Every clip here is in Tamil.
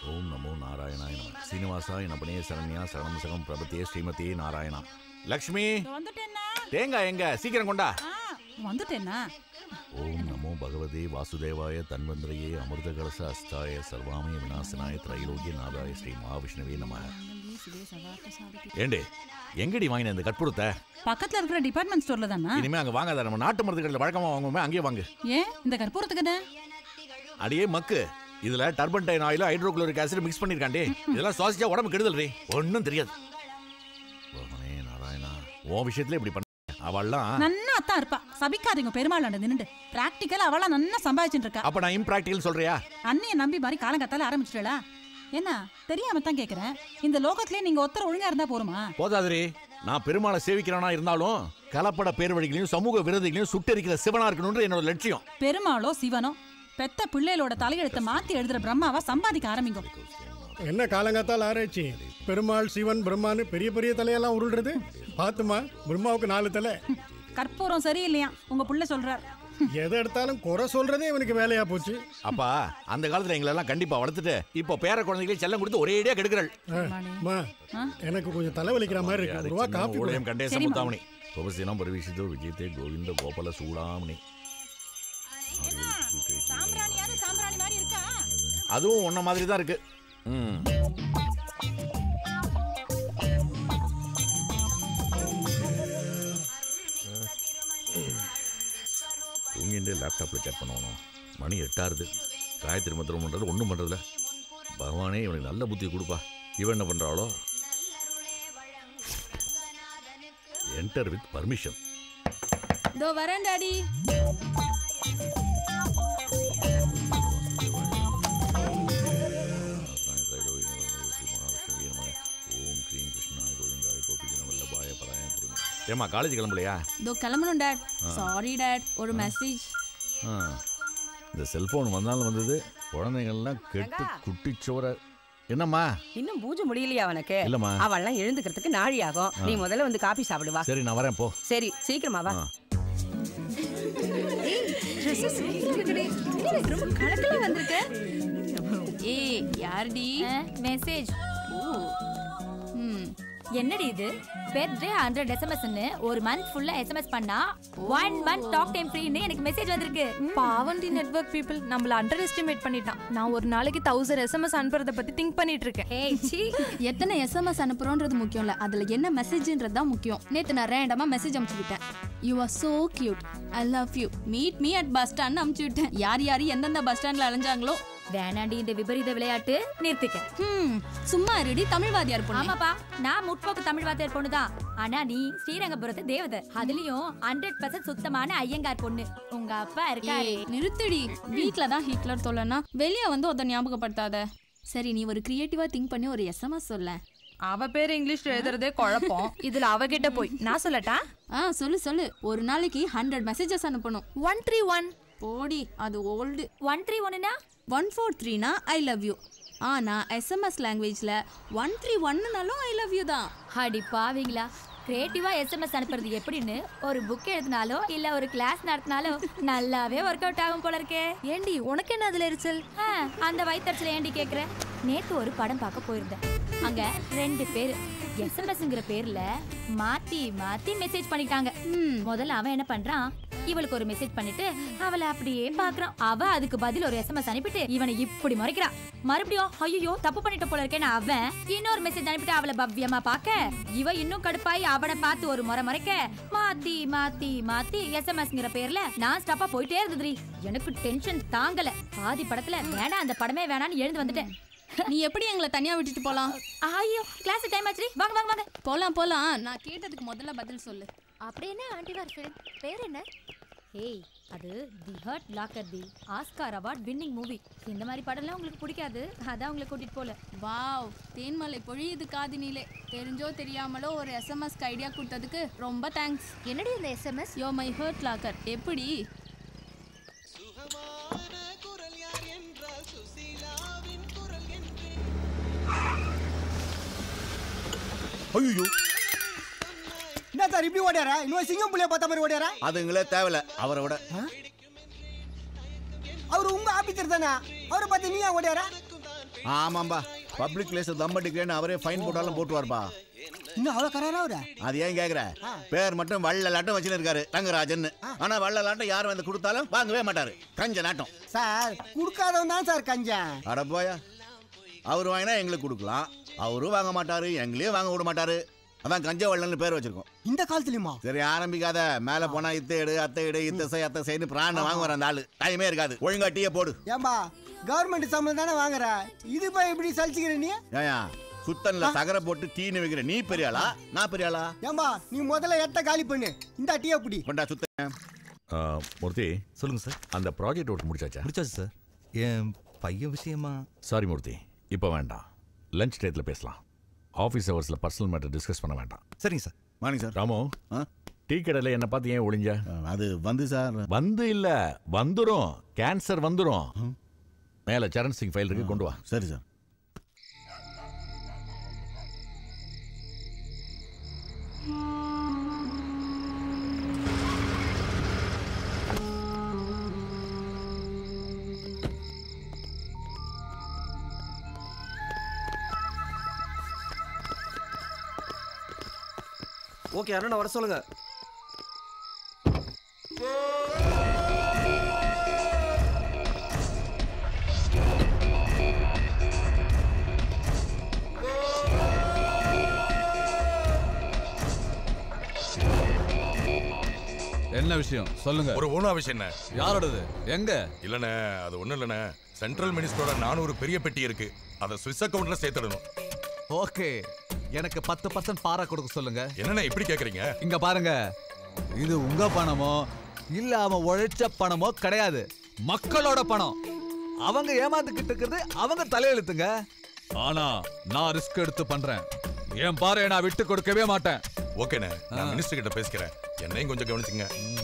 ஓம் நமோ நாராயணாய நம சீனிவாசாய நபனே சரண்யா சரணம் சகம் பிரபத்தே ஸ்ரீமதி நாராயணா லக்ஷ்மி வந்துட்டேன்னா தேங்காய் எங்க சீக்கிரம் கொண்டா ஆ, வந்துட்டேன்னா ஓம் நமோ பகவதே வாசுதேவாய தன்வந்திரையே அமிர்த கலச அஸ்தாய சர்வாமய விநாசனாய திரைலோக்கிய நாதாய ஸ்ரீ மகாவிஷ்ணுவே நம ஏண்டே எங்கடி வாங்கின இந்த கற்பூரத்தை பக்கத்துல இருக்கிற டிபார்ட்மெண்ட் ஸ்டோர்ல தானா இனிமே அங்க வாங்காத நம்ம நாட்டு மருந்து கடையில் வழக்கமா வாங்குவோமே அங்கேயே வாங்கு ஏன் இந்த கற்பூரத்துக்கு என்ன அடியே மக்கு இதுல turpentine oil hydrochloric acid mix பண்ணிருக்காண்டே இதெல்லாம் சுவாசிச்சா உடம்பு கெடுதல் ரே ஒன்றும் தெரியாது பகவானே நாராயணா உன் விஷயத்துல இப்படி பண்ண அவள்லாம் நன்னா அத்தான் இருப்பா சபிக்காதீங்க பெருமாள் நின்னுட்டு பிராக்டிக்கல் அவளா நன்னா சம்பாதிச்சுட்டு இருக்கா அப்ப நான் இம்ப்ராக்டிகல் சொல்றியா அண்ணிய நம்பி மாதிரி காலங்கத்தால ஆரம்பிச்சிட்டா என்ன தெரியாம தான் கேக்குறேன் இந்த லோகத்திலே நீங்க ஒருத்தர் ஒழுங்கா இருந்தா போருமா போதாதிரி நான் பெருமாளை சேவிக்கிறவனா இருந்தாலும் கலப்பட பேர் வழிகளையும் சமூக விரோதிகளையும் சுட்டெரிக்கிற சிவனா இருக்கணும்ன்ற என்னோட லட்சியம் பெருமாளோ சிவனோ பெத்த பிள்ளைகளோட தலையெழுத்தை மாத்தி எழுதுற பிரம்மாவா சம்பாதிக்க ஆரம்பிங்க என்ன காலங்காத்தால் ஆராய்ச்சி பெருமாள் சிவன் பிரம்மான்னு பெரிய பெரிய தலையெல்லாம் உருள்றது பாத்துமா பிரம்மாவுக்கு நாலு தலை கற்பூரம் சரியில்லையா உங்க புள்ள சொல்றார் எதை எடுத்தாலும் குறை சொல்றதே இவனுக்கு வேலையா போச்சு அப்பா அந்த காலத்துல எங்களை எல்லாம் கண்டிப்பா வளர்த்துட்டு இப்போ பேர குழந்தைகளை செல்லம் கொடுத்து ஒரேடியா கெடுக்கிறாள் அம்மா, எனக்கு கொஞ்சம் தலைவலிக்கிற மாதிரி இருக்கு ஒரு ரூபா காப்பி கொடு. ஊழியம் கண்டே சரிம்மா. சமுத்தாமணி கோபசீனம் பரிவீஷிதோ விஜயத்தே கோவிந்த கோபால சூடாமணி சாம்பிராணியாவது சாம்பிராணி மாதிரி இருக்கா அதுவும் உன்ன மாதிரி தான் இருக்கு ம் தூங்கிட்டு லேப்டாப்பில் சேட் பண்ணணும் மணி எட்டாருது காயத்ரி மந்திரம் பண்ணுறது ஒன்றும் பண்ணுறதில்ல பகவானே இவனுக்கு நல்ல புத்தி கொடுப்பா இவன் என்ன பண்ணுறாளோ என்டர் வித் பர்மிஷன் இதோ வரேன் டாடி ஓம் க்ரீம் கிருஷ்ணாய கோவிந்தாய கோபிகன வல்லபாய பராய புருங்க ஏமா காலேஜ் கிளம்பலையா இதோ கிளம்பணும் டாட் சாரி டாட் ஒரு மெசேஜ் ஆ இந்த செல்போன் வந்தாலும் வந்தது குழந்தைங்கள்லாம் கெட்டு குட்டிச்சோர என்னம்மா இன்னும் பூஜை முடியலையா அவனுக்கு இல்லம்மா அவன்லாம் எழுந்துக்கிறதுக்கு நாழி ஆகும் நீ முதல்ல வந்து காபி சாப்பிடு வா சரி நான் வரேன் போ சரி சீக்கிரமா வா ஆ. ரொம்ப கலக்கல வந்திருக்க ஏய் யாருடி மெசேஜ் என்னடி இது பெர்த்டே ஹண்ட்ரட் எஸ்எம்எஸ்ன்னு ஒரு மந்த் ஃபுல்லா எஸ்எம்எஸ் பண்ணா ஒன் மந்த் டாக் டைம் ஃப்ரீன்னு எனக்கு மெசேஜ் வந்திருக்கு பாவண்டி நெட்வொர்க் பீப்புள் நம்மள அண்டர் எஸ்டிமேட் பண்ணிட்டான் நான் ஒரு நாளைக்கு தௌசண்ட் எஸ்எம்எஸ் அனுப்புறத பத்தி திங்க் பண்ணிட்டு இருக்கேன் ஏய் சி எத்தனை எஸ்எம்எஸ் அனுப்புறோன்றது முக்கியம் இல்ல அதுல என்ன மெசேஜ்ன்றது தான் முக்கியம் நேத்து நான் ரேண்டமா மெசேஜ் அனுப்பிச்சு விட்டேன் you are so cute I love you meet me at bus stand அனுப்பிச்சு விட்டேன் யார் யார் எந்தெந்த பஸ் ஸ்டாண்ட்ல அலைஞ்சாங்களோ வேணாண்டி இந்த விபரீத விளையாட்டு நிறுத்திக்க ஹம் சும்மா இருடி தமிழ்வாதியார் பொண்ணு ஆமாப்பா நான் முற்போக்கு தமிழ் வாத்தியார் பொண்ணுதான் ஆனா நீ ஸ்ரீரங்கபுரத்து தேவதை அதுலயும் ஹண்ட்ரட் பர்சன்ட் சுத்தமான ஐயங்கார் பொண்ணு உங்க அப்பா இருக்காரு ஏய், நிறுத்துடி வீட்ல தான் ஹிட்லர் தொல்லனா வெளிய வந்து ஒருத்த ஞாபகப்படுத்தாத சரி நீ ஒரு கிரியேட்டிவா திங்க் பண்ணி ஒரு எஸ்எம்எஸ் சொல்ல அவ பேர் இங்கிலீஷ்ல எழுதுறதே குழப்பம் இதுல அவகிட்ட போய் நான் சொல்லட்டா ஆ சொல்லு சொல்லு ஒரு நாளைக்கு ஹண்ட்ரட் மெசேஜஸ் அனுப்பணும் ஒன் த்ரீ ஒன் போடி அது ஓல்டு ஒன் த்ரீ ஒன்னுனா ஒன் ஃபோர் த்ரீனா ஐ லவ் யூ ஆனா எஸ்எம்எஸ் லாங்குவேஜ்ல ஒன் த்ரீ ஒன்னுனாலும் ஐ லவ் யூ தான் அடி பாவீங்களா கிரியேட்டிவா எஸ்எம்எஸ் அனுப்புறது எப்படின்னு ஒரு புக் எழுதினாலோ இல்ல ஒரு கிளாஸ் நடத்தினாலோ நல்லாவே ஒர்க் அவுட் ஆகும் போல இருக்கே ஏண்டி உனக்கு என்ன அதுல எரிச்சல் ஆ, அந்த வயிற்றுல ஏண்டி கேக்குற நேத்து ஒரு படம் பார்க்க போயிருந்தேன் அங்க ரெண்டு பேர் எஸ்எம்எஸ்ங்கிற பேர்ல மாத்தி மாத்தி மெசேஜ் பண்ணிட்டாங்க முதல்ல அவன் என்ன பண்றான் இவளுக்கு ஒரு மெசேஜ் பண்ணிட்டு அவளை அப்படியே பாக்குறான் அவ அதுக்கு பதில் ஒரு எஸ்எம்எஸ் அனுப்பிட்டு இவனை இப்படி முறைக்கிறான் மறுபடியும் ஐயோ தப்பு பண்ணிட்ட போல இருக்கேன்னு அவன் இன்னொரு மெசேஜ் அனுப்பிட்டு அவளை பவ்யமா பார்க்க இவ இன்னும் கடுப்பாயி அவனை பார்த்து ஒரு முறை முறைக்க மாத்தி மாத்தி மாத்தி எஸ்எம்எஸ்ங்கிற பேர்ல நான் ஸ்டாப்பா போயிட்டே இருந்ததுரி எனக்கு டென்ஷன் தாங்கல பாதி படத்துல வேணாம் அந்த படமே வேணாம்னு எழுந்து வந்துட்டேன் நீ எப்படி எங்களை தனியா விட்டுட்டு போலாம் ஐயோ கிளாஸ் டைம் ஆச்சு வாங்க வாங்க வாங்க போலாம் போலாம் நான் கேட்டதுக்கு முதல்ல பதில் சொல்லு அப்படி என்ன ஆண்டிவார் ஃபிலிம் பேர் என்ன ஏய் அது the Hurt Locker the Oscar award winning movie இந்த மாதிரி படம்லாம் உங்களுக்கு பிடிக்காது அதான் உங்களை கூட்டிட்டு போல வாவ் தேன்மலை பொழியுது காதினிலே தெரிஞ்சோ தெரியாமலோ ஒரு எஸ்எம்எஸ்க்கு ஐடியா கொடுத்ததுக்கு ரொம்ப தேங்க்ஸ் என்னடி இந்த எஸ்எம்எஸ் யோ மை ஹர்ட் லாக்கர் எப்படி ஐயோ என்ன சார் இப்படி ஓடியாரா இன்னும் சிங்கம் புள்ளைய பார்த்த மாதிரி ஓடியாரா அதுங்களே தேவையில்ல அவரை விட அவர் உங்க ஆபீசர் தானே அவரை பார்த்து நீ ஏன் ஓடியாரா ஆமாம்பா பப்ளிக் பிளேஸ் தம் அடிக்கிறேன்னு அவரே ஃபைன் போட்டாலும் போட்டுவார்ப்பா இன்னும் அவ்வளோ கராரா அவரா அது ஏன் கேக்குற பேர் மட்டும் வள்ள லாட்டம் வச்சுன்னு இருக்காரு ரங்கராஜன் ஆனா வள்ள லாட்டம் யார் வந்து கொடுத்தாலும் வாங்கவே மாட்டாரு கஞ்ச நாட்டம் சார் கொடுக்காதவன் தான் சார் கஞ்சன் அட போயா அவர் வாங்கினா எங்களுக்கு கொடுக்கலாம் அவரும் வாங்க மாட்டாரு எங்களையும் வாங்க விட மாட்டாரு அதான் கஞ்ச வள்ளல்னு பேர் வச்சிருக்கோம் இந்த காலத்துலயுமா சரி ஆரம்பிக்காத மேல போனா இத்த எடு அத்தை எடு இத்த செய் அத்தை செய்யு பிராண வாங்க வர அந்த ஆளு டைமே இருக்காது ஒழுங்கா டீயை போடு ஏம்பா கவர்மெண்ட் சம்பளம் தானே வாங்குற இது போய் இப்படி சலிச்சுக்கிற நீ ஏயா சுத்தன்ல தகர போட்டு டீன்னு வைக்கிற நீ பெரிய ஆளா நான் பெரிய ஆளா ஏம்பா நீ முதல்ல எட்ட காலி பண்ணு இந்த டீயை பிடி கொண்டா சுத்த ஆ, மூர்த்தி சொல்லுங்க சார் அந்த ப்ராஜெக்ட் ஒர்க் முடிச்சாச்சா முடிச்சாச்சு சார் என் பையன் விஷயமா சாரி மூர்த்தி இப்போ வேண்டாம் லஞ்ச் டயத்தில் பேசலாம் ஆஃபீஸ் ஹவர்ஸில் பர்சனல் மேட்டர் டிஸ்கஸ் பண்ண வேண்டாம் சரிங்க sir morning sir Ramu tea கடையில் என்னை பார்த்து ஏன் ஒளிஞ்ச அது வந்து சார் வந்து இல்ல வந்துரும் கேன்சர் வந்துரும் மேல சரண் சிங் ஃபைல் இருக்கு கொண்டு வா சரி சார் ஓகே அண்ணா வர சொல்லுங்க என்ன விஷயம் சொல்லுங்க ஒரு ஊனா விஷயம் என்ன யாரோடது எங்க இல்லண்ணே அது ஒண்ணும் இல்லண்ணே சென்ட்ரல் மினிஸ்டரோட நானூறு பெரிய பெட்டி இருக்கு அதை சுவிஸ் அக்கவுண்ட்ல சேர்த்துடணும் ஓகே எனக்கு பத்து பர்சன்ட் பாரா கொடுக்க சொல்லுங்க என்னண்ணே இப்படி கேக்குறீங்க இங்க பாருங்க இது உங்க பணமோ இல்ல அவன் உழைச்ச பணமோ கிடையாது மக்களோட பணம் அவங்க ஏமாந்துக்கிட்டு இருக்கிறது அவங்க தலையெழுத்துங்க ஆனா நான் ரிஸ்க் எடுத்து பண்றேன் என் பாரு நான் விட்டு கொடுக்கவே மாட்டேன் ஓகேண்ணே நான் மினிஸ்டர் கிட்ட பேசிக்கிறேன் என்னையும் கொஞ்சம் கவனிச்சுங்க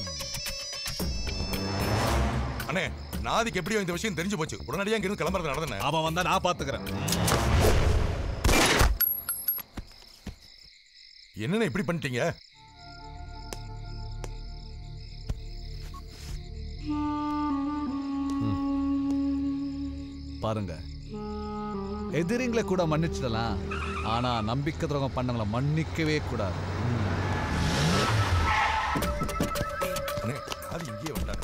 அண்ணே நாதிக்கு எப்படியோ இந்த விஷயம் தெரிஞ்சு போச்சு உடனடியா இங்கிருந்து கிளம்புறது நடந்தனே அவன் வந்தா நான் பாத்துக்கிறேன் என்னண்ணே இப்படி பண்ணிட்டீங்க பாருங்க எதிரிங்களை கூட மன்னிச்சிடலாம் ஆனா நம்பிக்கை துரோகம் பண்ணவங்கள மன்னிக்கவே கூடாது அண்ணே நாதி இங்கேயே வந்தாரு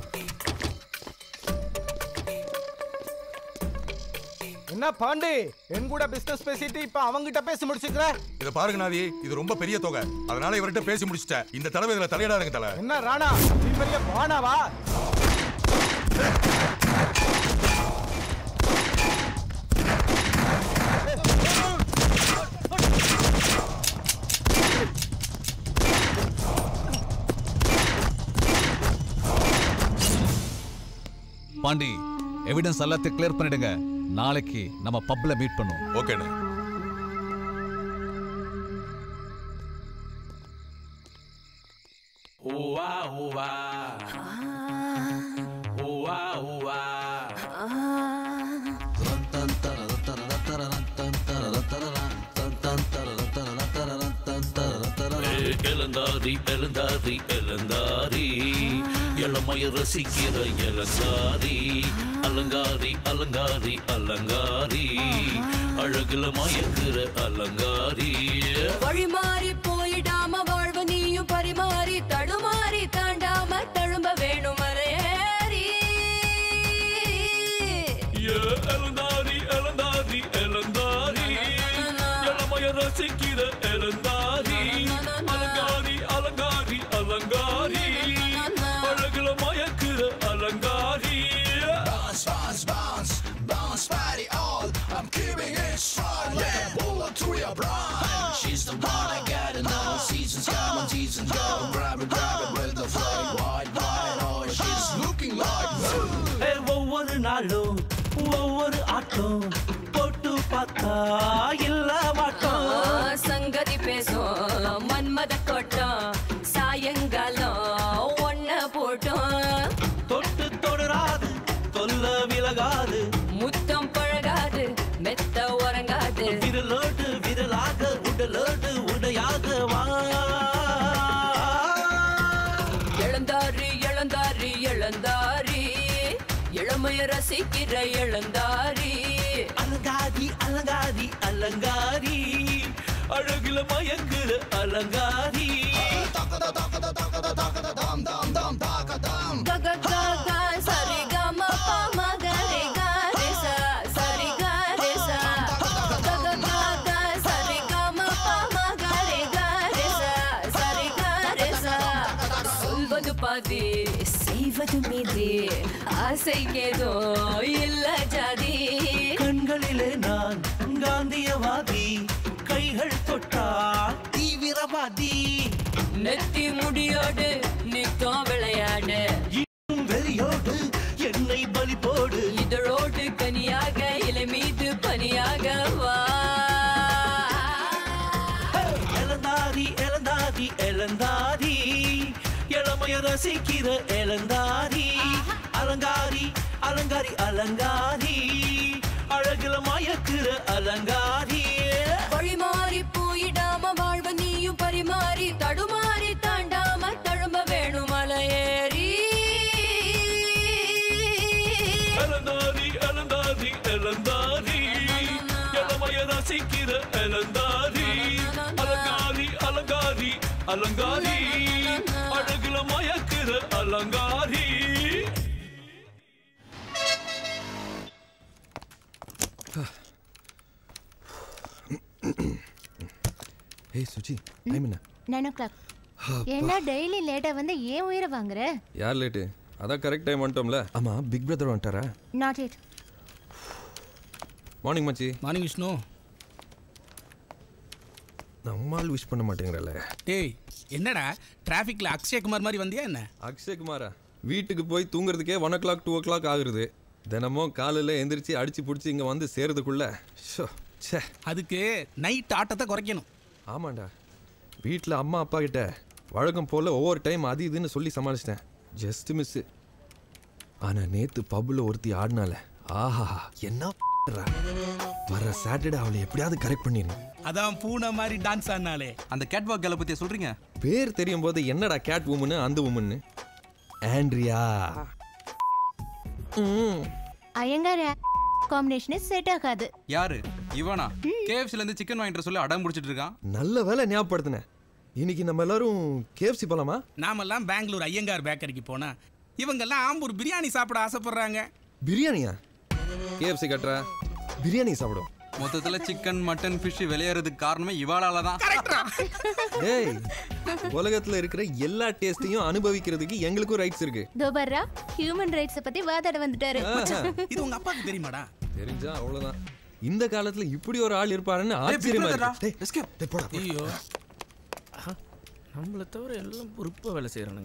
என்ன பாண்டி என் கூட பிசினஸ் பேசிட்டு இப்ப அவங்கிட்ட பேசி முடிச்சுக்கிற இத பாருங்க நாதி இது ரொம்ப பெரிய தொகை அதனால இவர்கிட்ட பேசி முடிச்சிட்டேன் இந்த தடவை இதுல தலையிடாதுங்க தலை என்ன ராணா நீ பெரிய பானாவா பாண்டி எவிடன்ஸ் எல்லாத்தையும் கிளியர் பண்ணிடுங்க நாளைக்கு நம்ம பப்ல மீட் பண்ணுவோம் ஓகேண்ணே Ooh-ah, ooh-ah. Ooh-ah, ooh-ah. எழுந்தாரி எழுந்தாரி எழுந்தாரி இளமைய ரசிக்கிற இளந்தாரி அலங்காரி அலங்காரி அலங்காரி அழகுல மயக்கிற அலங்காரி வழிமாறி போயிடாம வாழ்வ நீயும் பரிமாறி தடுமாறி தாண்டாம தழும்ப வேணும் மலையேறி ஏ எழுந்தாரி எழுந்தாரி எழுந்தாரி இளமைய ரசிக்கிற எழுந்தாரி அலங்காரி அலங்காரி அலங்காரி அழகுல மயக்கிற அலங்காரி Bounce, bounce, bounce, bounce, party all. I'm keeping it strong like a bullet through your brain. She's the one I gotta know. Seasons come and seasons go. Grab it, grab it with the flame. White, white, oh, she's looking like ஏ, ஒவ்வொரு நாளும் ஒவ்வொரு ஆட்டம் போட்டு பார்த்தா இல்ல மாட்டோம் ஆ, சங்கதி பேசும் மன்மத கொட்டம் சாயங்காலம் ஒன்ன போட்டோம் தொட்டு தொடராது தொல்ல விலகாது முத்தம் பழகாது மெத்த உறங்காது விரலோடு விரலாக உடலோடு உடையாக வா இளந்தாரி இளந்தாரி இளந்தாரி இளம இளமைய ரசிக்கிற இளந்தாரி அலங்காரி அலங்காரி அலங்காரி அழகுல மயங்குற அலங்காரி க க க க சரி க ம ப ம க ரே க ரே ச சரி க ரே ச க க க க சரி க ம ப ம க ரே க ரே ச சரி க ரே ச சொல்வது பாதி செய்வது மீதி ஆசை ஏதோ இல்ல ஜாதி கண்களிலே நான் காந்தியவாதி கைகள் தொட்டா தீவிரவாதி நெத்தி முடியோடு நித்தம் விளையாடு இன்னும் வெறியோடு என்னை பலி போடு இதழோடு கனியாக இலை மீது பனியாக வா எலந்தாரி எலந்தாரி எலந்தாரி இளமைய ரசிக்கிற எலந்தாரி அலங்காரி அலங்காரி அலங்காரி அழகுல மயக்குற அலங்காரி வழிமாறி போயிடாம வாழ்வ நீயும் பரிமாறி தடுமாறி தாண்டாம தழும்ப வேணும் மலையேறி எலந்தாரி எலந்தாரி எலந்தாரி இளமைய ரசிக்கிற எலந்தாரி அலங்காரி அலங்காரி அலங்காரி அழகுல மயக்குற அலங்காரி ஏய் சுச்சி டைம் என்ன நைன் ஓ கிளாக் என்ன டெய்லி லேட்டாக வந்து ஏன் உயிரை வாங்குற யார் லேட்டு அதான் கரெக்ட் டைம் வந்துட்டோம்ல ஆமா பிக் பிரதர் வந்துட்டாரா நாட் இட் மார்னிங் மச்சி மார்னிங் விஷ்ணு நம்மால் விஷ் பண்ண மாட்டேங்கிறல டேய் என்னடா டிராஃபிக்ல அக்ஷயகுமார் மாதிரி வந்தியா என்ன அக்ஷயகுமாரா வீட்டுக்கு போய் தூங்குறதுக்கே one o'clock two o'clock ஆகுறது தினமும் காலையில் எந்திரிச்சு அடிச்சு பிடிச்சி இங்கே வந்து சேர்றதுக்குள்ள ஷோ ச்சே அதுக்கு நைட் ஆட்டத்தை குறைக்கணும் ஆமாண்டா வீட்டில் அம்மா அப்பா கிட்ட வழக்கம் போல் ஒவ்வொரு டைம் அது இதுன்னு சொல்லி சமாளிச்சிட்டேன் ஜஸ்ட் மிஸ்ஸு ஆனால் நேற்று பப்பில் ஒருத்தி ஆடினால ஆஹா என்ன பண்றா. வர சாட்டர்டே அவளை எப்படியாவது கரெக்ட் பண்ணிடணும் அதான் பூனை மாதிரி டான்ஸ் ஆடினாலே அந்த கேட் வாக் கேலை பத்தி சொல்றீங்க பேர் தெரியும் போது என்னடா கேட் உமனு அந்த உமன்னு ஆண்ட்ரியா ஐயங்கார் காம்பினேஷனே செட் ஆகாது யாரு இவனா கேஎஃப்சில இருந்து சிக்கன் வாங்கிட்டு சொல்லி அடம் பிடிச்சிட்டு இருக்கான் நல்ல வேலை ஞாபகப்படுத்தினேன் இன்னைக்கு நம்ம எல்லாரும் கேஎஃப்சி போலாமா நாமெல்லாம் பெங்களூர் ஐயங்கார் பேக்கரிக்கு போனா இவங்கெல்லாம் ஆம்பூர் பிரியாணி சாப்பிட ஆசைப்படுறாங்க பிரியாணியா கேஎஃப்சி கட்டுற பிரியாணி சாப்பிடும் மொத்தத்துல சிக்கன் மட்டன் ஃபிஷ் விளையாடுறதுக்கு காரணமே இவாளால தான் டேய் உலகத்துல இருக்கிற எல்லா டேஸ்டையும் அனுபவிக்கிறதுக்கு எங்களுக்கும் ரைட்ஸ் இருக்கு தோபர்ரா ஹியூமன் ரைட்ஸை பத்தி வாதாட வந்துட்டாரு இது உங்க அப்பாவுக்கு தெரியுமாடா தெரிஞ்சா அவ்வளவுதான் இந்த காலத்துல இப்படி ஒரு ஆள் இருப்பாருன்னு ஆச்சரியமா இருக்கு டேய், டேய், போடா, போடா. ஐயோ நம்மளை தவிர எல்லாம் பொறுப்பாக வேலை செய்கிறானுங்க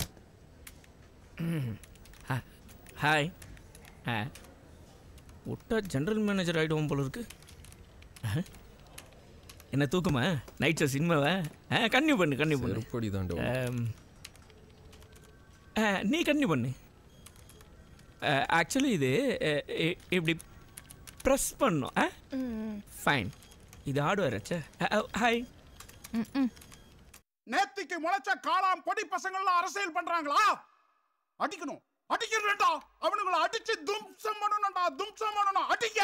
ஹாய் ஆ விட்டா ஜெனரல் மேனேஜர் ஆகிடுவோம் போல இருக்கு ஆ. என்ன தூக்கமா நைட் ஷோ சினிமாவா ஆ கன்னியூ பண்ணு கன்னியூ பண்ணு செருப்படி தாண்டோ. ஆம். ஆ, நீ கன்னியூ பண்ணு ஆக்சுவலி இது அ, இ- இப்படி ப்ரெஸ் பண்ணும் ஆ ஃபைன் இது ஆடுவாராச்சா ஹாய் நேத்திக்கு முளைச்ச காளாம் பொடி பசங்கள்லாம் அரசியல் பண்றாங்களா அடிக்கணும் அடிக்கிறேன்டா அவனுங்களை அடிச்சு தும்சம் பண்ணணும்டா தும்சம் பண்ணணும் அடிக்க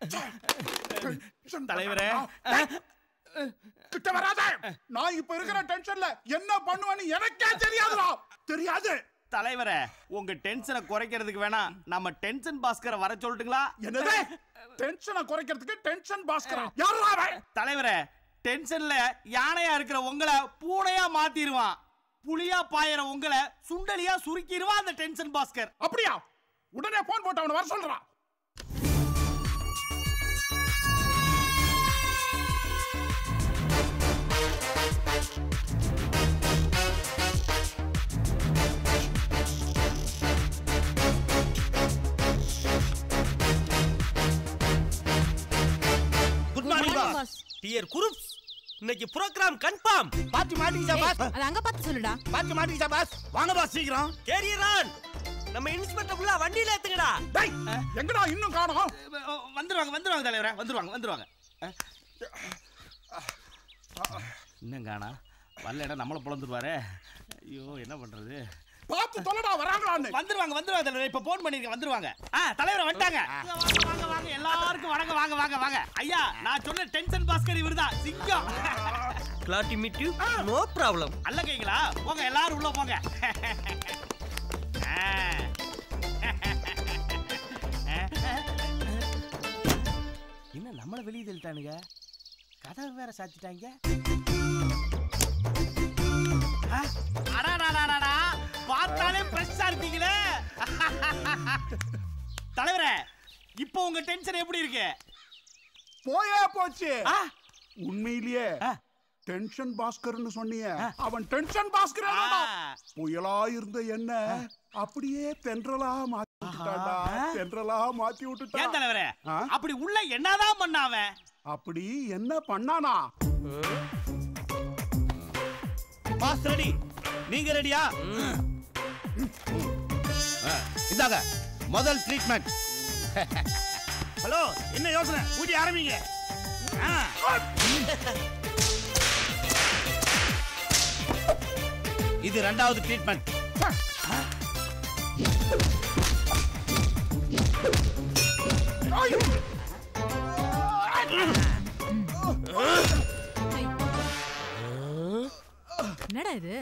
தலைவரே கிட்ட வராத நான் இப்ப இருக்கிற டென்ஷன்ல என்ன பண்ணுவேன்னு எனக்கே தெரியாதுடா தெரியாது தலைவரே உங்க டென்ஷனை குறைக்கிறதுக்கு வேணா நம்ம டென்ஷன் பாஸ்கரை வர சொல்லட்டுங்களா என்னது டென்ஷனை குறைக்கிறதுக்கு டென்ஷன் பாஸ்கரா யாரா அவன் தலைவரே டென்ஷன்ல யானையா இருக்கிற உங்களை பூனையா மாத்திருவான் புலியா பாயிற உங்களை சுண்டலியா சுருக்கிடுவான் அந்த டென்ஷன் பாஸ்கர் அப்படியா உடனே போன் போட்டு அவனை வர சொல்றான் good morning boss dear groups இன்னைக்கு ப்ரோகிராம் கன்ஃபார்ம் பாத்து மாட்டீங்க பாஸ் அது அங்க பார்த்து சொல்லுடா பாத்து மாட்டீங்க பாஸ் வாங்க பாஸ் சீக்கிரம் கேரியர் ஆன் நம்ம இன்ஸ்பெக்டர் ஃபுல்லா வண்டியில ஏத்துங்கடா டேய் எங்கடா இன்னும் காணோம் வந்துருவாங்க வந்துருவாங்க தலைவரே வந்துருவாங்க வந்துருவாங்க இன்னும் காணா வரல இடம் நம்மளை பிளந்துருவாரே ஐயோ என்ன பண்றது பார்த்து தொலைடா வராங்களான்னு வந்துருவாங்க வந்துருவாங்க தலைவர் இப்ப போன் பண்ணிருக்கேன் வந்துருவாங்க ஆ தலைவர் வந்துட்டாங்க வாங்க வாங்க வாங்க எல்லாருக்கும் வணக்கம் வாங்க வாங்க வாங்க ஐயா நான் சொன்ன டென்ஷன் பாஸ்கர் இவர்தான் சிங்கம் glad to meet you no problem அல்ல கைங்களா போங்க எல்லாரும் உள்ள போங்க ஆ. என்ன நம்மள வெளியே தள்ளிட்டானுங்க கதவு வேற சாத்திட்டாங்க ஆ, அடாடாடாடாடா, பார்த்தாலே ஃப்ரெஷ்ஷா இருக்கீங்களே தலைவரே இப்போ உங்க டென்ஷன் எப்படி இருக்கு போயே போச்சு உண்மையிலேயே டென்ஷன் பாஸ்கர்னு சொன்னியே அவன் டென்ஷன் பாஸ்கர் புயலா இருந்த என்ன அப்படியே தென்றலா மாத்தி விட்டுட்டான்டா தென்றலா மாத்தி ஏன் விட்டுட்டான் தலைவரே ஆ? அப்படி உள்ள என்னதான் பண்ண அவன் அப்படி என்ன பண்ணானா பாஸ் ரெடி நீங்க ரெடியா இந்தாங்க முதல் ட்ரீட்மெண்ட் ஹலோ என்ன யோசனை ஊட்டி ஆரம்பிங்க ஆ. இது ரெண்டாவது ட்ரீட்மெண்ட் என்னடா இது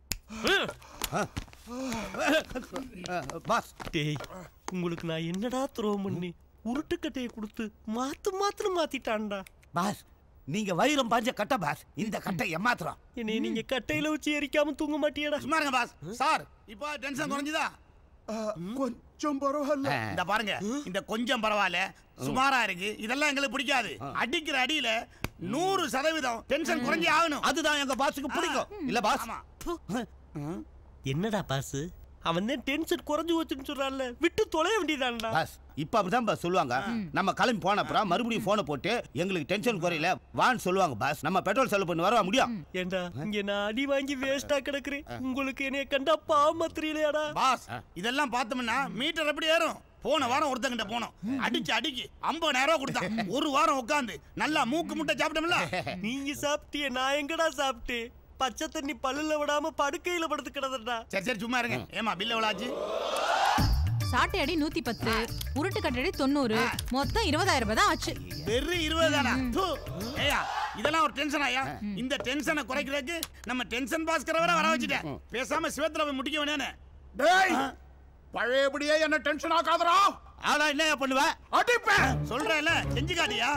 பாஸ் டேய் உங்களுக்கு நான் என்னடா துரோகம் பண்ணி உருட்டுக்கட்டையை கொடுத்து மாத்து மாத்துன்னு மாத்திட்டான்டா பாஸ் நீங்க வைரம் பாஞ்ச கட்ட பாஸ் இந்த கட்டை ஏமாத்துறோம் என்னை நீங்க கட்டையில வச்சு எரிக்காம தூங்க மாட்டியடா சும்மா இருங்க பாஸ் சார் இப்போ டென்ஷன் குறைஞ்சுதா கொஞ்சம் பரவாயில்ல இந்த பாருங்க இந்த கொஞ்சம் பரவாயில்ல சுமாரா இருக்கு இதெல்லாம் எங்களுக்கு பிடிக்காது அடிக்கிற அடியில நூறு சதவீதம் டென்ஷன் குறைஞ்சி ஆகணும் அதுதான் எங்க பாஸுக்கு பிடிக்கும் இல்ல பாஸ் என்னடா பாஸ் அவன் தான் டென்ஷன் குறைஞ்சு வச்சுன்னு சொல்றான்ல விட்டு தொலைய வேண்டியதான்டா பாஸ் இப்ப அப்படிதான் பாஸ் சொல்லுவாங்க நம்ம கிளம்பி போன அப்புறம் மறுபடியும் போனை போட்டு எங்களுக்கு டென்ஷன் குறையல வான்னு சொல்லுவாங்க பாஸ் நம்ம பெட்ரோல் செலவு பண்ணி வர முடியும் ஏண்டா இங்க நான் அடி வாங்கி வேஸ்டா கிடக்குறேன் உங்களுக்கு என்னைய கண்டா பாவமா தெரியலையாடா பாஸ் இதெல்லாம் பார்த்தோம்னா மீட்டர் எப்படி ஏறும் போன வாரம் ஒருத்தங்கிட்ட போனோம் அடிச்சு அடிக்கு ஐம்பதாயிரம் ரூபாய் கொடுத்தான் ஒரு வாரம் உட்காந்து நல்லா மூக்கு முட்டை சாப்பிட்டோம்ல நீங்க சாப்பிட்டிய நான் எங்கடா சாப்பிட்டேன் பச்சை தண்ணி பல்லுல விடாம படுக்கையில படுத்து கிடந்தா சரி சரி சும்மா இருங்க ஏமா பில்ல எவ்வளாச்சு சாட்டை அடி நூத்தி பத்து உருட்டு கட்டடி தொண்ணூறு மொத்தம் இருபதாயிரம் ரூபாய் தான் ஆச்சு வெறும் இருபது தானா தூ. ஏய்யா இதெல்லாம் ஒரு டென்ஷன் ஆயா இந்த டென்ஷனை குறைக்கிறதுக்கு நம்ம டென்ஷன் பாஸ்கர வர வர வச்சுட்டேன் பேசாம சிவத்துல போய் முடிக்க வேணானே டேய் பழையபடியே என்ன டென்ஷன் ஆக்காதடா ஆனா என்ன பண்ணுவ அடிப்பேன் சொல்றேன்ல செஞ்சு காட்டியா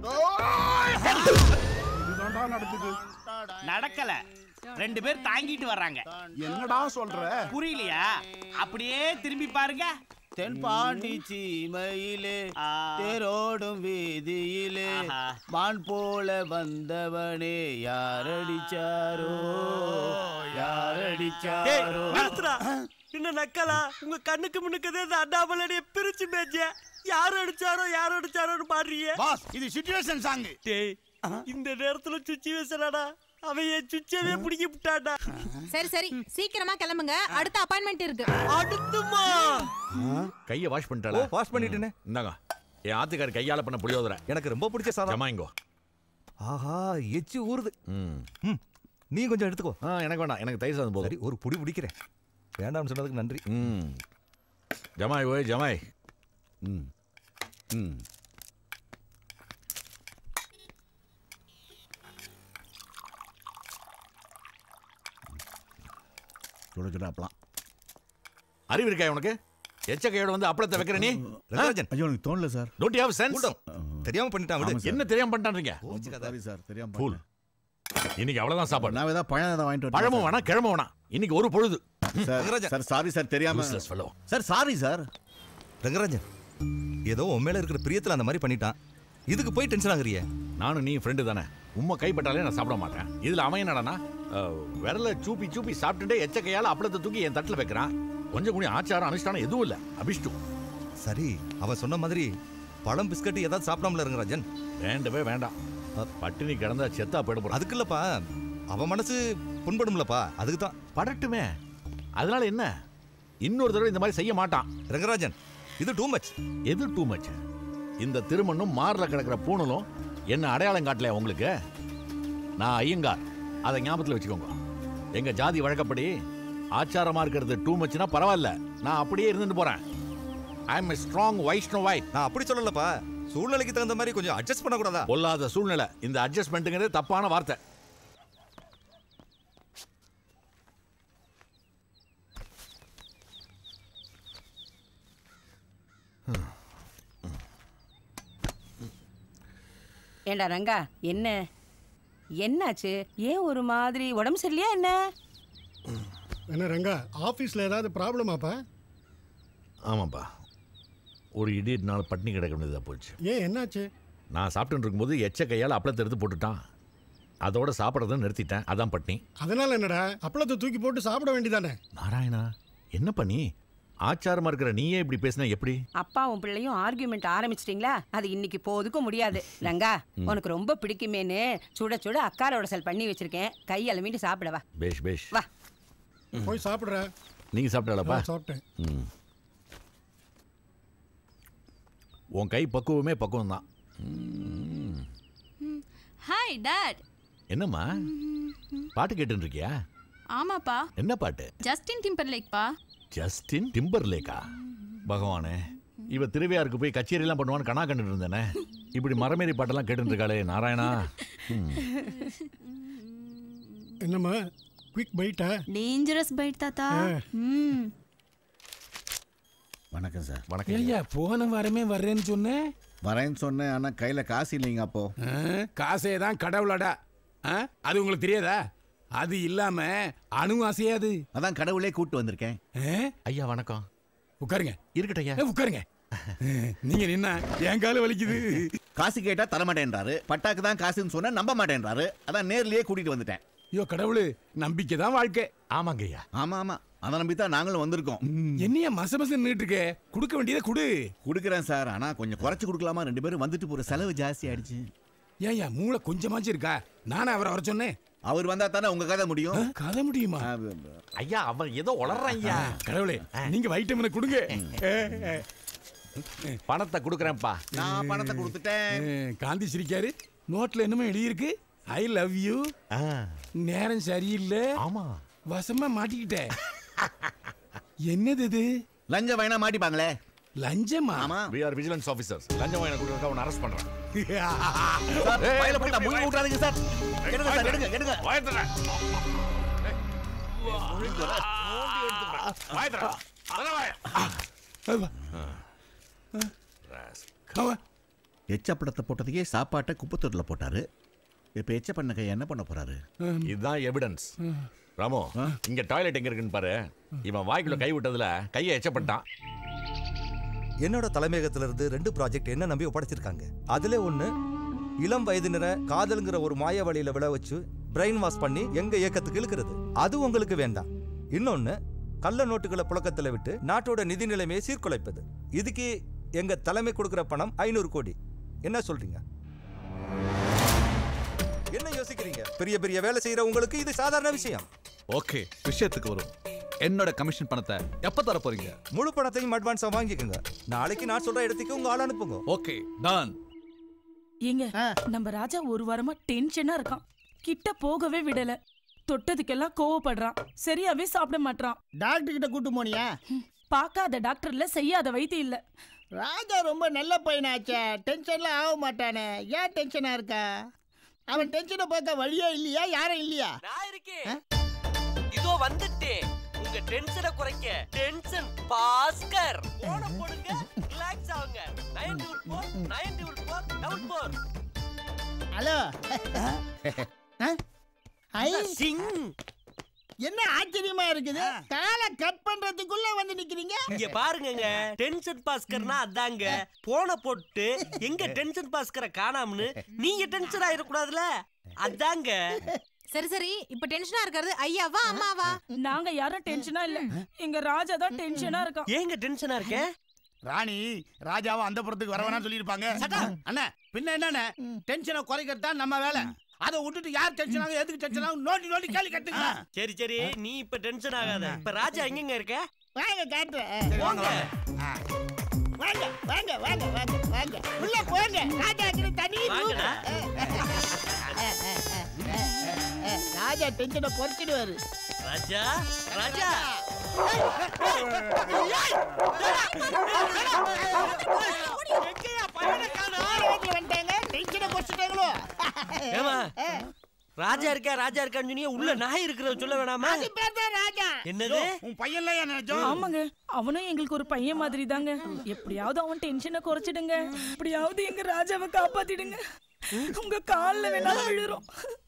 இதுதான்டா நடக்குது நடக்கல ரெண்டு பேர் தாங்கிட்டு வர்றாங்க என்னடா சொல்ற புரியலையா அப்படியே திரும்பி பாருங்க தென்பாண்டி சீமையிலே தேரோடும் வீதியிலே மான் போல வந்தவனே யாரடிச்சாரோ யாரடிச்சாரோ நிறுத்துடா என்ன நக்கலா உங்க கண்ணுக்கு முன்னுக்கதே இந்த அண்ணாமலைய பிரிச்சு மேய்ச்ச யார் அடிச்சாரோ யார் அடிச்சாரோன்னு பாடுறீங்க பாஸ் இது சிச்சுவேஷன் சாங் டேய் இந்த நேரத்துல சுச்சுவேஷனாடா அவன் என் சுச்சவே பிடிக்க விட்டாடா சரி சரி சீக்கிரமா கிளம்புங்க அடுத்த அப்பாயின்மெண்ட் இருக்கு அடுத்துமா கையை வாஷ் ஓ பண்ணிட்டாளா வாஷ் பண்ணிட்டேனே இந்தாங்க என் ஆத்துக்காரி கையால பண்ண புளியோதரை எனக்கு ரொம்ப பிடிச்ச சாதம் ஜமாயிங்கோ ஆஹா எச்சு ஊறுது ம் ம் நீ கொஞ்சம் எடுத்துக்கோ ஆ எனக்கு வேண்டாம் எனக்கு தயிர் சாதம் போதும் சரி ஒரு புடி பிடிக்கிறேன் வேண்டாம்னு சொன்னதுக்கு நன்றி ம் ஜமாய் ஓய் ஜமாய் ம் ம் சுடுச்சுடாப்பலாம் அறிவு இருக்கா உனக்கு எச்ச கையோட வந்து அப்பளத்தை வைக்கிற நீ ரங்கராஜன் ஐயோ எனக்கு தோணல சார் டோன்ட் ஹேவ் சென்ஸ் தெரியாம பண்ணிட்டான் விடு என்ன தெரியாம பண்ணிட்டான்றீங்க சாரி சார் தெரியாம ஃபூல் இன்னைக்கு அவ்வளவுதான் சாப்பாடு நான் ஏதாவது பழம் ஏதாவது வாங்கிட்டு வரட்டுமா பழமும் வேணாம் கிழமும் வேணாம் இன்னைக்கு ஒரு பொழுது சார் சார் சாரி சார் தெரியாம Useless fellow. Sir sorry sir Rangarajan ஏதோ உன் மேல இருக்கிற பிரியத்துல அந்த மாதிரி பண்ணிட்டான் இதுக்கு போய் டென்ஷன் ஆகுறியே நானும் நீ ஃப்ரெண்டு தானே உம்மை கைப்பட்டாலே நான் சாப்பிட மாட்டேன் இதுல அவன் என்னடானா அஹ், விரல சூப்பி சூப்பி சாப்பிட்டுட்டே எச்ச கையால அப்பளத்தை தூக்கி என் தட்டுல வைக்கிறான் கொஞ்சம் கூட ஆச்சாரம் அனுஷ்டானம் எதுவும் இல்ல அபிஷ்டு சரி அவன் சொன்ன மாதிரி பழம் பிஸ்கட் ஏதாவது சாப்பிடாமல ரங்கராஜன் வேண்டவே வேண்டாம் பட்டினி கிடந்தா செத்தா போயிட போறான் அதுக்கு இல்லப்பா அவன் மனசு புண்படும்லப்பா அதுக்கு தான் படட்டுமே அதனால என்ன இன்னொரு தடவை இந்த மாதிரி செய்ய மாட்டான் ரங்கராஜன் இது டூ மச் எது டூ மச் இந்த திருமண்ணும் மார்ல கிடக்கிற பூணலும் என்ன அடையாளம் காட்டலையா உங்களுக்கு நான் ஐயங்கார் அதை ஞாபகத்தில் வச்சுக்கோங்க எங்க ஜாதி வழக்கப்படி ஆச்சாரமா இருக்கிறது டூ மச்னா பரவாயில்ல நான் அப்படியே இருந்துட்டு போறேன் ஐ எம் ஸ்ட்ராங் வைஷ்ணவாய் நான் அப்படி சொல்லலப்பா சூழ்நிலைக்கு தகுந்த மாதிரி கொஞ்சம் அட்ஜஸ்ட் பண்ணக்கூடாதா பொல்லாத சூழ்நிலை இந்த அட்ஜஸ்ட்மெண்ட்டுங்கிறது தப்பான வார்த்தை ஏண்டா ரங்கா என்ன என்னாச்சு ஏன் ஒரு மாதிரி உடம்பு சரியில்லையா என்ன என்ன ரங்கா ஆஃபீஸில் ஏதாவது ப்ராப்ளமாப்பா ஆமாப்பா ஒரு இடியட்னால பட்டினி கிடக்க வேண்டியதாக போச்சு ஏன் என்னாச்சு நான் சாப்பிட்டுட்டு இருக்கும்போது எச்ச கையால் அப்பளத்தை எடுத்து போட்டுட்டான் அதோட சாப்பிட்றத நிறுத்திட்டேன் அதான் பட்னி அதனால என்னடா அப்பளத்தை தூக்கி போட்டு சாப்பிட வேண்டியதானே நாராயணா என்ன பண்ணி ஆச்சாரமா இருக்கிற நீயே இப்படி பேசினா எப்படி அப்பாவும் பிள்ளையும் ஆர்கியூமெண்ட் ஆரம்பிச்சிட்டீங்களா அது இன்னைக்கு போதுக்க முடியாது ரங்கா ம். உனக்கு ரொம்ப பிடிக்குமேன்னு சுட சுட அக்காரோட செல் பண்ணி வச்சிருக்கேன் கை அலமிட்டு சாப்பிடவா பேஷ் பேஷ் வா போய் சாப்பிட்ற நீங்க சாப்பிட்டாலப்பா ஆ, சாப்பிட்டேன். ம் உன் கை பக்குவமே பக்குவம் தான் ஹாய் டாட் என்னம்மா பாட்டு கேட்டுட்டு இருக்கியா ஆமாப்பா என்ன பாட்டு ஜஸ்டின் டிம்பர்லேக்ப்பா ஜஸ்டின் டிம்பர்லேக்கா பகவானே இவ திருவையாருக்கு போய் கச்சேரியெல்லாம் பண்ணுவான்னு கணா கண்டுட்டு இருந்தேனே இப்படி மரமேறி பாட்டெல்லாம் கேட்டுட்டு இருக்காளே நாராயணா ம். என்னம்மா குயிக் பைட்டா டேஞ்சரஸ் பைட் தாத்தா ம் வணக்கம் சார் வணக்கம் ஐயா போன வாரமே வர்றேன்னு சொன்னேன் வரேன்னு சொன்னேன் ஆனால் கையில் காசு இல்லைங்க அப்போ காசே தான் கடவுளடா ஆ? அது உங்களுக்கு தெரியாதா அது இல்லாம அணு ஆசையாது அதான் கடவுளே கூட்டு வந்திருக்கேன் ஐயா வணக்கம் உட்காருங்க இருக்கட்டும் ஐயா ஏ, உட்காருங்க நீங்க நின்னா என் கால வலிக்குது காசு கேட்டா தர மாட்டேன்றாரு பட்டாக்கு தான் காசுன்னு சொன்னா நம்ப மாட்டேன்றாரு அதான் நேர்லயே கூட்டிட்டு வந்துட்டேன் ஐயோ கடவுளு நம்பிக்கை தான் வாழ்க்கை ஆமாங்க ஐயா ஆமா ஆமா அதை நம்பி தான் நாங்களும் வந்திருக்கோம் என்னைய மச மச நின்றுட்டு இருக்கே கொடுக்க வேண்டியதை கொடு கொடுக்குறேன் சார் ஆனா கொஞ்சம் குறைச்சு கொடுக்கலாமா ரெண்டு பேரும் வந்துட்டு போற செலவு ஜாஸ்தி ஆயிடுச்சு ஏன் ஏன் மூளை கொஞ்சமாச்சும் இருக்கா நானே அவரை வர சொன்னேன் அவர் வந்தா தானே உங்க கதை முடியும் கதை முடியுமா ஐயா அவன் ஏதோ உளறான் ஐயா கடவுளே நீங்க வைட்டமினை கொடுங்க பணத்தை கொடுக்குறேன்ப்பா நான் பணத்தை கொடுத்துட்டேன் காந்தி சிரிக்காரு நோட்ல என்னமோ எழுதியிருக்கு ஐ லவ் யூ நேரம் சரியில்லை ஆமா வசமா மாட்டிக்கிட்டேன் என்னது இது லஞ்சம் வேணா மாட்டிப்பாங்களே லஞ்சமா ஆமா we are vigilance officers லஞ்சம் வாங்கி கொடுக்கறத அவனை அரெஸ்ட் பண்றேன் சார் பையில போட்டா முழுங்க விட்றாதீங்க சார் எடுங்க சார் எடுங்க எடுங்க வாயத்தற எச்சப்படத்தை போட்டதுக்கே சாப்பாட்டை குப்பத்தொட்டில் போட்டாரு இப்போ எச்ச பண்ண கை என்ன பண்ண போறாரு இதுதான் எவிடன்ஸ் ராமோ இங்க டாய்லெட் எங்க இருக்குன்னு பாரு இவன் வாய்க்குள்ள கை விட்டதுல கையை எச்சப்பட்டான் என்னோட தலைமையகத்துல இருந்து ரெண்டு ப்ராஜெக்ட் என்ன நம்பி ஒப்படைச்சிருக்காங்க அதுல ஒண்ணு இளம் வயதினர காதல்ங்கிற ஒரு மாய வழியில விழ வச்சு பிரெயின் வாஷ் பண்ணி எங்க இயக்கத்துக்கு இழுக்கிறது அது உங்களுக்கு வேண்டாம் இன்னொன்னு கள்ள நோட்டுகளை புழக்கத்துல விட்டு நாட்டோட நிதி நிலைமையை சீர்குலைப்பது இதுக்கு எங்க தலைமை கொடுக்கிற பணம் ஐநூறு கோடி என்ன சொல்றீங்க என்ன யோசிக்கிறீங்க பெரிய பெரிய வேலை செய்யற உங்களுக்கு இது சாதாரண விஷயம் ஓகே விஷயத்துக்கு வரும் என்னோட கமிஷன் பணத்தை எப்ப தர போறீங்க முழு பணத்தையும் அட்வான்ஸா வாங்கிக்கோங்க நாளைக்கு நான் சொல்ற இடத்துக்கு உங்க ஆள் அனுப்புங்க ஓகே டன் ஏங்க நம்ம ராஜா ஒரு வாரமா டென்ஷனா இருக்கான் கிட்ட போகவே விடல தொட்டதுக்கெல்லாம் கோவப்படுறான் சரியாவே சாப்பிட மாட்றான் டாக்டர் கிட்ட கூட்டு போனியா பார்க்காத டாக்டர்ல செய்யாத வைத்தியம் இல்ல ராஜா ரொம்ப நல்ல பையனாச்சே டென்ஷன்ல ஆக மாட்டானே ஏன் டென்ஷனா இருக்கா அவன் டென்ஷனை பார்க்க வழியே இல்லையா யாரும் இல்லையா நான் இருக்கேன் இதோ வந்துட்டேன் உங்க டென்ஷனை குறைக்க டென்ஷன் பாஸ்கர் போன போடுங்க ரிலாக்ஸ் ஆகுங்க நைன் டூல் ஃபோர் நைன் டூல் ஃபோர் டபுள் ஃபோர் ஹலோ ஐ சிங் என்ன ஆச்சரியமா இருக்குது காலை கட் பண்றதுக்குள்ள வந்து நிக்கிறீங்க இங்க பாருங்கங்க டென்ஷன் பாஸ்கர்னா அதாங்க போன போட்டு எங்க டென்ஷன் பாஸ்கரை காணாமனு நீங்க டென்ஷன் ஆயிடக்கூடாதுல அதாங்க சரி சரி இப்ப டென்ஷனா இருக்கிறது ஐயாவா அம்மாவா நாங்க யாரும் டென்ஷனா இல்ல எங்க ராஜா தான் டென்ஷனா இருக்கான் ஏங்க டென்ஷனா இருக்கேன் ராணி ராஜாவும் அந்த புறத்துக்கு வர வேணாம்னு சொல்லியிருப்பாங்க அண்ணா பின்ன என்னண்ணே டென்ஷனை குறைக்கிறது தான் நம்ம வேலை அதை விட்டுட்டு யார் டென்ஷன் ஆகும் எதுக்கு டென்ஷன் ஆகும் நோண்டி நோண்டி கேள்வி கட்டுங்க சரி சரி நீ இப்ப டென்ஷன் ஆகாத இப்ப ராஜா எங்கங்க இருக்க வாங்க காட்டுறேன் சரி, வாங்க, வாங்க வாங்க வாங்க வாங்க வாங்க உள்ள போங்க ராஜா தனி room. ராஜா டென்ஷனை குறைச்சிடுவாரு ராஜா ராஜா வந்துட்டாங்க டென்ஷனை குறைச்சிட்டாங்களோ ஏமா ராஜா இருக்கா ராஜா இருக்கான்னு சொன்னீங்க உள்ள நாய் இருக்கிறத சொல்ல வேணாமா அது பேர் தான் ராஜா என்னது உன் பையன்ல என்ன நினைச்சோம் ஆமாங்க அவனும் எங்களுக்கு ஒரு பையன் மாதிரி தாங்க எப்படியாவது அவன் டென்ஷனை குறைச்சிடுங்க எப்படியாவது எங்க ராஜாவை காப்பாத்திடுங்க உங்க கால்ல வேணாலும் விழுறோம்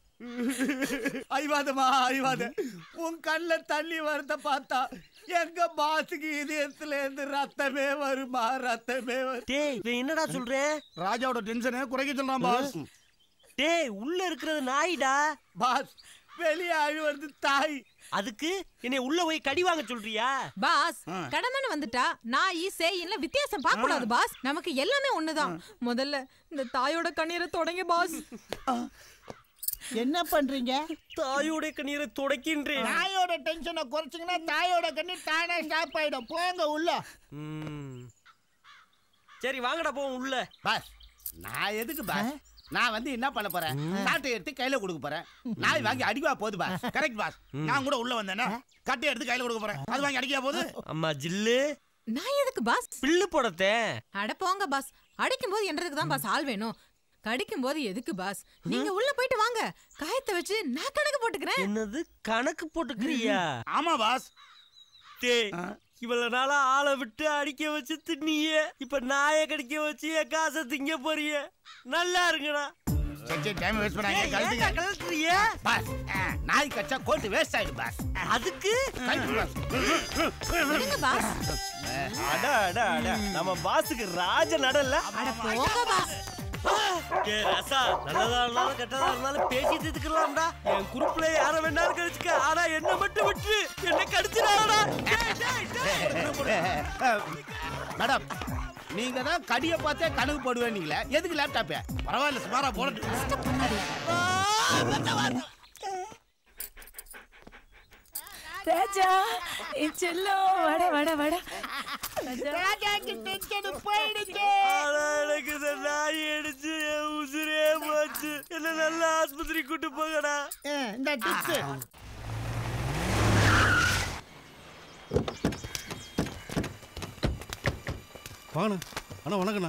ஐவாதமா ஐவாத உன் கண்ணுல தண்ணி வரத பார்த்தா எங்க பாசுக்கு இதயத்துல இருந்து ரத்தமே வருமா ரத்தமே வரும் டேய் இவன் என்னடா சொல்றேன் ராஜாவோட டென்ஷனை குறைக்க சொல்றான் பாஸ் டேய் உள்ள இருக்கிறது நாய்டா பாஸ் வெளியே அழுவது தாய் அதுக்கு என்னை உள்ள போய் கடி வாங்க சொல்றியா பாஸ் கடமைன்னு வந்துட்டா நாய் சேயின்ல வித்தியாசம் பார்க்க கூடாது பாஸ் நமக்கு எல்லாமே ஒண்ணுதான் முதல்ல இந்த தாயோட கண்ணீரை தொடங்க பாஸ் என்ன பண்றீங்க தாயோட கண்ணீரை துடைக்கின்றேன் நாயோட டென்ஷனை குறைச்சிங்கன்னா தாயோட கண்ணி தானே ஸ்டாப் ஆயிடும் போங்க உள்ள ம். சரி வாங்கடா போவோம் உள்ள பாஸ் நான் எதுக்கு பாஸ் நான் வந்து என்ன பண்ண போறேன் சாட்டை எடுத்து கையில கொடுக்க போறேன் நாய் வாங்கி அடிக்கவா போகுது பாஸ் கரெக்ட் பாஸ் நான் கூட உள்ள வந்தேன்னா கட்டை எடுத்து கையில கொடுக்க போறேன் அது வாங்கி அடிக்கவா போகுது அம்மா ஜில்லு நான் எதுக்கு பாஸ் பில்லு போடத்தே அட போங்க பாஸ் அடிக்கும் போது என்றதுக்கு தான் பாஸ் ஆள் வேணும் கடிக்கும் போது எதுக்கு பாஸ் நீங்க உள்ள போயிட்டு வாங்க காயத்தை வச்சு நான் கணக்கு போட்டுக்கிறேன் என்னது கணக்கு போட்டுக்கிறியா ஆமா பாஸ் டேய் இவ்வளவு நாளா ஆளை விட்டு அடிக்க வச்சு தின்னியே இப்ப நாயை கடிக்க வச்சு என் காசை திங்க போறிய நல்லா இருங்கடா சரி டைம் வேஸ்ட் பண்ணாங்க ஏய், கழட்டுங்க ஏன்டா கழட்டுறிய? பாஸ் ஆ, நாய் கச்சா கோட்டு வேஸ்ட் ஆயிடும் பாஸ் அதுக்கு கழட்டு பாஸ் விடுங்க பாஸ் அட அட அட நம்ம பாஸுக்கு ராஜ நடல்ல அட போங்க பாஸ் ஏ ரசா நல்லதா இருந்தாலும் கெட்டதா இருந்தாலும் பேசி தீர்த்துக்கலாம்டா என் குரூப்ல யார வேணாலும் கழிச்சுக்க ஆனா என்ன மட்டும் விட்டு என்ன கடிச்சிடாடா மேடம் நீங்க தான் கடியை பார்த்தே கணக்கு போடுவேன்னீங்களே எதுக்கு லேப்டாப் பரவாயில்ல சுமாரா போடட்டும் ராஜா என் செல்லம் வட வட வட ராஜாக்கு டென்ஷன் போயிடுச்சு ஆனா எனக்கு இந்த நாய் அடிச்சு என் உசுரே போச்சு என்ன நல்ல ஆஸ்பத்திரி கூட்டு போங்கடா இந்த டிப்ஸ் வாண்ணா அண்ணா வணக்கண்ணா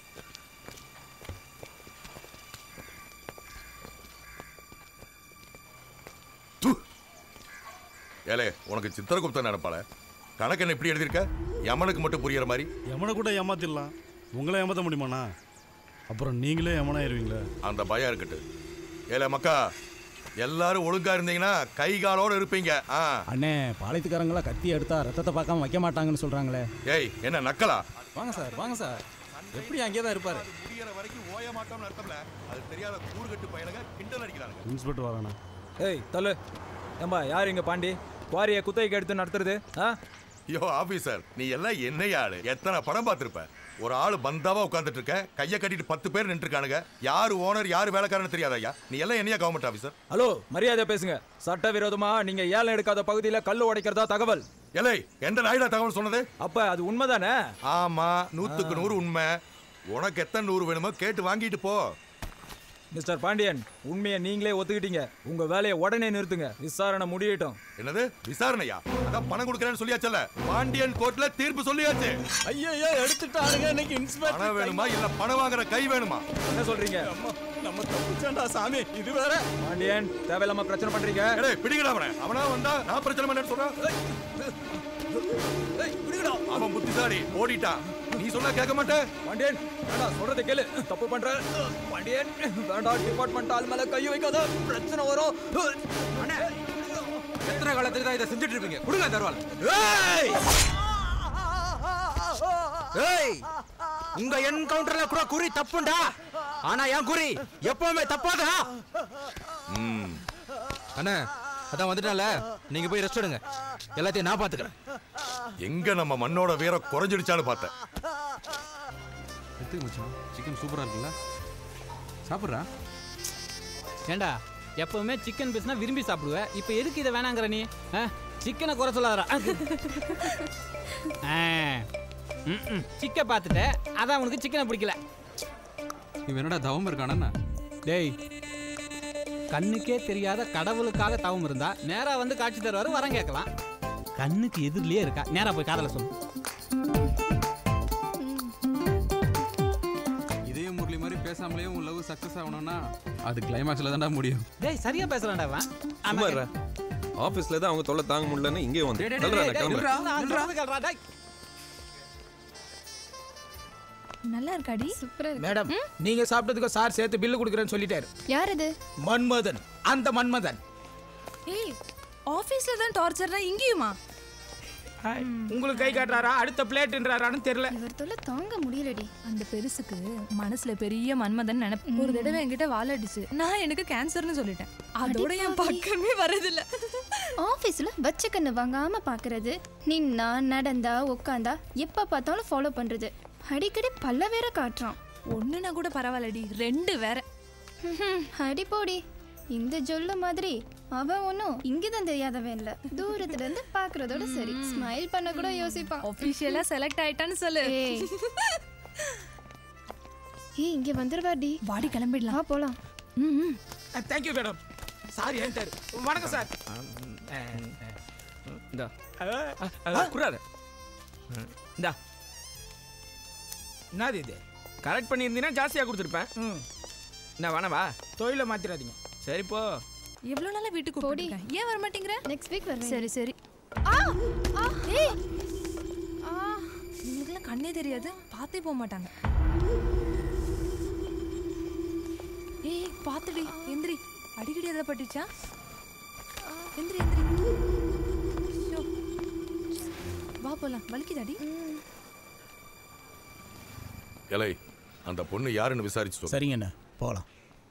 ஏலே உனக்கு சித்திரகுப்தன் நினைப்பாள கணக்கு என்ன இப்படி எழுதியிருக்க யமனுக்கு மட்டும் புரியுற மாதிரி எமனை கூட ஏமாத்திடலாம் உங்களை ஏமாத்த முடியுமாண்ணா அப்புறம் நீங்களே எமனாயிருவீங்களே அந்த பயம் இருக்கட்டும் ஏலே மக்கா எல்லாரும் ஒழுங்கா இருந்தீங்கன்னா கை காலோட இருப்பீங்க ஆ அண்ணே பாளையத்துக்காரங்களா கத்தி எடுத்தா ரத்தத்தை பார்க்காம வைக்க மாட்டாங்கன்னு சொல்றாங்களே ஏய் என்ன நக்கலா வாங்க சார் வாங்க சார் எப்படி அங்கேயே தான் இருப்பாரு முடியற வரைக்கும் ஓய மாட்டோம்னு அர்த்தம்ல அது தெரியாத கூறுகட்டு பையனுங்க கிண்டல் அடிக்கிறாங்க இன்ஸ்பெக்டர் வரானா ஏய் தள்ளு ஏம்பா யார் இங்க பாண்டி குவாரியை குத்தகைக்கு எடுத்து நடத்துறது ஆ ஐயோ ஆபீசர் நீ எல்லாம் என்னைய ஆளு எத்தனை படம் பார்த்திருப்ப ஒரு ஆளு பந்தாவா உட்கார்ந்துட்டு இருக்க கையை கட்டிட்டு பத்து பேர் நின்று இருக்கானுங்க யாரு ஓனர் யாரு வேலைக்காரன்னு தெரியாத ஐயா நீ எல்லாம் என்னையா கவர்மெண்ட் ஆபீசர் ஹலோ மரியாதை பேசுங்க சட்டவிரோதமா நீங்க ஏலம் எடுக்காத பகுதியில கல்லு உடைக்கிறதா தகவல் எலை எந்த நாயுடா தகவல் சொன்னது அப்ப அது உண்மைதானே ஆமா நூத்துக்கு நூறு உண்மை உனக்கு எத்தனை நூறு வேணுமோ கேட்டு வாங்கிட்டு போ மிஸ்டர் பாண்டியன் உண்மையை நீங்களே ஒத்துக்கிட்டீங்க உங்க வேலையை உடனே நிறுத்துங்க விசாரணை முடியட்டும் என்னது விசாரணையா அதான் பணம் கொடுக்கறேன்னு சொல்லியாச்சல்ல பாண்டியன் கோர்ட்ல தீர்ப்பு சொல்லியாச்சு ஐயோ எடுத்துட்டாருங்க இன்னைக்கு பணம் வேணுமா இல்ல பணம் வாங்குற கை வேணுமா என்ன சொல்றீங்க நம்ம தப்பிச்சேன்டா சாமி இது வேற பாண்டியன் தேவையில்லாம பிரச்சனை பண்றீங்க ஏய் பிடிங்கடா அவனை அவனா வந்தா நான் பிரச்சனை பண்ணேன்னு சொல்றான் அவன் புத்திசாலி ஓடிட்டான் நீ சொன்னா கேட்க மாட்டே பாண்டியன் வேண்டாம் சொல்றதை கேளு தப்பு பண்ற பாண்டியன் வேண்டாம் டிபார்ட்மெண்ட் ஆள் மேல கை வைக்காத பிரச்சனை வரும் எத்தனை காலத்துக்கு தான் இதை செஞ்சுட்டு இருப்பீங்க கொடுங்க தருவாள் ஏய் ஏய் உங்க என்கவுண்டர்ல கூட குறி தப்புண்டா ஆனா என் குறி எப்பவுமே தப்பாதா ம் அண்ணா அதான் வந்துட்டால நீங்க போய் ரெஸ்ட் எடுங்க எல்லாத்தையும் நான் பாத்துக்கிறேன் எங்க நம்ம மண்ணோட வீரம் குறைஞ்சிடுச்சான்னு பார்த்தேன் எடுத்துக்க மச்சான் சிக்கன் சூப்பரா இருக்குல்ல சாப்பிட்றா ஏண்டா எப்பவுமே சிக்கன் பீஸ்னா விரும்பி சாப்பிடுவேன் இப்போ எதுக்கு இதை வேணாங்கிற நீ சிக்கனை குறை சொல்லாதடா சிக்கை பார்த்துட்ட அதான் உனக்கு சிக்கனை பிடிக்கல இவன் என்னடா தவம் இருக்கானா டேய் கண்ணுக்கே தெரியாத கடவுளுக்காக தவம் இருந்தா நேரா வந்து காட்சி தருவாரு வரம் கேட்கலாம் கண்ணுக்கு எதிரிலேயே இருக்கா நேரா போய் காதல சொல்லு இதே முரளி மாதிரி பேசாமலே உன் லவ் சக்சஸ் ஆகணும்னா அது கிளைமாக்ஸ்ல தான்டா முடியும் டேய் சரியா பேசுறான்டா அவன் சும்மா இருடா. ஆபீஸ்ல தான் அவங்க தொல்லை தாங்க முடியலன்னு இங்கே வந்து டேய், டேய், தள்ளுறா, டேய், நான் டேய், கிளம்புறேன். நில்றா, நான் சொல்றது கேளுடா, டேய். நல்லா இருக்காடி சூப்பரா மேடம் நீங்க சாப்பிட்டதுக்கு சார் சேர்த்து பில்லு கொடுக்குறேன்னு சொல்லிட்டாரு யார் இது மன்மதன் அந்த மன்மதன் ஏய் ஆபீஸ்ல தான் டார்ச்சர்னா இங்கேயுமா உங்களுக்கு கை காட்டுறாரா அடுத்த பிளேட்ன்றாரான்னு தெரியல இவர் தொல்லை தாங்க முடியலடி அந்த பெருசுக்கு மனசுல பெரிய மன்மதன் நினைப்பு ஒரு தடவை என்கிட்ட வாழடிச்சு நான் எனக்கு கேன்சர்னு சொல்லிட்டேன் அதோட என் பக்கமே வரதில்ல ஆஃபீஸில் வச்ச கண்ணு வாங்காம பார்க்கறது நின்னா நடந்தா உட்காந்தா எப்போ பார்த்தாலும் ஃபாலோ பண்ணுறது அடிக்கடி பல்ல வேற காட்டுறான் ஒண்ணுனா கூட பரவாயில்லடி ரெண்டு வேற அடி போடி இந்த ஜொல்லு மாதிரி அவன் ஒன்றும் இங்கதான் தெரியாதவன் இல்ல தூரத்துல இருந்து பாக்குறதோட சரி ஸ்மைல் பண்ண கூட யோசிப்பான் Official-ஆ select ஆயிட்டான்னு சொல்லு. ஏய் ஏய், இங்க வந்துருவாடி வாடி கிளம்பிடலாம் போலாம் ம் தேங்க்யூ மேடம் சாரி ஏன்ட்டாரு வணக்கம் சார் இந்தா குறாரு இந்தா என்னது இது கரெக்ட் பண்ணியிருந்தீங்கன்னா ஜாஸ்தியாக கொடுத்துருப்பேன் என்ன வேணவா தொழிலை மாத்திராதீங்க சரி போ எவ்வளவு நாளா வீட்டுக்கு போடிங்க ஏன் வர மாட்டேங்கிற நெக்ஸ்ட் வீக் வருவேன் சரி சரி ஆ ஆ ஏய் இவங்களுக்குலாம் கண்ணே தெரியாது பார்த்தே போக மாட்டாங்க ஏய் பாத்துடி எந்திரி அடிக்கடி எதை பட்டுச்சா எந்திரி எந்திரி ஷோ. வா போலாம் வலிக்குதாடி எலை அந்த பொண்ணு யாருன்னு விசாரிச்சு சொல்லு சரிங்கண்ணா போகலாம்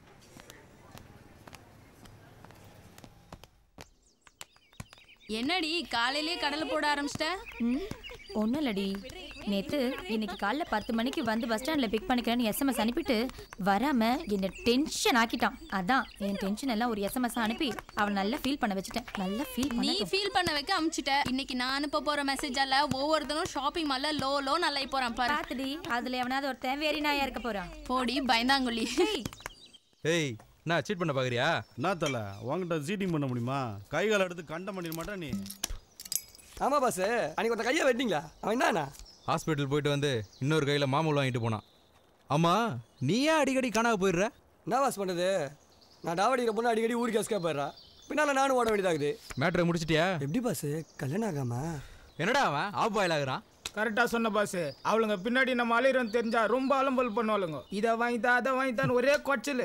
என்னடி காலையிலேயே கடலை போட ஆரம்பிச்சிட்ட ஒன்றும் இல்லடி நேத்து இன்னைக்கு காலைல பத்து மணிக்கு வந்து பஸ் ஸ்டாண்டில் பிக் பண்ணிக்கிறேன்னு எஸ்எம்எஸ் அனுப்பிட்டு வராம என்னை டென்ஷன் ஆக்கிட்டான் அதான் என் டென்ஷன் எல்லாம் ஒரு எஸ்எம்எஸ் அனுப்பி அவன் நல்லா ஃபீல் பண்ண வச்சுட்டேன் நல்லா ஃபீல் நீ பண்ணி ஃபீல் பண்ண வைக்க அமுச்சிட்ட இன்னைக்கு நான் அனுப்ப போற மெசேஜால ஒவ்வொருத்தரும் ஷாப்பிங் மால்ல லோ லோ நல்லா போறான் பாரு பாத்துடி அதுல எவனாவது ஒருத்தன் வெறி நாயா இருக்க போறான் போடி பயந்தாங்குழி ஏய் என்ன சீட் பண்ண பாக்குறியா என்ன தல உங்ககிட்ட சீட்டிங் பண்ண முடியுமா கை கால் எடுத்து கண்டம் பண்ணிட மாட்டேன் நீ ஆமா பாஸ் அன்னைக்கு ஒருத்த கையை வெட்டிங்களா அவன் என்னண்ணா ஹாஸ்பிட்டல் போயிட்டு வந்து இன்னொரு கையில் மாமூல் வாங்கிட்டு போனான் ஆமா நீ ஏன் அடிக்கடி காணாம போயிடுற என்ன பாஸ் பண்ணுது நான் டாவடிக்கிற பொண்ணு அடிக்கடி ஊருக்கு எஸ்கேப் போயிடுறா பின்னால நானும் ஓட வேண்டியதாகுது மேட்ரை முடிச்சிட்டியா எப்படி பாஸ் கல்யாணம் ஆகாம என்னடா அவன் ஆஃப் பாயில் ஆகுறான் கரெக்டா சொன்ன பாஸ் அவளுங்க பின்னாடி நம்ம அலையிறோம் தெரிஞ்சா ரொம்ப அலம்பல் பண்ணுவாளுங்க இதை வாங்கித்தா அதை வாங்கித்தான் ஒரே கொச்சல்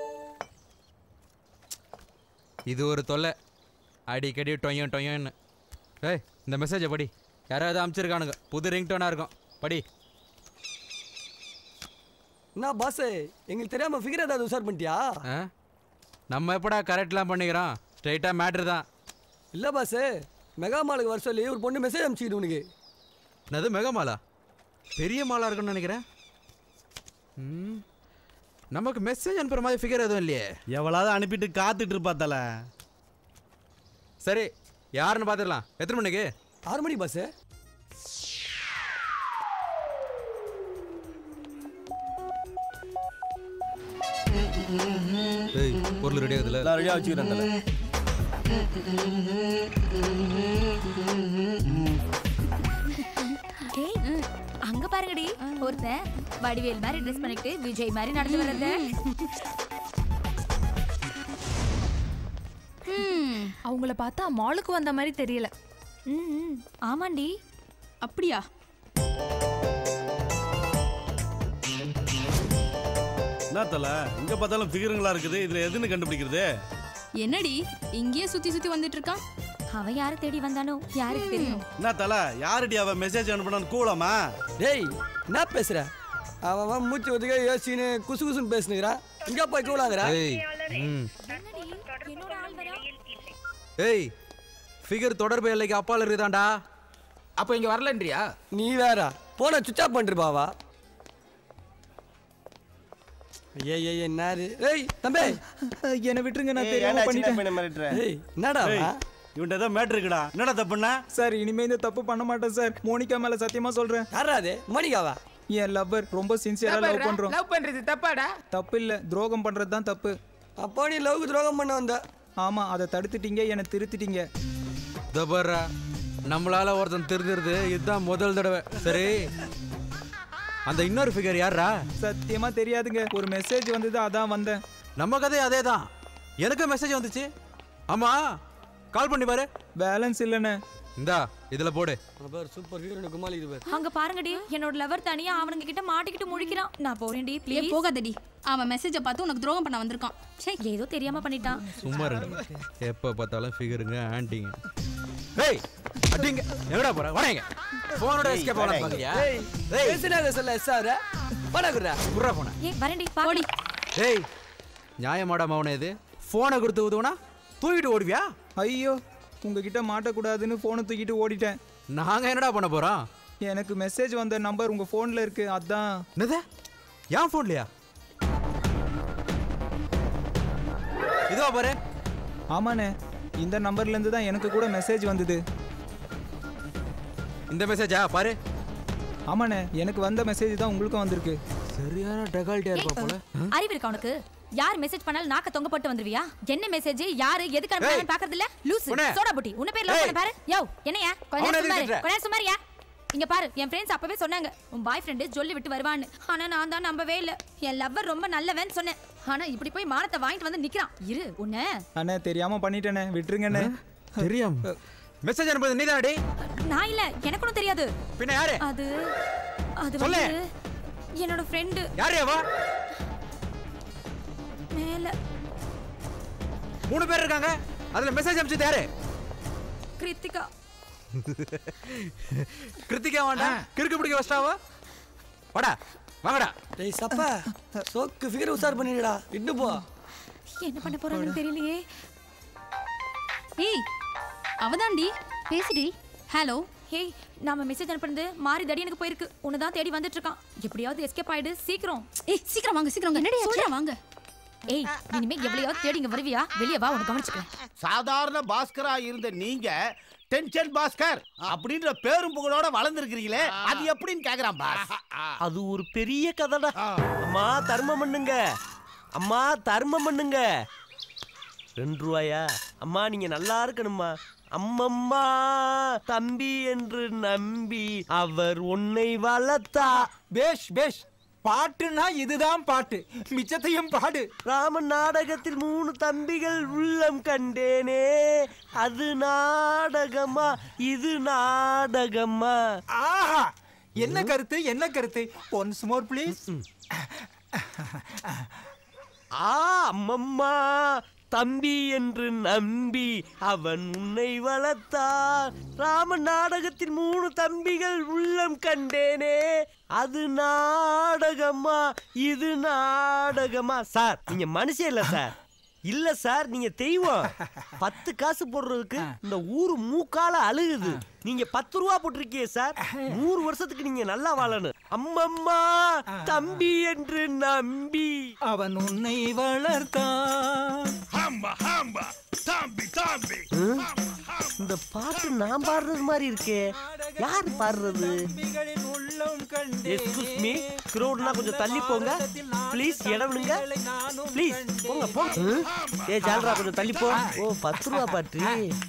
இது ஒரு தொல்லை அடிக்கடி டொய்யும் டொய்யன்னு ஏய் இந்த மெசேஜை படி யாராவது அனுப்பிச்சிருக்கானுங்க புது ரிங்டோனாக இருக்கும் படி என்ன பாஸ் எங்களுக்கு தெரியாம ஃபிகர் ஏதாவது உஷார் பண்ணிட்டியா ஆ நம்ம எப்படா கரெக்ட்லாம் பண்ணிக்கிறோம் ஸ்ட்ரைட்டாக மேட்ரு தான் இல்ல பாஸ் மெகா மாலுக்கு வர சொல்லி ஒரு பொண்ணு மெசேஜ் அனுப்பிச்சிக்கிட்டு உனக்கு என்னது மெகா மாலா பெரிய மாலா இருக்குன்னு நினைக்கிறேன் ம் நமக்கு மெசேஜ் அனுப்புற மாதிரி ஃபிகர் எதுவும் இல்லையே எவ்வளவு அனுப்பிட்டு காத்துட்டு இருப்பா தல சரி யாருன்னு பார்த்துடலாம் எத்தனை மணிக்கு ஆறு மணி பாஸ் ஏய் பொருள் ரெடி ஆகுதுல நான் ரெடியாக வச்சுக்கிறேன் தல ஏய், அங்க பாருங்கடி ஒருத்தன் வடிவேல் மாதிரி ட்ரெஸ் பண்ணிட்டு விஜய் மாதிரி நடந்து வர்றத அவங்கள பார்த்தா மாலுக்கு வந்த மாதிரி தெரியல ம் ஆமாண்டி அப்படியா என்ன தல இங்க பார்த்தாலும் ஃபிகருங்களா இருக்குது இதுல எதுன்னு கண்டுபிடிக்கிறது என்னடி இங்கேயே சுத்தி சுத்தி வந்துட்டு இருக்கான் அவன் யாரை தேடி வந்தானோ யாருக்கு தெரியும் என்ன தல யாருடி அவ மெசேஜ் அனுப்பினான்னு கூலமா டேய் என்ன பேசுற அவன் அவன் மூச்சு ஒதுக்க யோசிச்சுன்னு குசு குசுன்னு பேசுனுங்கிறான் இங்க போய் கூடாங்கிற ஏய் ம் ஏய் ஃபிகர் தொடர்பு எல்லைக்கு அப்பால் இருக்குதாண்டா அப்போ இங்க வரலன்றியா நீ வேற போன சுவிச் ஆஃப் பண்ணிருப்பாவா ஏய் ஏய் என்னாரு ஏய் தம்பி என்னை விட்டுருங்க நான் ஏய், தெரியாம ஏன்டா சின்ன பண்ணிட்டேன் பையனை மிரட்டுற? ஏய், என்னடா ஏய், அவன்? இவன்ட்ட ஏதோ மேட்ரு இருக்குடா என்னடா தப்புன்னா சார் இனிமே இந்த தப்பு பண்ண மாட்டேன் சார் மோனிகா மேல சத்தியமா சொல்றேன் யாரா அது மோனிகாவா என் லவ்வர் ரொம்ப சின்சியரா லவ் பண்றோம் லவ் பண்றது தப்பாடா தப்பு இல்ல துரோகம் பண்றது தான் தப்பு அப்பா நீ லவ்க்கு துரோகம் பண்ண வந்த ஆமா அதை தடுத்துட்டீங்க என்னை திருத்திட்டீங்க தபர்ரா நம்மளால ஒருத்தன் திருந்துறது இதுதான் முதல் தடவை சரி அந்த இன்னொரு ஃபிகர் யாரா சத்தியமா தெரியாதுங்க ஒரு மெசேஜ் வந்தது அதான் வந்தேன் நம்ம கதை அதே தான் எனக்கு மெசேஜ் வந்துச்சு ஆமா கால் பண்ணி பாரு பேலன்ஸ் இல்லைண்ணே இந்தா இதுல போடு பாரு சூப்பர் ஹீரோனு குமாலி இது பாரு அங்க பாருங்கடி என்னோட லவர் தனியா அவனுங்க கிட்ட மாட்டிக்கிட்டு முழிக்கிறான் நான் போறேன்டி ஏ ப்ளீஸ் போகாதடி அவன் மெசேஜை பார்த்து உனக்கு துரோகம் பண்ண வந்திருக்கான் சே ஏதோ தெரியாம பண்ணிட்டான் சும்மா இருங்க எப்ப பார்த்தாலும் ஃபிகருங்க ஆண்டிங்க டேய் அடிங்க எங்கடா போற வரேங்க போனோட எஸ்கேப் ஆகலாம் பாக்கறியா பேசினாத சொல்ல சார் பணக்குறா குர்ரா போன ஏ வரேன்டி பாடி டேய் நியாயமாடா மவனே இது போனை கொடுத்து ஊதுவனா தூக்கிட்டு ஓடுவியா ஐயோ உங்ககிட்ட மாட்டக்கூடாதுன்னு ஃபோனை தூக்கிட்டு ஓடிட்டேன் நாங்க என்னடா பண்ண போறோம் எனக்கு மெசேஜ் வந்த நம்பர் உங்க ஃபோன்ல இருக்கு அதான் என்னது என் ஃபோன்லயா இதோ பாரு ஆமாண்ணே இந்த நம்பர்ல இருந்து தான் எனக்கு கூட மெசேஜ் வந்தது இந்த மெசேஜா பாரு ஆமாண்ணே எனக்கு வந்த மெசேஜ் தான் உங்களுக்கும் வந்திருக்கு சரியான டெகால்ட்டியா இருப்பா போல அறிவு இருக்கா உனக்கு யார் மெசேஜ் பண்ணாலும் நாக்க தொங்க போட்டு வந்துருவியா என்ன மெசேஜ் யாரு எதுக்கு அனுப்புறாங்கன்னு பாக்குறது இல்ல லூசு உன்னை. சோடா புட்டி உன்ன பேர் லவ் ஏய். பண்ண பாரு யோ என்னையா கொஞ்ச அவனை நேரம் எதுக்கு சும்மாரு திட்டுற? கொஞ்ச நேரம் சும்மாரியா இங்க பாரு என் ஃப்ரெண்ட்ஸ் அப்பவே சொன்னாங்க உன் பாய் ஃப்ரெண்டு ஜொல்லி விட்டு வருவான்னு ஆனா நான் தான் நம்பவே இல்ல என் லவ்வர் ரொம்ப நல்லவன்னு சொன்னேன் ஆனா இப்படி போய் மானத்தை வாங்கிட்டு வந்து நிக்கிறான் இரு உன்ன அண்ணே தெரியாம பண்ணிட்டேனே விட்டுருங்கண்ணே தெரியாம மெசேஜ் அனுப்புறது நீ தானடி நான் இல்ல எனக்கு ஒண்ணும் தெரியாது பின்ன யாரு அது அது சொல்லு. வந்து என்னோட ஃப்ரெண்டு யாரு அவ மேல மூணு பேர் இருக்காங்க அதுல மெசேஜ் அனுப்பிச்சது யாரு கிருத்திகா கிருத்திகா வாண்டா கிறுக்கு பிடிக்க வச்சிட்டாவா வாடா வாங்கடா டேய் சப்பா சோக்கு ஃபிகர் உசார் பண்ணிடுடா இட்டு போ என்ன பண்ண போறாங்கன்னு தெரியலையே ஏய் அவதான்டி பேசுடி ஹலோ ஹேய் நாம மெசேஜ் அனுப்புனது மாறி தடி எனக்கு போயிருக்கு உன்னை தான் தேடி வந்துட்டு இருக்கான் எப்படியாவது எஸ்கேப் ஆயிடு சீக்கிரம் ஏய் சீக்கிரம் வாங்க சீக்கிரம் வாங்க என்னடி ஆச்சு? சொல்றேன் வாங்க ஏய் இனிமே எவ்வளவு தேடி இங்க வருவியா வெளியே வா உனக்கு கவனிச்சுக்கிறேன் சாதாரண பாஸ்கரா இருந்த நீங்க டென்ஷன் பாஸ்கர் அப்படின்ற பேரும் புகழோட வளர்ந்துருக்கிறீங்களே அது எப்படின்னு கேக்குறான் பாஸ் அது ஒரு பெரிய கதைடா அம்மா தர்மம் பண்ணுங்க அம்மா தர்மம் பண்ணுங்க ரெண்டு ரூபாயா அம்மா நீங்க நல்லா இருக்கணும்மா அம்மம்மா தம்பி என்று நம்பி அவர் உன்னை வளர்த்தா பேஷ் பேஷ் பாட்டுனா இதுதான் பாட்டு மிச்சத்தையும் பாடு ராமன் நாடகத்தில் மூணு தம்பிகள் உள்ளம் கண்டேனே அது நாடகமா இது நாடகமா ஆஹா என்ன கருத்து என்ன கருத்து ஒன்ஸ் மோர் ப்ளீஸ் ஆ அம்மம்மா தம்பி என்று நம்பி அவன் உன்னை வளர்த்தான் ராம நாடகத்தில் மூணு தம்பிகள் உள்ளம் கண்டேனே அது நாடகமா இது நாடகமா சார் நீங்க மனுஷன் இல்ல சார் இல்ல சார் நீங்க தெய்வம் பத்து காசு போடுறதுக்கு இந்த ஊரு மூக்கால அழுகுது நீங்க பத்து ரூபா போட்டிருக்கீங்க சார் நூறு வருஷத்துக்கு நீங்க நல்லா வாழணும் அம்மம்மா தம்பி என்று நம்பி அவன் உன்னை வளர்த்தான் இந்த பாட்டு நான் பாடுறது மாதிரி இருக்கே யார் பாடுறது எக்ஸ்கூஸ் மீ கிரௌட்னா கொஞ்சம் தள்ளி போங்க ப்ளீஸ் இடம் விடுங்க ப்ளீஸ் போங்க போங்க ஏ ஜால்ரா கொஞ்சம் தள்ளி போ ஓ பத்து ரூபா பாட்டு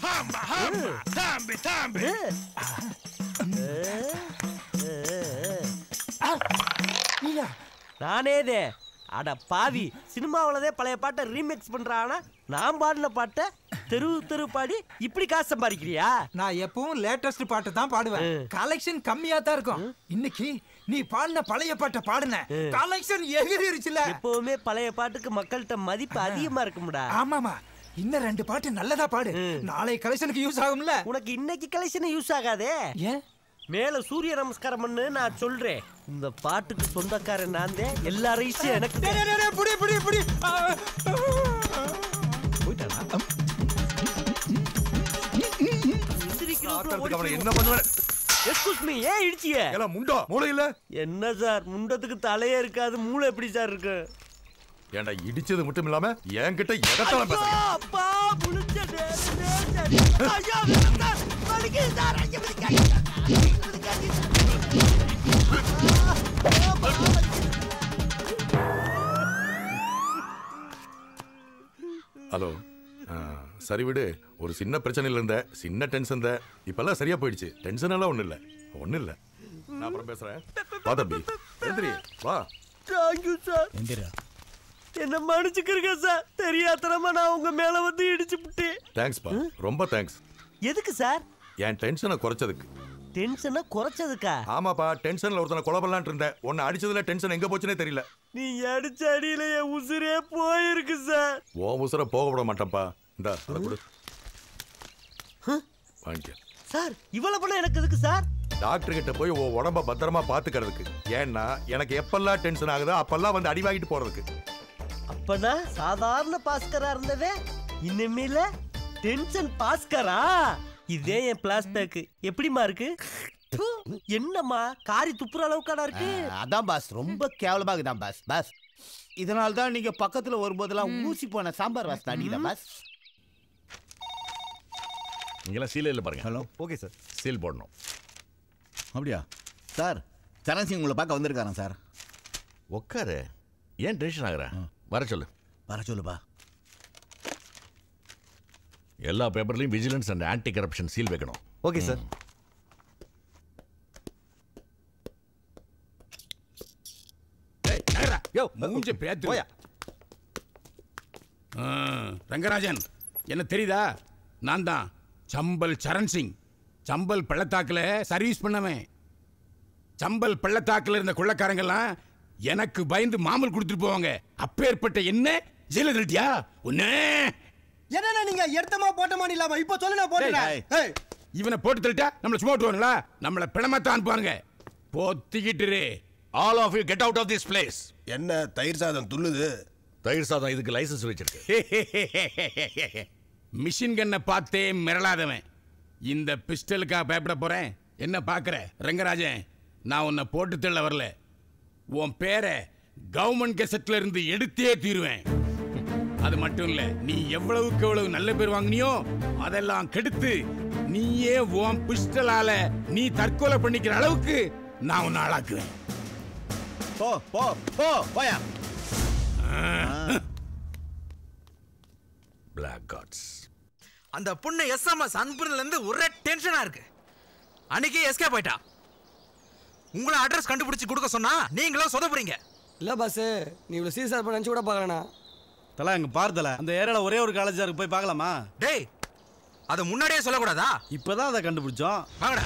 நானேதே அட பாவி சினிமாவிலதே பழைய பாட்டை ரீமிக்ஸ் பண்றானா நான் பாடின பாட்டை தெரு தெரு பாடி இப்படி காசு சம்பாதிக்கிறியா நான் எப்பவும் லேட்டஸ்ட் பாட்டு தான் பாடுவேன் கலெக்ஷன் கம்மியா தான் இருக்கும் இன்னைக்கு நீ பாடின பழைய பாட்டை பாடுன கலெக்ஷன் எகிரிருச்சுல எப்பவுமே பழைய பாட்டுக்கு மக்கள்கிட்ட மதிப்பு அதிகமா இருக்கும்டா ஆமாமா இன்னும் ரெண்டு பாட்டு நல்லதா பாடு நாளை கலெக்ஷனுக்கு யூஸ் ஆகும்ல உனக்கு இன்னைக்கு கலெக்ஷன் யூஸ் ஆகாதே ஏன் மேல சூரிய நமஸ்காரம் பண்ணு நான் சொல்றேன் இந்த பாட்டுக்கு சொந்தக்காரன் நான் தான் எல்லா ரைஸும் எனக்கு டேய், டேய், டேய், புடி புடி புடி ஆ, என்ன பண்ணுவேன் எக்ஸ்கூஸ் மீ ஏன் இடிச்சிய எல்லாம் முண்டா மூளை இல்ல என்ன சார் முண்டத்துக்கு தலையே இருக்காது மூளை எப்படி சார் இருக்கு ஏன்டா இடிச்சது மட்டும் இல்லாம என்கிட்ட எதத்தால பேசுறீங்க அப்பா முழிச்ச நேரமே சரி. ஐயா, சார், வலிக்குது சார், ஐயா, வலிக்காதீங்க. ஹலோ ஆ, சரி விடு ஒரு சின்ன பிரச்சனையில் இருந்த சின்ன டென்ஷன் தான் இப்பெல்லாம் சரியா போயிடுச்சு டென்ஷன் எல்லாம் ஒன்றும் இல்லை ஒன்றும் இல்லை நான் அப்புறம் பேசுறேன் வா தம்பி எந்திரி வா தேங்க்யூ சார் எந்திரா என்ன மன்னிச்சுக்கிறீங்க சார் தெரியாதனமா நான் உங்க மேல வந்து இடிச்சு விட்டேன் தேங்க்ஸ்ப்பா ரொம்ப தேங்க்ஸ் எதுக்கு சார் என் டென்ஷனை குறைச்சதுக்கு டென்ஷனை குறைச்சதுக்கா ஆமாப்பா டென்ஷன்ல ஒருத்தனை கொலை பண்ணலான்னு இருந்தேன் உன்னை அடிச்சதுல டென்ஷன் எங்க போச்சுனே தெரியல நீ அடிச்ச அடியில என் உசுரே போயிருக்கு சார் உன் உசுர போக விட மாட்டேன்ப்பா இந்தா அதை கொடு வாங்கிக்க சார் இவ்வளவு பணம் எனக்கு எதுக்கு சார் டாக்டர் கிட்ட போய் உன் உடம்ப பத்திரமா பாத்துக்கிறதுக்கு ஏன்னா எனக்கு எப்பெல்லாம் டென்ஷன் ஆகுதோ அப்பெல்லாம் வந்து அடி வாங்கிட்டு போறதுக்கு அப்பனா சாதாரண பாஸ்கரா இருந்தவே இனிமேல டென்ஷன் பாஸ்கரா இதே என் பிளாஸ்பேக் எப்படிமா இருக்கு ப்பு, என்னம்மா காரி துப்புற அளவுக்காடா இருக்கு அதான் பாஸ் ரொம்ப கேவலமா இருக்குதான் பாஸ் பாஸ் இதனால தான் நீங்க பக்கத்துல வரும்போதெல்லாம் ஊசி போன சாம்பார் வாசனை அடிக்குதா பாஸ் இங்கெல்லாம் சீல் இல்லை பாருங்க ஹலோ ஓகே சார் சீல் போடணும் அப்படியா சார் சரண் சிங் உங்களை பார்க்க வந்திருக்காரன் சார் உட்காரு ஏன் டென்ஷன் ஆகுற வர சொல்லு வர சொல்லுப்பா எல்லா பேப்பர்லையும் vigilance and anti corruption seal வைக்கணும் ஓகே சார் யோ மூஞ்ச பேத்து போயா. ஆ, ரங்கராஜன் என்ன தெரியுதா நான் தான் சம்பல் சரண் சிங் சம்பல் பள்ளத்தாக்குல சர்வீஸ் பண்ணவன் சம்பல் பள்ளத்தாக்குல இருந்த கொள்ளக்காரங்கெல்லாம் எனக்கு பயந்து மாமல் கொடுத்துட்டு போவாங்க அப்பேற்பட்ட என்ன ஜெயில தள்ளிட்டியா ஒன்னே என்னண்ணா நீங்க எடுத்தமா போட்டமா இல்லாம இப்போ சொல்லு நான் போட்டுறேன் இவனை போட்டு தள்ளிட்டா நம்மள சும்மா விட்டுவாங்களா நம்மள பிணமத்தான் அனுப்புவாங்க போத்திக்கிட்டு all of you get out of this place என்ன தயிர் சாதம் துள்ளுது தயிர் சாதம் இதுக்கு லைசன்ஸ் வச்சிருக்கு மிஷின் கண்ணை பார்த்தே மிரளாதவன் இந்த பிஸ்டலுக்கா பயப்பட போறேன் என்ன பார்க்கற ரங்கராஜன் நான் உன்னை போட்டு தள்ள வரல உன் பேரை கவர்மெண்ட் கெசட்ல இருந்து எடுத்தே தீருவேன் அது மட்டும் இல்ல நீ எவ்வளவுக்கு எவ்வளவு நல்ல பேர் வாங்கினியோ அதெல்லாம் கெடுத்து நீயே உன் பிஸ்டலால நீ தற்கொலை பண்ணிக்கிற அளவுக்கு நான் உன்னை ஆளாக்குவேன் போ போ போ போயா பிளாக் காட்ஸ் அந்த பொண்ணு எஸ்எம்எஸ் அனுப்புனதுல இருந்து ஒரே டென்ஷனா இருக்கு அன்னைக்கே எஸ்கேப் ஆயிட்டா உங்களை அட்ரஸ் கண்டுபிடிச்சு கொடுக்க சொன்னா நீங்களும் சொதப்புறீங்க இல்ல பாஸ் நீ இவ்வளவு சீரியஸா இருப்ப நினைச்சு கூட பார்க்கலண்ணா தல அங்க பாரு தல அந்த ஏரியால ஒரே ஒரு காலேஜா இருக்கு போய் பார்க்கலாமா டேய் அதை முன்னாடியே சொல்லக்கூடாதா இப்பதான் அதை கண்டுபிடிச்சோம் வாங்கடா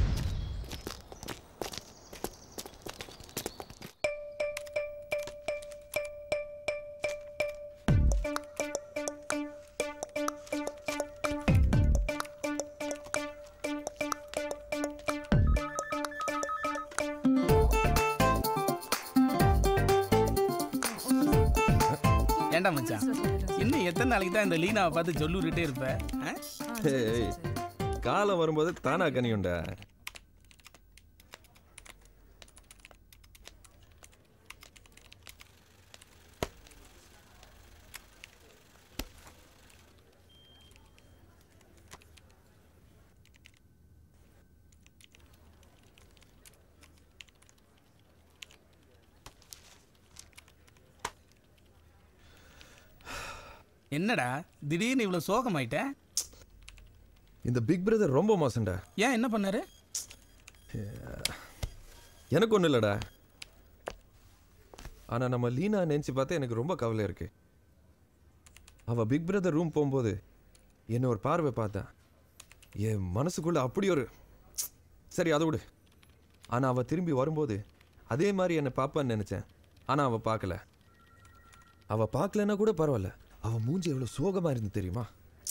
ஏண்டா மச்சான் இன்னும் எத்தனை நாளைக்கு தான் இந்த லீனாவை பார்த்து சொல்லிக்கிட்டே இருப்ப ஆ? ஏய், காலம் வரும்போது தானா கனியுண்டா என்னடா திடீர்னு இவ்வளவு சோகமாயிட்ட இந்த பிக் பிரதர் ரொம்ப மோசம்டா ஏன் என்ன பண்ணாரு எனக்கு ஒன்றும் இல்லைடா ஆனால் நம்ம லீனா நினச்சி பார்த்தா எனக்கு ரொம்ப கவலை இருக்கு அவள் பிக் பிரதர் ரூம் போகும்போது என்னை ஒரு பார்வை பார்த்தா என் மனசுக்குள்ள அப்படி ஒரு சரி அதை விடு ஆனால் அவள் திரும்பி வரும்போது அதே மாதிரி என்னை பார்ப்பான்னு நினச்சேன் ஆனால் அவள் பார்க்கல அவள் பார்க்கலன்னா கூட பரவாயில்ல அவள் மூஞ்சி எவ்வளோ சோகமாக இருந்து தெரியுமா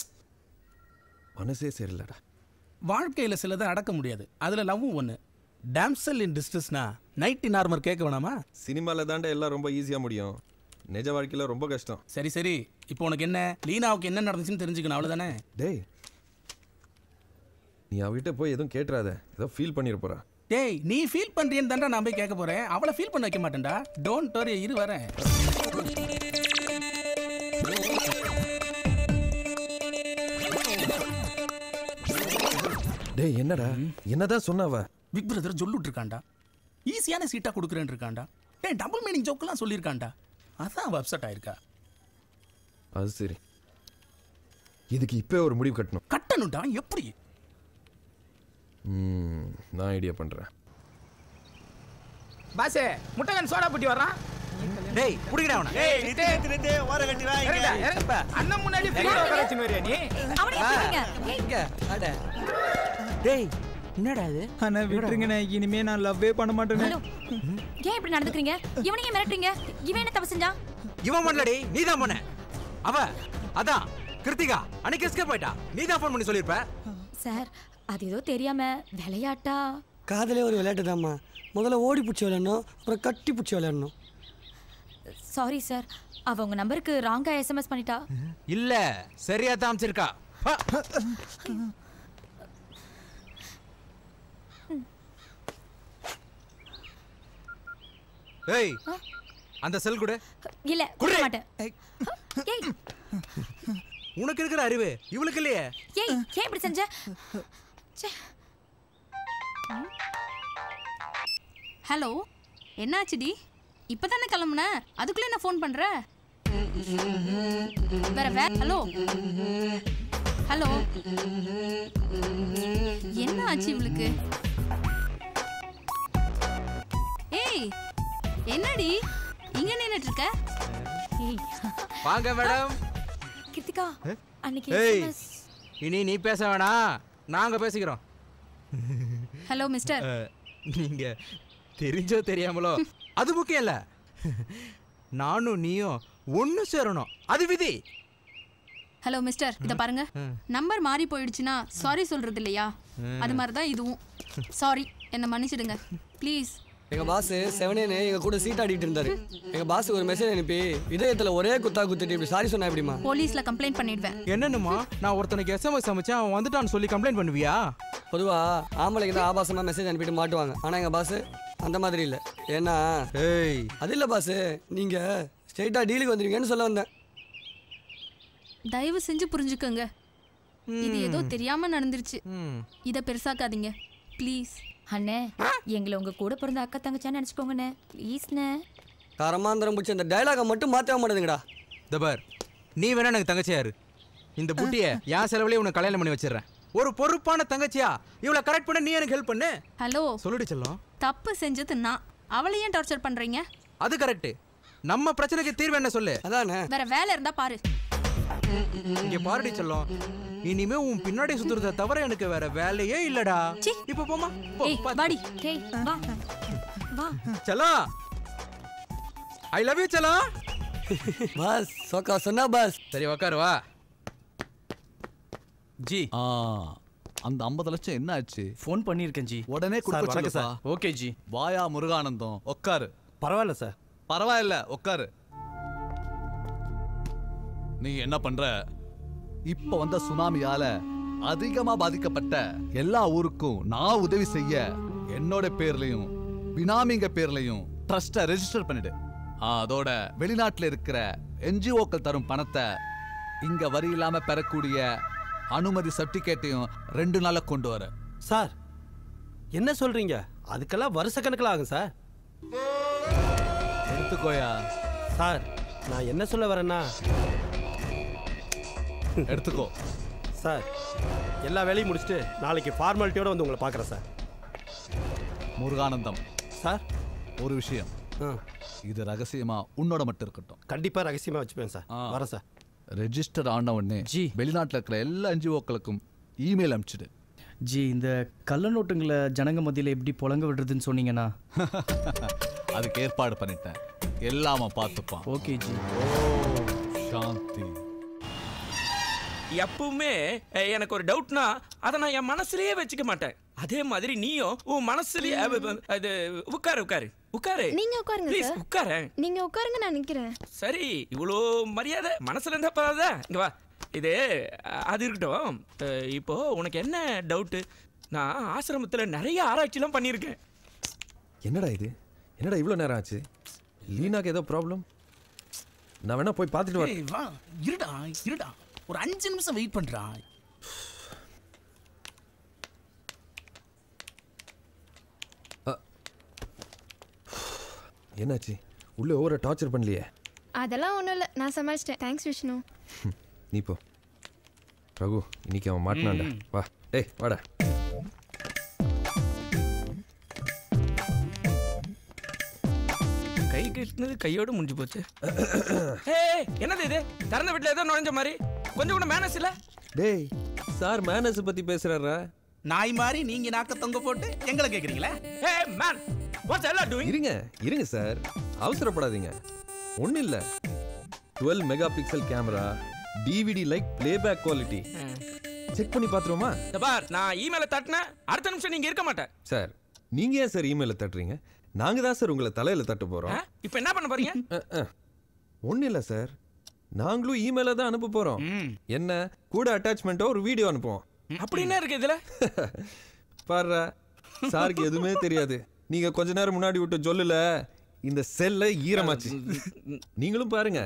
மனசே சரியில்லடா வாழ்க்கையில சிலதை அடக்க முடியாது அதுல லவ்வும் ஒண்ணு டாம்சல் இன் டிஸ்ட்ரஸ்னா நைட் இன் ஆர்மர் கேட்க வேணாமா சினிமாவில் தாண்டா எல்லாம் ரொம்ப ஈஸியாக முடியும் நிஜ வாழ்க்கையில் ரொம்ப கஷ்டம் சரி சரி இப்போ உனக்கு என்ன லீனாவுக்கு என்ன நடந்துச்சுன்னு தெரிஞ்சுக்கணும் அவ்வளவுதானே டேய் நீ அவகிட்ட போய் எதுவும் கேட்டுறாத ஏதோ ஃபீல் பண்ணிட போறா டேய் நீ ஃபீல் பண்றியன்னு தான்டா நான் போய் கேட்க போறேன் அவளை ஃபீல் பண்ண வைக்க மாட்டேன்டா டோன்ட் வரி இரு வரேன் டேய் என்னடா என்னதான் சொன்னவ பிக் பிரதர் சொல்லிட்டு இருக்காண்டா ஈஸியான சீட்டா கொடுக்குறேன்னு இருக்காண்டா டேய் டபுள் மீனிங் ஜோக்கெல்லாம் சொல்லியிருக்காண்டா அதான் அவ அப்செட் ஆயிருக்கா அது சரி இதுக்கு இப்போ ஒரு முடிவு கட்டணும் கட்டணும்டா எப்படி ம், நான் ஐடியா பண்ணுறேன் பாசே முட்டைகன் சோடா புட்டி வர்றான் டேய் புடிங்கடா அவனை ஏய் நித்து நித்து நித்து ஓர கட்டி வா இறங்கடா இறங்கப்பா அண்ணன் முன்னாடி ஃப்ரீ உட்கார வச்சுன்னு வரியா நீ இங்க அட டேய் என்னடா இது அண்ணா விட்டுருங்கண்ணே இனிமே நான் லவ்வே பண்ண மாட்டேன்னு ஹலோ ஏன் இப்படி நடந்துக்கிறீங்க இவனையும் மிரட்டுறீங்க இவன் என்ன தப்பு செஞ்சான் இவன் பண்ணலடி நீ தான் பண்ண அவ அதான் கிருத்திகா அன்னைக்கு எஸ்கேப் போயிட்டா நீ தான் ஃபோன் பண்ணி சொல்லிருப்ப சார் அது ஏதோ தெரியாம விளையாட்டா காதலே ஒரு விளையாட்டு தாம்மா முதல்ல ஓடி பிடிச்சி விளையாடணும் அப்புறம் கட்டி பிடிச்சி விளையாடணும் சாரி சார் அவ உங்க நம்பருக்கு ராங்கா எஸ்எம்எஸ் பண்ணிட்டா இல்ல சரியா தான் அமைச்சிருக்கா ஏய் அந்த செல் கொடு இல்ல கொடுக்க மாட்டேன் ஏய் உனக்கு இருக்கிற அறிவு இவளுக்கு இல்லையே ஏய் ஏன் இப்படி செஞ்ச ச்சே. ஹலோ என்னாச்சுடி இப்பதானே கிளம்புன அதுக்குள்ள என்ன ஃபோன் பண்ற வேற வே ஹலோ ஹலோ என்ன ஆச்சு இவளுக்கு ஏய் என்னடி இங்க நின்னுட்டு இருக்க ஏய் வாங்க மேடம் கிருத்திகா அன்னைக்கு ஏய் SMS இனி நீ பேச வேணாம் நாங்க பேசிக்கிறோம் ஹலோ மிஸ்டர் அஹ், நீங்க தெரிஞ்சோ தெரியாமலோ அது முக்கியம் இல்ல நானும் நீயும் ஒண்ணு சேரணும் அது விதி ஹலோ மிஸ்டர் இத பாருங்க நம்பர் மாறி போயிடுச்சுன்னா சாரி சொல்றது இல்லையா ம். அது மாதிரி தான் இதுவும் சாரி என்ன மன்னிச்சிடுங்க ப்ளீஸ் எங்க பாஸ் செவனேன்னு எங்க கூட சீட் ஆடிட்டு இருந்தாரு எங்க பாஸ் ஒரு மெசேஜ் அனுப்பி இதயத்துல ஒரே குத்தா குத்திட்டு இப்படி சாரி சொன்னா எப்படிமா போலீஸ்ல கம்ப்ளைண்ட் பண்ணிடுவேன் என்னன்னுமா நான் ஒருத்தனுக்கு எஸ்எம்எஸ் அமைச்சேன் அவன் வந்துட்டான்னு சொல்லி கம்ப்ளைண்ட் பண்ணுவியா பொதுவா ஆம்பளைக்கு தான் ஆபாசமா மெசேஜ் அனுப்பிட்டு மாட்டுவாங்க ஆனா எங்க பாஸ் அந்த மாதிரி இல்ல ஏன்னா ஏய் அது இல்ல பாஸ் நீங்க ஸ்ட்ரைட்டா டீலுக்கு வந்துருவீங்கன்னு சொல்ல வந்தேன் தயவு செஞ்சு புரிஞ்சுக்கோங்க இது ஏதோ தெரியாம நடந்துருச்சு இத பெருசாக்காதீங்க ப்ளீஸ் அண்ணே எங்களை உங்க கூட பிறந்த அக்கா தங்கச்சான்னு நினைச்சுக்கோங்கண்ணே ப்ளீஸ்ண்ணே கரமாந்திரம் பிடிச்ச இந்த டைலாக மட்டும் மாற்றவே மாட்டேங்குடா தபார் நீ வேணா எனக்கு தங்கச்சியாரு இந்த புட்டிய என் செலவுலயே உனக்கு கல்யாணம் பண்ணி வச்சிடுறேன் ஒரு பொறுப்பான தங்கச்சியா இவளை கரெக்ட் பண்ண நீ எனக்கு ஹெல்ப் பண்ணு ஹலோ சொல்லுடி செல்லம் தப்பு செஞ்சது நான் அவளை ஏன் டார்ச்சர் பண்றீங்க அது கரெக்ட் நம்ம பிரச்சனைக்கு தீர்வு என்ன சொல்லு அதானே வேற வேலை இருந்தா பாரு இங்க பாருடி செல்லம் இனிமே உன் பின்னாடி சுத்துறத தவிர எனக்கு வேற வேலையே இல்லடா இப்ப போமா போ, ஏய் பாத்து. வாடி டேய் வா வா செல்லம் ஐ லவ் யூ செல்லம் பாஸ் சோக்கா சொன்னா பாஸ் சரி உக்காரு வா ஜி ஆ அந்த ஐம்பது லட்சம் என்ன ஆச்சு ஃபோன் பண்ணியிருக்கேன் ஜி உடனே சார், கொடுக்க வணக்கம் சொல்லுப்பா சார். ஓகே ஜி வாயா முருகானந்தம் உட்காரு பரவாயில்ல சார் பரவாயில்ல உட்காரு நீ என்ன பண்ற இப்ப வந்த சுனாமியால அதிகமா பாதிக்கப்பட்ட எல்லா ஊருக்கும் நான் உதவி செய்ய என்னோட பேர்லயும் பினாமிங்க பேர்லயும் ட்ரஸ்ட ரெஜிஸ்டர் பண்ணிடு ஆ, அதோட வெளிநாட்டுல இருக்கிற என்ஜிஓக்கள் தரும் பணத்தை இங்க வரி இல்லாம பெறக்கூடிய அனுமதி சர்டிபிகேட்டையும் ரெண்டு நாள்ல கொண்டு வர சார் என்ன சொல்றீங்க அதுக்கெல்லாம் வருஷ கணக்கில் ஆகும் சார் எடுத்துக்கோயா சார் நான் என்ன சொல்ல வரேன்னா எடுத்துக்கோ சார் எல்லா வேலையும் முடிச்சுட்டு நாளைக்கு ஃபார்மாலிட்டியோட வந்து உங்களை பார்க்குறேன் சார் முருகானந்தம் சார் ஒரு விஷயம் இது ரகசியமா உன்னோட மட்டும் இருக்கட்டும் கண்டிப்பாக ரகசியமாக வச்சுப்பேன் சார் வரேன் சார் ரெஜிஸ்டர் ஆன உடனே ஜி வெளிநாட்டில் இருக்கிற எல்லா என்ஜிஓக்களுக்கும் இமெயில் அனுப்பிச்சிடு ஜி இந்த கள்ள நோட்டுங்களை ஜனங்க மத்தியில் எப்படி புழங்க விடுறதுன்னு சொன்னீங்கன்னா அதுக்கு ஏற்பாடு பண்ணிட்டேன் எல்லாம் அவன் பார்த்துப்பான் ஓகே ஜி சாந்தி எப்பவுமே அஹ், எனக்கு ஒரு டவுட்னா அதை நான் என் மனசுலயே வச்சுக்க மாட்டேன் அதே மாதிரி நீயும் உன் மனசுலயே அஹ், அஹ், அது உட்காரு உட்காரு உட்காரு நீங்க உட்காருங்க ப்ளீஸ் சார் உட்காரு நீங்க உட்காருங்க நான் நிக்கிறேன் சரி இவ்வளோ மரியாதை மனசுல இருந்தா பரவாதா இங்க வா இது அஹ், அது இருக்கட்டும் அஹ், இப்போ உனக்கு என்ன டவுட்டு நான் ஆசிரமத்துல நிறைய ஆராய்ச்சிலாம் பண்ணியிருக்கேன் என்னடா இது என்னடா இவ்வளோ நேரம் ஆச்சு லீனாக்கு ஏதோ ப்ராப்ளம் நான் வேணா போய் பார்த்துட்டு வரேன் ஏய், வா இருடா இருடா ஒரு அஞ்சு நிமிஷம் வெயிட் பண்றா என்னாச்சு உள்ளே ஓவர டார்ச்சர் பண்ணலையே அதெல்லாம் ஒன்றும் இல்லை நான் சமாளிச்சிட்டேன் தேங்க்ஸ் விஷ்ணு நீ போ ரகு இன்னைக்கு அவன் மாட்டினான்டா ம். வா டேய் வாடா கை கட்டினது கையோட முடிஞ்சு போச்சு ஏய் என்னது இது திறந்த வீட்டுல ஏதோ நுழைஞ்ச மாதிரி கொஞ்சம் கூட மேனஸ் இல்ல டேய் சார் மேனஸ் பத்தி பேசுறாரா நாய் மாதிரி நீங்க நாக்க தொங்க போட்டு எங்களை கேக்குறீங்களா ஹே மேன் வாட்ஸ் எல்லாம் டூயிங் இருங்க இருங்க சார் அவசரப்படாதீங்க ஒன்றும் இல்லை twelve megapixel camera DVD like playback quality check பண்ணி பார்த்துருவோமா இந்த பார் நான் இமெயில தட்டினேன் அடுத்த நிமிஷம் நீங்க இருக்க மாட்டேன் சார் நீங்க ஏன் சார் இமெயில தட்டுறீங்க நாங்க தான் சார் உங்களை தலையில தட்ட போறோம் இப்போ என்ன பண்ண போறீங்க ஒன்றும் இல்லை சார் நாங்களும் இமெயில தான் அனுப்ப போறோம் என்ன கூட அட்டாச்மெண்ட்டோ ஒரு வீடியோ அனுப்புவோம் அப்படி என்ன இருக்கு இதுல பாரு சாருக்கு எதுவுமே தெரியாது நீங்க கொஞ்ச நேரம் முன்னாடி விட்டு சொல்லல இந்த செல்ல ஈரமாச்சு நீங்களும் பாருங்க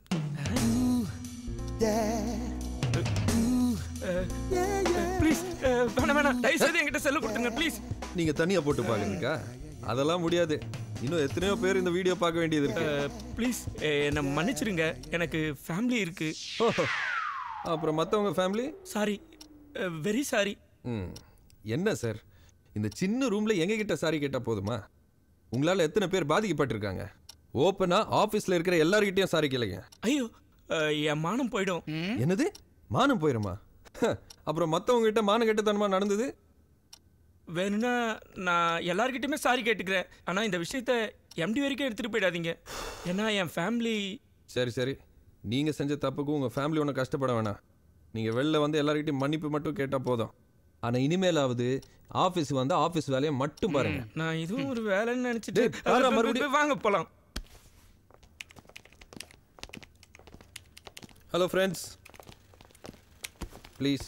ப்ளீஸ் வேணாம் வேணாம் தயவு செய்து என்கிட்ட செல்லு கொடுத்துருங்க ப்ளீஸ் நீங்க தனியா போட்டு பாக்குறீங்கக்கா அதெல்லாம் முடியாது இன்னும் எத்தனையோ பேர் இந்த வீடியோ பார்க்க வேண்டியது இருக்கு ப்ளீஸ் என்னை மன்னிச்சிடுங்க எனக்கு ஃபேமிலி இருக்கு அப்புறம் மற்றவங்க ஃபேமிலி சாரி வெரி சாரி ம் என்ன சார் இந்த சின்ன ரூம்ல எங்க கிட்ட சாரி கேட்டா போதுமா உங்களால எத்தனை பேர் பாதிக்கப்பட்டிருக்காங்க ஓப்பனா ஆபீஸ்ல இருக்கிற எல்லார்கிட்டயும் சாரி கேளுங்க ஐயோ அஹ், என் மானம் போயிடும் என்னது மானம் போயிருமா அப்புறம் மத்தவங்க கிட்ட மான கெட்டத்தனமா நடந்தது வேணும்னா நான் எல்லார்கிட்டயுமே சாரி கேட்டுக்கிறேன் ஆனா இந்த விஷயத்த எம்டி வரைக்கும் எடுத்துட்டு போயிடாதீங்க ஏன்னா என் ஃபேமிலி சரி சரி நீங்க செஞ்ச தப்புக்கு உங்க ஃபேமிலி ஒன்றும் கஷ்டப்பட வேணாம் நீங்க வெளில வந்து எல்லார்கிட்டயும் மன்னிப்பு மட்டும் கேட்டா போதும் ஆனா இனிமேலாவது ஆபீஸ் வந்து ஆபீஸ் வேலையை மட்டும் பாருங்க நான் இதுவும் ஒரு வேலைன்னு நினைச்சிட்டு டேய், பாருடா, அஹ், மறுபடியும். வாங்க போலாம் ஹலோ ஃப்ரெண்ட்ஸ் ப்ளீஸ்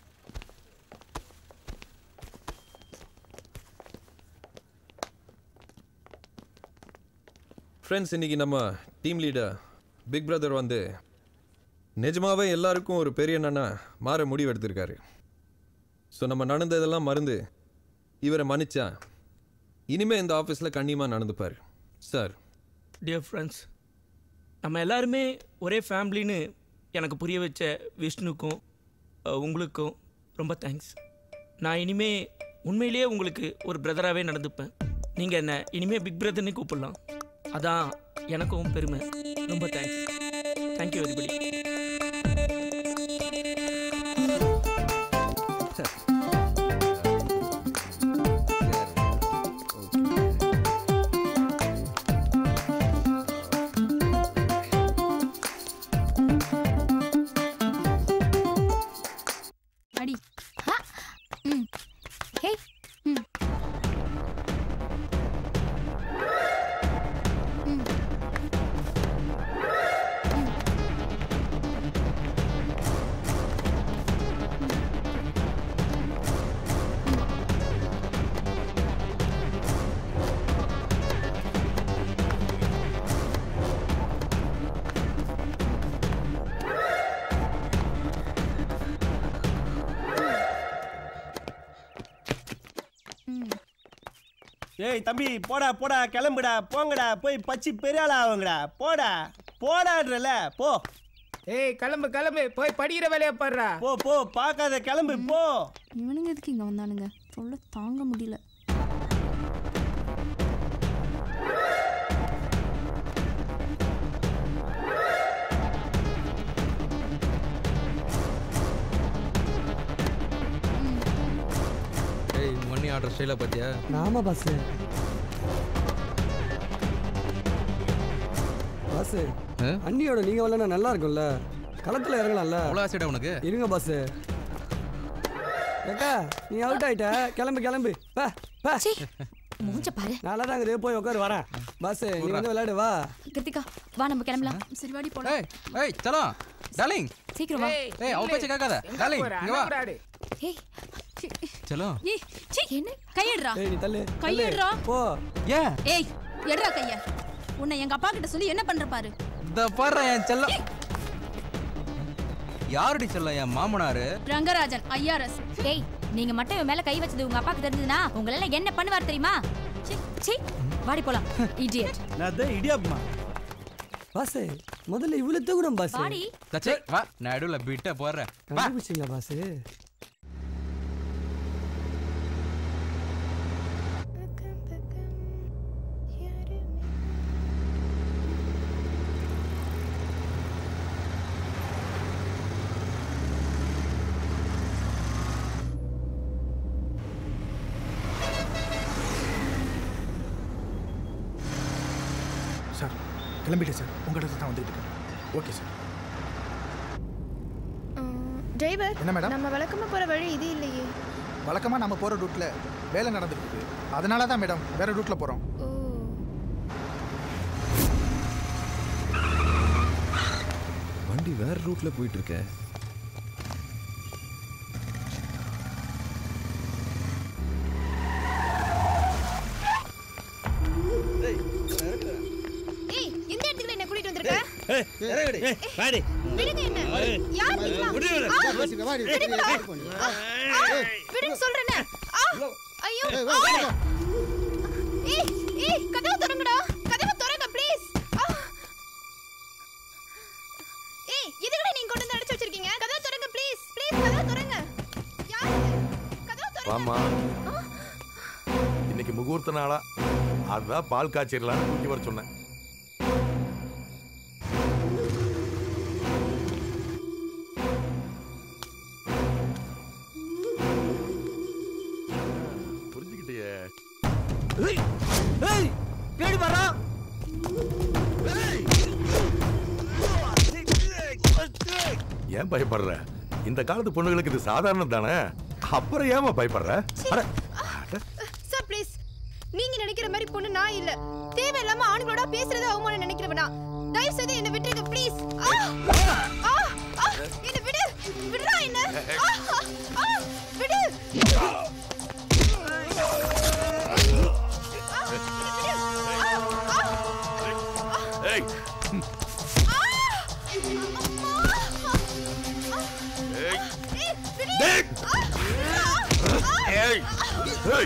ஃப்ரெண்ட்ஸ் இன்னைக்கு நம்ம டீம் லீடர் பிக் பிரதர் வந்து நிஜமாவே எல்லாருக்கும் ஒரு பெரிய அண்ணனா மாற முடிவு எடுத்திருக்காரு ஸோ நம்ம நடந்ததெல்லாம் மறந்து இவரை மன்னிச்சா இனிமே இந்த ஆஃபீஸில் கண்ணியமாக நடந்துப்பார் சார் டியர் ஃப்ரெண்ட்ஸ் நம்ம எல்லாருமே ஒரே ஃபேமிலின்னு எனக்கு புரிய வச்ச விஷ்ணுக்கும் அஹ், உங்களுக்கும் ரொம்ப தேங்க்ஸ் நான் இனிமே உண்மையிலேயே உங்களுக்கு ஒரு பிரதராகவே நடந்துப்பேன் நீங்கள் என்ன இனிமே பிக் பிரதர்னு கூப்பிடலாம் அதான் எனக்கும் பெருமை ரொம்ப தேங்க்ஸ் தேங்க்யூ எவ்ரிபடி அடி ம் ஹே ம் ம் ஏய் தம்பி போடா போடா கிளம்புடா போங்கடா போய் பச்சி பெரிய ஆளா ஆகுங்கடா போடா போடான்றல போ ஏய் கிளம்பு கிளம்பு போய் படிக்கிற வேலையை பாடுறா போ போ பார்க்காத கிளம்பு போ இவனுங்க எதுக்கு இங்க வந்தானுங்க சொல்ல தாங்க முடியல ஏய் மணி ஆர்டர் ஸ்டைல பாத்தியா ஆமா பாஸ் பாஸ் அண்ணியோட நீங்க வரலன்னா நல்லா இருக்கும்ல களத்துல இறங்கலாம்ல அவ்வளோ ஆசைடா உனக்கு இருங்க பாஸ் ஏக்கா நீ அவுட் ஆயிட்ட கிளம்பு கிளம்பு பா பா மூஞ்ச பாரு நல்லா தான் இருக்குது போய் உட்காரு வரேன் பாஸ் நீ வந்து விளையாடு வா கிருத்திகா வா நம்ம கிளம்பலாம் சரி வாடி ஏய் ஏய் சலோ டார்லிங் சீக்கிரம் வா ஏய் அவ பேச்ச கேட்காத டார்லிங் இங்க வா ஏய் சலோ ஏய் சீ என்ன கையடுறா ஏய் நீ தள்ளு கையடுறா போ ஏன் ஏய் எடுறா கைய உன்னை எங்க அப்பா கிட்ட சொல்லி என்ன பண்ற பாரு இந்த பாரு என் செல்லம் யாருடி செல்லம் என் மாமனாரு ரங்கராஜன் ஐஆர்எஸ் ஏய் நீங்க மட்டும் இவன் மேல கை வச்சது உங்க அப்பாக்கு தெரிஞ்சதுன்னா உங்களால என்ன பண்ணுவார் தெரியுமா சீ, சீ வாடி போலாம் இடியட் நான் இடியாப்பமா பாஸ் முதல்ல இவ்வளவு கூட பாஸ் வாடி. தச்சே வா நடுவுல பிட்ட போடுறேன் வா கண்டுபிடிச்சிங்களா பாஸ் சார் கிளம்பிட்டேன் சார் உங்க இடத்துல தான் வந்துட்டு இருக்கேன் ஓகே சார் டிரைவர் என்ன மேடம்? நம்ம வழக்கமா போற வழி இது இல்லையே வழக்கமாக நம்ம போகிற ரூட்டில் வேலை நடந்துட்டு இருக்கு அதனால தான் மேடம் வேற ரூட்டில் போகிறோம் வண்டி வேற ரூட்ல போயிட்டு இருக்க ஏய் இந்த இடத்துக்கு என்ன கூட்டிட்டு வந்திருக்க வாடி விடுங்க என்ன யார் நீங்களா விடு, விடு. ஆ, வாடி. விடுங்கடா. ஆ, ஆ, விடுன்னு சொல்றேனே ஆ, ஐயோ ஆ. ஏய் ஏய் கதவு திறங்கடா கதவு திறங்க ப்ளீஸ் ஏய் இதுகளை நீங்க கொண்டு வந்து அடைச்சு வச்சிருக்கீங்க கதவு திறங்க ப்ளீஸ் ப்ளீஸ் கதவு திறங்க வாமா இன்னைக்கு முகூர்த்த நாளா அதான் பால் காய்ச்சிடலான்னு தூக்கி வர சொன்னேன் புரிஞ்சுக்கிட்டியே ஏய் ஏய் பின்னாடி வரா ஏன் பயப்படுற இந்த காலத்து பொண்ணுங்களுக்கு இது சாதாரணம் தானே அப்புறம் ஏமா பயப்படுற அட, சார் ப்ளீஸ் நீங்க நினைக்கிற மாதிரி பொண்ணு நான் இல்ல தேவையில்லாம ஆண்களோட பேசுறது அவமானம் நினைக்கிறவனா தயவு செய்து என்ன விட்டுருங்க ப்ளீஸ் என்ன விடு விடுறா என்ன ஆ, ஆ, விடு ஏய் ஏய் ஏய் ஏய்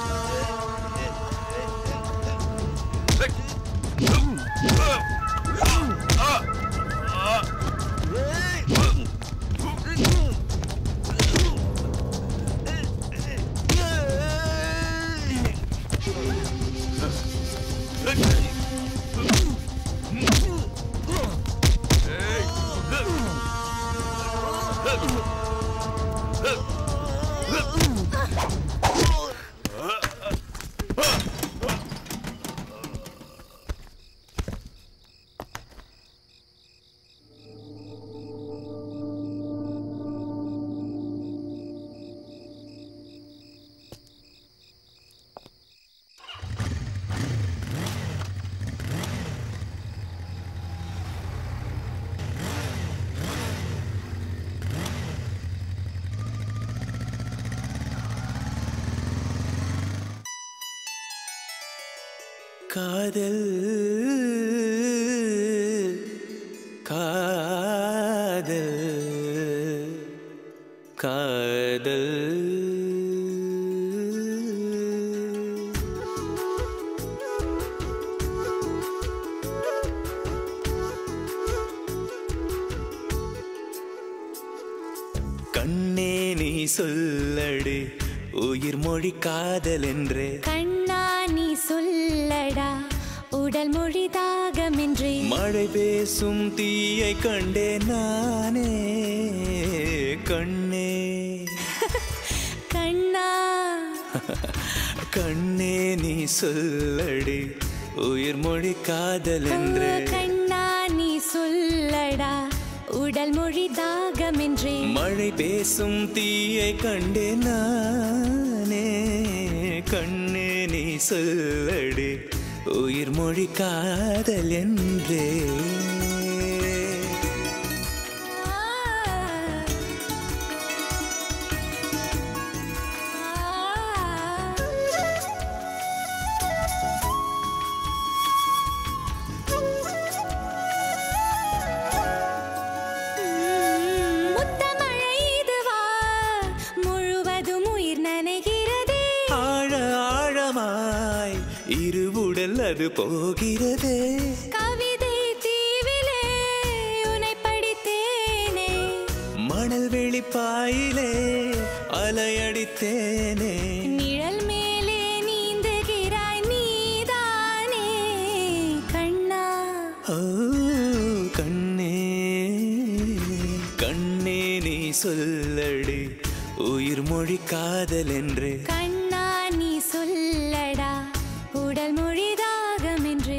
காதல் காதல் காதல் கண்ணே நீ சொல்லடு உயிர் மொழி காதல் என்று கண்ணா நீ சொல்லடா உடல் மொழி தாகமின்றி மழை பேசும் தீயை கண்டே நானே கண்ணே கண்ணா கண்ணே நீ சொல்லடி உயிர் மொழி காதல் என்று கண்ணா நீ சொல்லடா உடல் மொழி தாகமின்றி மழை பேசும் தீயை கண்டே நானே கண்ணே நீ சொல்லடி உயிர் மொழி காதல் என்றே முத்தமழை இதுவா முழுவதும் உயிர் நனைகிறதே ஆழ ஆழமாய் இருவுடல் அது போகிறதே கவிதை தீவிலே பாயிலே அலையடித்தேனே நிழல் மேலே நீந்துகிறாய் நீதானே கண்ணா ஓ கண்ணே கண்ணே நீ சொல்லடி உயிர் மொழி காதல் என்று கண்ணா நீ சொல்லடா உடல் மொழி தாகம் என்றே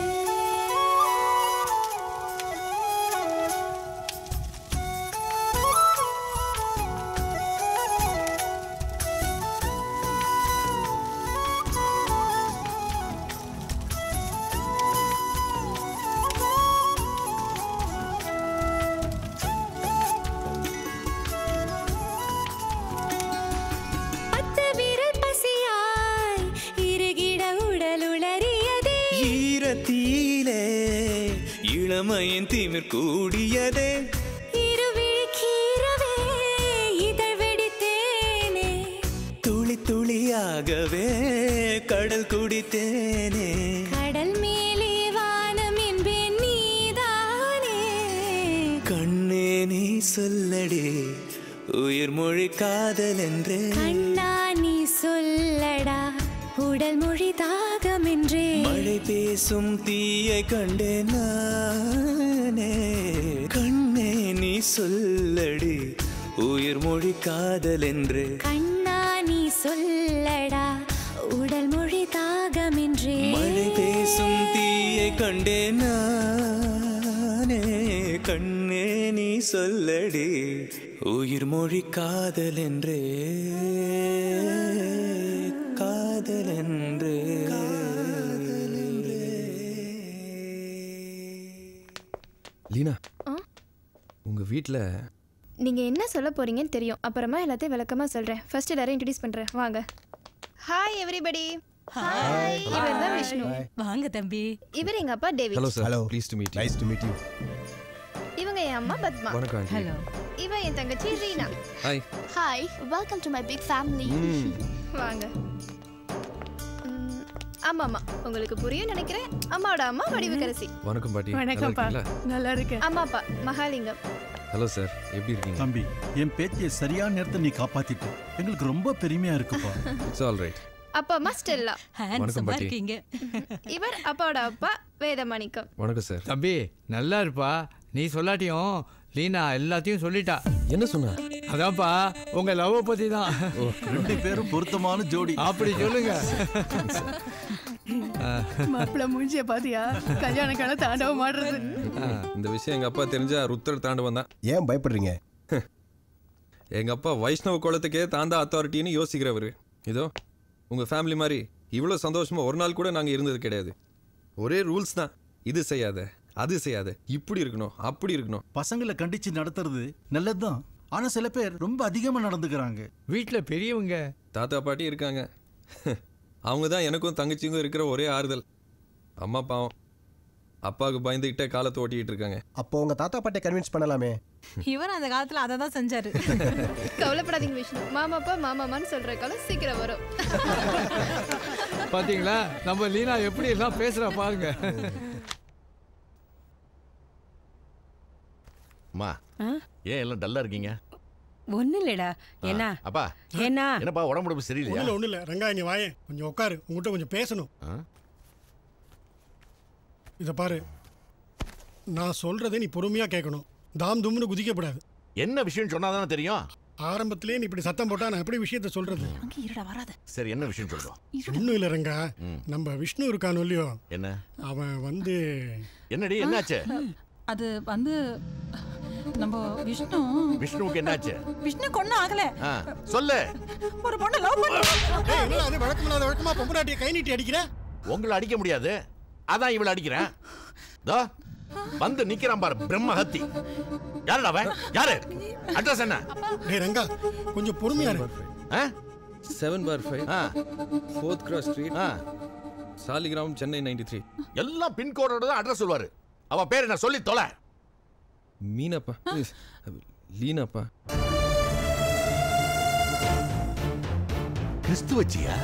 பத்து விரல் பசியாய் இறுகிட உடல் உளறியதே ஈரத்தீயிலே இளமையின் திமிர் கூடியதே இருவிழிக்கீரவே இதழ் வெடித்தேனே துளி துளியாகவே கடல் குடித்தேனே கடல் மேலே வானம் என்பேன் நீதானே கண்ணே நீ சொல்லடி உயிர் மொழி காதல் என்று கண்ணா நீ சொல்லடா உடல் மொழி தாகம் என்றே மழை பேசும் தீயை கண்டேன் நானே கண்ணே நீ சொல்லடி உயிர் மொழி காதல் என்று கண்ணா நீ சொல்லடா உடல் மொழி தாகம் என்றே மழை பேசும் தீயை கண்டேன் நானே கண்ணே நீ சொல்லடி உயிர் மொழி காதல் என்றே காதல் என்றே லீனா ஆ? உங்க வீட்ல நீங்க என்ன சொல்ல போறீங்கன்னு தெரியும் அப்புறமா எல்லாத்தையும் விளக்கமா சொல்றேன் ஃபர்ஸ்ட் எல்லாரும் இன்ட்ரடியூஸ் பண்றேன் வாங்க ஹாய் எவ்ரிபடி ஹாய் இவர் தான் விஷ்ணு வாங்க தம்பி இவர் எங்க அப்பா David hello sir hello please to meet nice to meet you இவங்க என் அம்மா பத்மா வணக்கம் ஆண்டி. Hello. இவ என் தங்கச்சி Reena hi hi welcome to my big family வாங்க ம், ஆமா ஆமா உங்களுக்கு புரியும் நினைக்கிறேன் அம்மாவோட அம்மா வடிவுக்கரசி வணக்கம் பாட்டி நல்லா வணக்கம்ப்பா இருக்கீங்களா நல்லா இருக்கேன் அம்மா அப்பா மகாலிங்கம் ஹலோ சார் எப்படி இருக்கீங்க தம்பி என் பேத்தியை சரியான நேரத்தை நீ காப்பாத்திட்ட எங்களுக்கு ரொம்ப பெருமையா இருக்குப்பா இட்ஸ் ஆல் ரைட் அப்பா அம்மா ஸ்டெல்லா வணக்கம் பாட்டி. இருக்கீங்க இவர் அப்பாவோட அப்பா வேதமாணிக்கம் வணக்கம் சார் தம்பி நல்லா இருப்பா நீ சொல்லாட்டியும் லீனா எல்லாத்தையும் சொல்லிட்டா என்ன சொன்னா அதான்ப்பா உங்க லவ் பத்தி தான் ரெண்டு பேரும் பொருத்தமான ஜோடி அப்படி சொல்லுங்க மாப்பிள்ள மூஞ்சிய பாத்தியா கல்யாண கால தாண்டவம் ஆடுறது இந்த விஷயம் எங்க அப்பா தெரிஞ்சா ருத்தர் தாண்டவன் தான் ஏன் பயப்படுறீங்க எங்க அப்பா வைஷ்ணவ குலத்துக்கே தாண்டா அத்தாரிட்டின்னு யோசிக்கிறவர் இதோ உங்க ஃபேமிலி மாதிரி இவ்வளோ சந்தோஷமா ஒரு நாள் கூட நாங்க இருந்தது கிடையாது ஒரே ரூல்ஸ் தான் இது செய்யாத அது செய்யாத இப்படி இருக்கணும் அப்படி இருக்கணும் பசங்களை கண்டிச்சு நடத்துறது நல்லதுதான் ஆனா சில பேர் ரொம்ப அதிகமா நடந்துக்கிறாங்க வீட்டுல பெரியவங்க தாத்தா பாட்டி இருக்காங்க அவங்க தான் எனக்கும் தங்கச்சிக்கும் இருக்கிற ஒரே ஆறுதல் அம்மா பாவம் அப்பாவுக்கு பயந்துகிட்டே காலத்தை ஓட்டிக்கிட்டு இருக்காங்க அப்போ உங்க தாத்தா பாட்டை கன்வின்ஸ் பண்ணலாமே இவர் அந்த காலத்துல அதை தான் செஞ்சாரு கவலைப்படாதீங்க விஷ்ணு மாமாப்பா மாமாமான்னு சொல்ற காலம் சீக்கிரம் வரும் பாத்தீங்களா நம்ம லீனா எப்படி எல்லாம் பேசுறா பாருங்க அம்மா ஏன் எல்லாம் டல்லா இருக்கீங்க ஒண்ணு இல்லடா என்ன அப்பா என்ன என்னப்பா உடம்பு உடம்பு ஒன்றும் சரியில்லையா இல்லை ஒன்றும் இல்லை ரங்கா இங்கே வாயேன் கொஞ்சம் உட்காரு உங்ககிட்ட கொஞ்சம் பேசணும் ஆ? இதை பாரு நான் சொல்கிறதை நீ பொறுமையாக கேட்கணும் தாம் தும்னு குதிக்கப்படாது என்ன விஷயம் சொன்னாதானே தெரியும் ஆரம்பத்திலே நீ இப்படி சத்தம் போட்டா நான் எப்படி விஷயத்த சொல்றது இருடா வராத சரி என்ன விஷயம் சொல்றோம் ஒன்றும் இல்லை ரங்கா நம்ம விஷ்ணு இருக்கானோ இல்லையோ என்ன அவன் வந்து என்னடி என்னாச்சு அது வந்து நம்ம விஷ்ணு விஷ்ணுவுக்கு என்னாச்சு விஷ்ணு கொண்டு ஆகல ஆ, சொல்லு ஒரு பொண்ணு லவ் ஏய், என்னடா அது வழக்கமில்லாத வழக்கமா பொம்பராட்டியை கை நீட்டி அடிக்கிற உங்களை அடிக்க முடியாது அதான் இவளை அடிக்கிறேன் தோ வந்து நிக்கிறான் பாரு பிரம்மஹத்தி யாருடா அவன் யாரு அட்ரஸ் என்ன டேய் ரங்கா கொஞ்சம் பொறுமையா இரு seven bar five fourth cross street Saligram Chennai ninety three எல்லாம் பின்கோடோட தான் அட்ரஸ் சொல்லுவாரு அவ பேர் என்ன சொல்லி தொலை மீனாப்பா லீனாப்பா கிறிஸ்து வச்சியா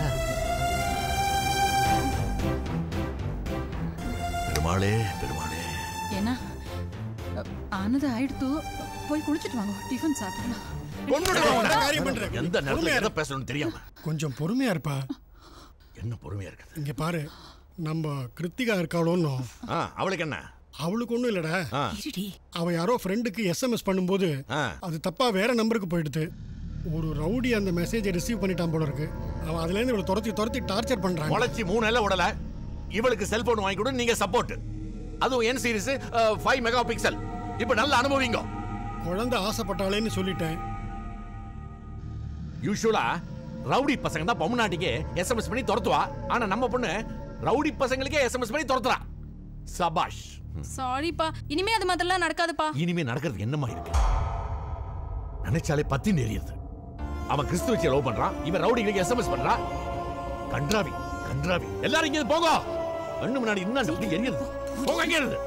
பெருமாளே பெருமாளே ஏன்னா ஆனது ஆயிடுத்து போய் குளிச்சுட்டு வாங்க டிஃபன் சாப்பிடலாம் கொன்னுடுவேன் உன்னை. காரியம் பண்றேன். எந்த நேரத்துல பொறுமையா எதை பேசணும்னு தெரியாம கொஞ்சம் பொறுமையா இருப்பா என்ன பொறுமையா இருக்கு இங்க பாரு நம்ம கிருத்திகா இருக்காளோன்னு ஆ அவளுக்கு என்ன அவளுக்கு ஒன்றும் இல்லடா ஆ. அவ யாரோ ஃப்ரெண்டுக்கு எஸ்எம்எஸ் பண்ணும்போது அது தப்பா வேற நம்பருக்கு போயிடுது ஒரு ரவுடி அந்த மெசேஜை ரிசீவ் பண்ணிட்டான் போல இருக்கு அவன் அதுல இருந்து இவளை துரத்தி துரத்தி டார்ச்சர் பண்றான் முளைச்சி மூணு எல்லாம் விடல இவளுக்கு செல்போன் வாங்கி கொடு நீங்க சப்போர்ட் அதுவும் N series five megapixel இப்ப நல்லா அனுபவிங்க குழந்தை ஆசைப்பட்டாளேன்னு சொல்லிட்டேன் யூஸ்வலா ரவுடி பசங்க தான் பொம்னாட்டிக்கு எஸ்எம்எஸ் பண்ணி துரத்துவா ஆனா நம்ம பொண்ணு ரவுடி பசங்களுக்கே எஸ்எம்எஸ் பண்ணி துரத்துறா சபாஷ் சாரிப்பா இனிமே அது மாதிரிலாம் நடக்காதுப்பா இனிமே நடக்கிறது என்னமா இருக்கு நினைச்சாலே பத்தி எரியுது அவன் கிறிஸ்து வச்சு லவ் பண்றான் இவன் ரவுடிகளுக்கு எஸ்எம்எஸ் பண்றான் கன்றாவி கன்றாவி எல்லாரும் இங்க போங்க கண்ணு முன்னாடி இன்னும் அப்படி எரியுது போங்க இங்க இருந்து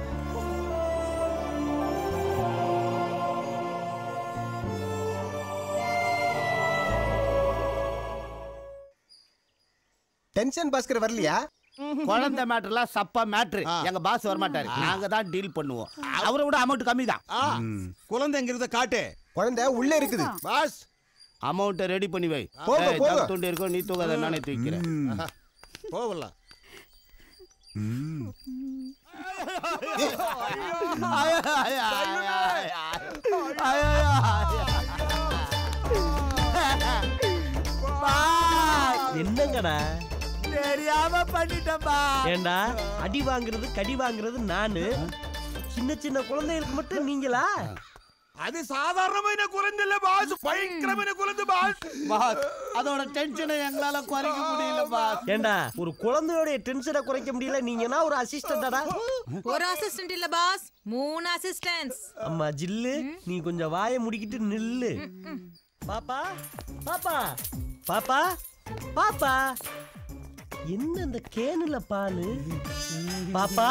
டென்ஷன் பாஸ்கர் வரலையா குழந்தை மேட்டர்லாம் சப்பா மேட்ரு எங்க பாஸ் வர மாட்டாரு நாங்க தான் டீல் பண்ணுவோம் அவரை விட அமௌண்ட் கம்மி தான் குழந்தைங்கிறத காட்டு குழந்தை உள்ள இருக்குது பாஸ் அமௌண்ட்டை ரெடி பண்ணி வை போங்க, ஏய், போங்க. தப்பு துண்டு இருக்கும் நீ தூக்காத நானே தூக்கிறேன் போகலாம் என்னங்கடா தெரியாம பண்ணிட்டப்பா ஏண்டா அடி வாங்குறது கடி வாங்குறது நானு சின்ன சின்ன குழந்தைகளுக்கு மட்டும் நீங்களா அது சாதாரணமான குழந்தை இல்ல பாஸ் பயங்கரமான குழந்தை பாஸ் பாஸ் அதோட டென்ஷனை எங்களால குறைக்க முடியல பாஸ் ஏண்டா ஒரு குழந்தையோட டென்ஷனை குறைக்க முடியல நீங்கன்னா ஒரு அசிஸ்டன்டா ஒரு அசிஸ்டன்ட் இல்ல பாஸ் மூணு அசிஸ்டன்ட்ஸ் அம்மா ஜில்லு நீ கொஞ்சம் வாயை முடிக்கிட்டு நில்லு பாப்பா பாப்பா பாப்பா பாப்பா என்ன இந்த கேனுல பாலு பாப்பா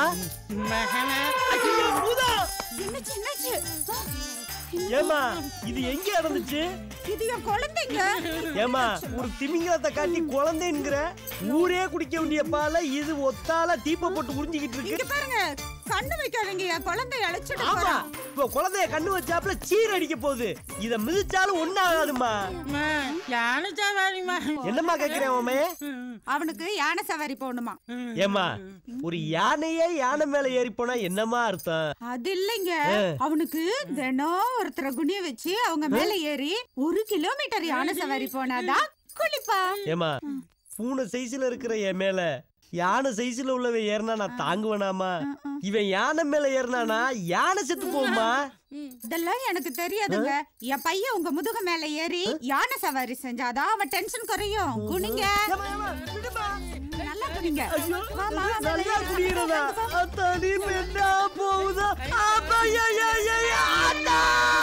ஏமா இது எங்க நடந்துச்சு இது என் குழந்தைங்க ஏமா ஒரு திமிங்கலத்தை காட்டி குழந்தைங்கிற ஊரே குடிக்க வேண்டிய பாலை இது ஒத்தால தீப்ப போட்டு உறிஞ்சிக்கிட்டு இங்க இருக்கு பாருங்க கண்ணு வைக்காதீங்க என் குழந்தை அழைச்சிட்டு ஆமா போறான். இப்போ குழந்தைய கண்ணு வச்சாப்புல சீர் அடிக்க போகுது இத மிதிச்சாலும் ஒண்ணு ஆகாதுமா யானை சவாரிமா என்னம்மா கேக்குறேன் உமே அவனுக்கு யானை சவாரி போகணுமா ஏமா ஒரு யானையே யானை மேல ஏறி போனா என்னமா அர்த்தம் அது இல்லைங்க ஆ. அவனுக்கு தினம் ஒருத்தர குனிய வச்சு அவங்க மேல ஏறி ஒரு கிலோமீட்டர் யானை சவாரி போனாதான் குளிப்பான் ஏமா பூனை சைஸ்ல இருக்கிற என் மேல யானை சைஸ்ல உள்ளவன் ஏறினா நான் தாங்குவேனாமா இவன் யானை மேல ஏறினானா யானை செத்து போகுமா இதெல்லாம் எனக்கு தெரியாதுங்க என் பையன் உங்க முதுக மேல ஏறி யானை சவாரி செஞ்சாதான் அவன் டென்ஷன் குறையும் குனிங்க நல்லா குனிங்க வாமா, நல்லா குடிக்கிறதா அத்தாடி பெண்ணா போகுதா அப்பா, ஐயா, ஐயா, ஐயா, ஐயா, அத்தா!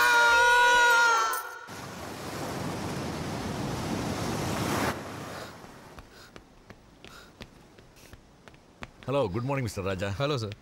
Hello good morning mister Raja hello sir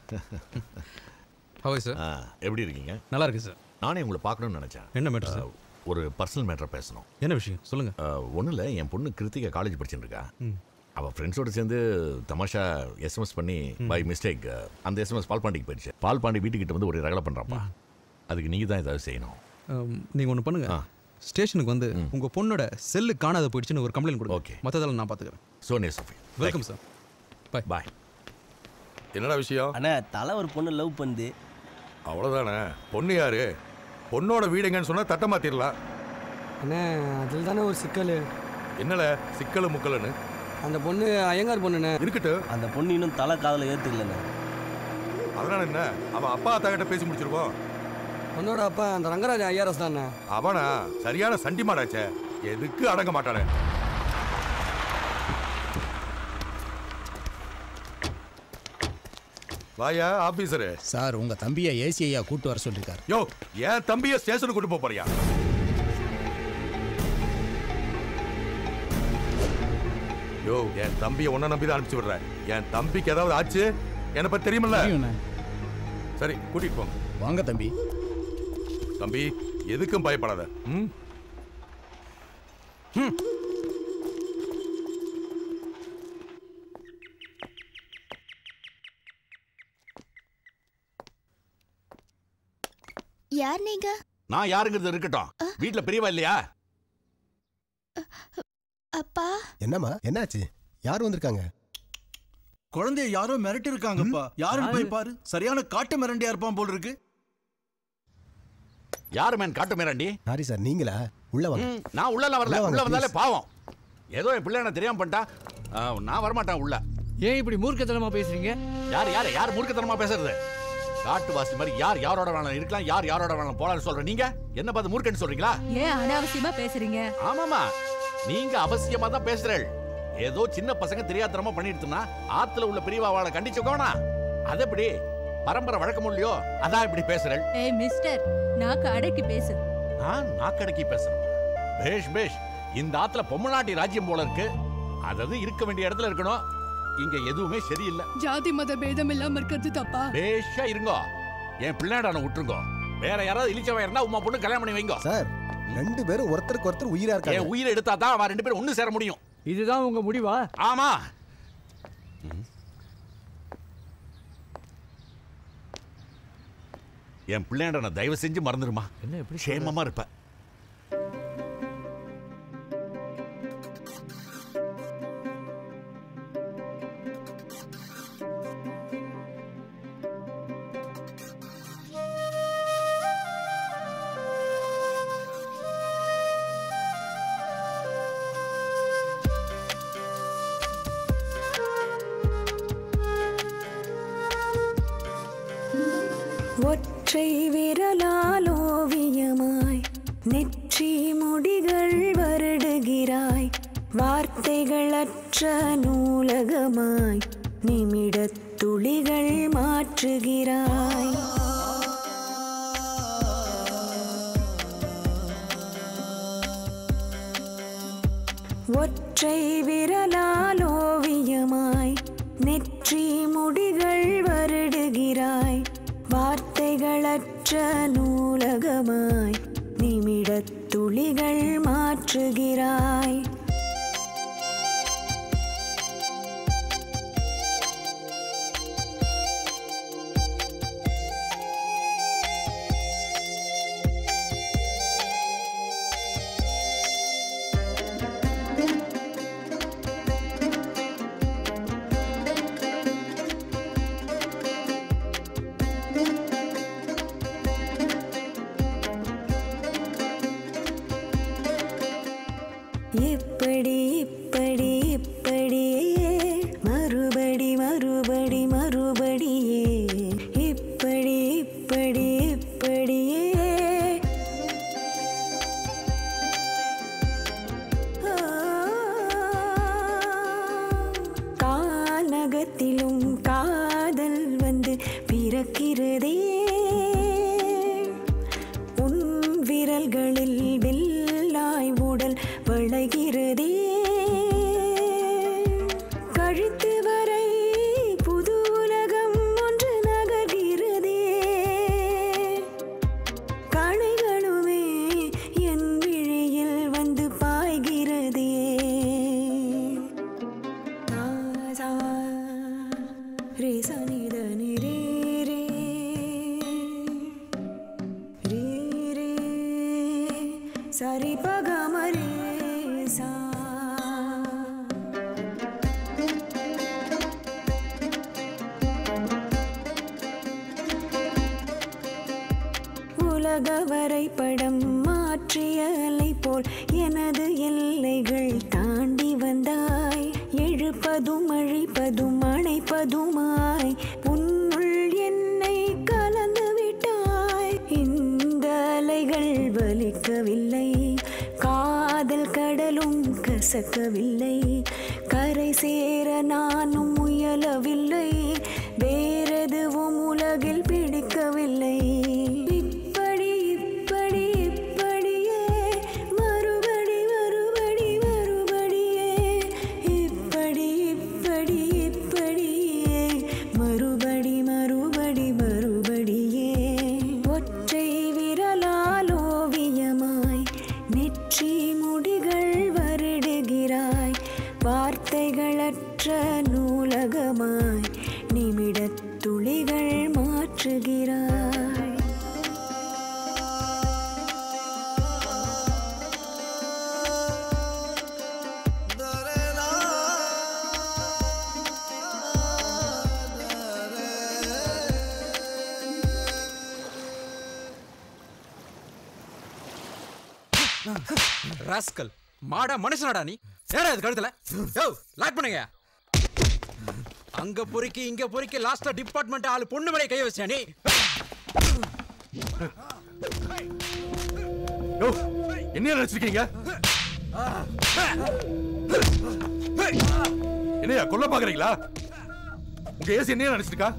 how sir எப்படி இருக்கீங்க நல்லா இருக்கு சார் நானே உங்களை பார்க்கணும்னு நினைச்சேன் என்ன matter, sir? அஹ், ஒரு பர்சனல் மேட்டர் பேசணும் என்ன விஷயம் சொல்லுங்க ஒன்றும் இல்லை என் பொண்ணு கிருத்திகா காலேஜ் படிச்சுட்டு இருக்கா ம். அவள் ஃப்ரெண்ட்ஸோட சேர்ந்து தமாஷா எஸ்எம்எஸ் பண்ணி பை மிஸ்டேக் அந்த எஸ்எம்எஸ் பால்பாண்டிக்கு போயிடுச்சு பால்பாண்டி வீட்டுக்கிட்ட வந்து ஒரு ரகலை பண்ணுறாப்பா அதுக்கு நீங்கள் தான் ஏதாவது செய்யணும் Um, நீங்க ஒன்று பண்ணுங்க ஸ்டேஷனுக்கு வந்து உங்க பொண்ணோட செல்லு காணாத போயிடுச்சுன்னு ஒரு கம்ப்ளைண்ட் கொடுங்க ஓகே மற்றதெல்லாம் நான் பார்த்துக்கிறேன் Sonia Sophie welcome sir bye bye என்னடா விஷயம் அண்ணா தலை ஒரு பொண்ணு லவ் பண்ணுது அவ்வளோதானே பொண்ணு யாரு பொண்ணோட வீடு எங்கன்னு சொன்னா தட்ட மாத்திரலாம் அண்ணே அதில் தானே ஒரு சிக்கல் என்னல சிக்கலு முக்கலுன்னு அந்த பொண்ணு ஐயங்கார் பொண்ணுண்ணே இருக்கட்டும் அந்த பொண்ணு இன்னும் தலை காதல ஏத்துக்கலண்ணே அதனால என்ன அவன் அப்பா அத்தா கிட்ட பேசி முடிச்சிருவோம் பொண்ணோட அப்பா அந்த ரங்கராஜ ஐஆர்எஸ் தானே அவனா சரியான சண்டி மாடாச்சே எதுக்கு அடங்க மாட்டானே வாயா ஆபீசரு சார் உங்க தம்பியை ஏசிஐயா கூட்டு வர சொல்லிருக்காரு யோ என் தம்பிய ஸ்டேஷனுக்கு கூட்டு போப் போறியா யோ என் தம்பியை உன்ன நம்பி தான் அனுப்பிச்சு விடுறேன் என் தம்பிக்கு ஏதாவது ஆச்சு என்னை பத்தி தெரியுமில்ல சரி கூட்டிட்டு போங்க வாங்க தம்பி தம்பி எதுக்கும் பயப்படாத ம் யார் நீங்க நான் யாருங்கிறது இருக்கட்டும் வீட்ல பெரியவா இல்லையா அப்பா என்னம்மா என்னாச்சு யார் வந்திருக்காங்க குழந்தைய யாரோ மிரட்டி இருக்காங்கப்பா யாருன்னு போய் பாரு சரியான காட்டு மிரண்டியா இருப்பான் போல இருக்கு யாரு மேன் காட்டு மிராண்டி சாரி சார் நீங்களா உள்ள வாங்க ம், நான் உள்ள வரல உள்ள வாங்க, உள்ள வந்தாலே please. பாவம் ஏதோ என் பிள்ளை என்ன தெரியாம பண்ணிட்டா ஆ, நான் வரமாட்டேன் உள்ள ஏன் இப்படி மூர்க்கத்தனமா பேசுறீங்க யார் யார் யார் மூர்க்கத்தனமா பேசுறது காட்டுவாசி மாதிரி யார் யாரோட வேணாலும் இருக்கலாம் யார் யாரோட வேணாலும் போலாம்னு சொல்ற நீங்க என்ன பார்த்து மூர்க்கன்னு சொல்றீங்களா ஏன் அனாவசியமா பேசுறீங்க ஆமாமா நீங்க அவசியமா தான் பேசுறேள் ஏதோ சின்ன பசங்க தெரியாதனமா பண்ணிடுதுன்னா ஆத்துல உள்ள பெரியவாவாளை கண்டிச்சுக்கோனா அது எப்படி பரம்பரை வழக்கம் இல்லையோ அதான் இப்படி பேசுறேள் ஏய் மிஸ்டர் நாக்கு அடக்கி பேசு நான் நாக்கடக்கி பேசுறேன் பேஷ் பேஷ் இந்த ஆத்துல பொம்மநாட்டி ராஜ்யம் போல இருக்கு அதாவது இருக்க வேண்டிய இடத்துல இருக்கணும் இங்க எதுவுமே சரியில்லை ஜாதி மத பேதம் இல்லாம இருக்கிறது தப்பா பேஷா இருங்கோ என் பிள்ளையாடான விட்டுருங்கோ வேற யாராவது இழிச்சவன் இருந்தா உமா பொண்ணு கல்யாணம் பண்ணி வைங்கோ சார் ரெண்டு பேரும் ஒருத்தருக்கு ஒருத்தர் உயிரா இருக்காங்க என் உயிரை எடுத்தா தான் அவன் ரெண்டு பேரும் ஒண்ணு சேர முடியும் இதுதான் உங்க முடிவா ஆமா என் பிள்ளையாண்ட நான் தயவு செஞ்சு மறந்துடுமா என்ன எப்படி க்ஷேமமா இருப்ப ஒற்றை விரலால் ஓவியமாய் நெற்றி முடிகள் வருடுகிறாய் வார்த்தைகளற்ற நூலகமாய் நிமிடத் துளிகள் மாற்றுகிறாய் ஒற்றை விரலால் ஓவியமாய் நெற்றி முடிகள் வருடுகிறாய் வார்த்தைகளற்ற நூலகமாய் நிமிடத் துளிகள் மாற்றுகிறாய் இப்படி இப்படி இப்படியே மறுபடி மறுபடி மறுபடியே இப்படி இப்படி இப்படியே ஆ, கானகத்திலும் காதல் வந்து பிறக்கிறதே உன் விரல்களில் வில்லாய் உடல் வளைகிறதே கழுத்து வரை புது உலகம் ஒன்று நகர்கிறதே கணைகளுமே என் விழியில் வந்து பாய்கிறதே தாசா, ரே சனித நிரே ரே ரே ரே சரி பகமரே சா உலக வரைபடம் மாற்றிய அலை போல் எனது எல்லைகள் தாண்டி வந்தாய் எழுப்பதும் அழிப்பதும் அணைப்பதுமாய் உன்னுள் என்னை கலந்து விட்டாய் இந்த அலைகள் வலிக்கவில்லை காதல் கடலும் கசக்கவில்லை கரை சேர நானும் முயலவில்லை வேறெதுவும் உலகில் பிடிக்கவில்லை இப்படி இப்படி இப்படியே மறுபடி மறுபடி மறுபடியே இப்படி இப்படி இப்படியே மறுபடி மறுபடி மறுபடியே ஒற்றை விரலால் ஓவியமாய் நெற்றி முடிகள் வருடுகிறாய் வார்த்தைகளற்ற நூலகமாய் நிமிடத் துளிகள் மாற்றுகிறாய் ராஸ்கல் மாடா மனுஷனாடா நீ ஏடா இது கழுத்துல யோ லாக் பண்ணுங்க அங்க பொறுக்கி இங்க பொறுக்கி லாஸ்டா டிபார்ட்மெண்ட் ஆளு பொண்ணு மேலே கை வச்சியா நீ யோ என்ன நினைச்சிருக்கீங்க என்னையா கொல்ல பாக்குறீங்களா உங்க ஏசி என்ன நினைச்சிருக்கா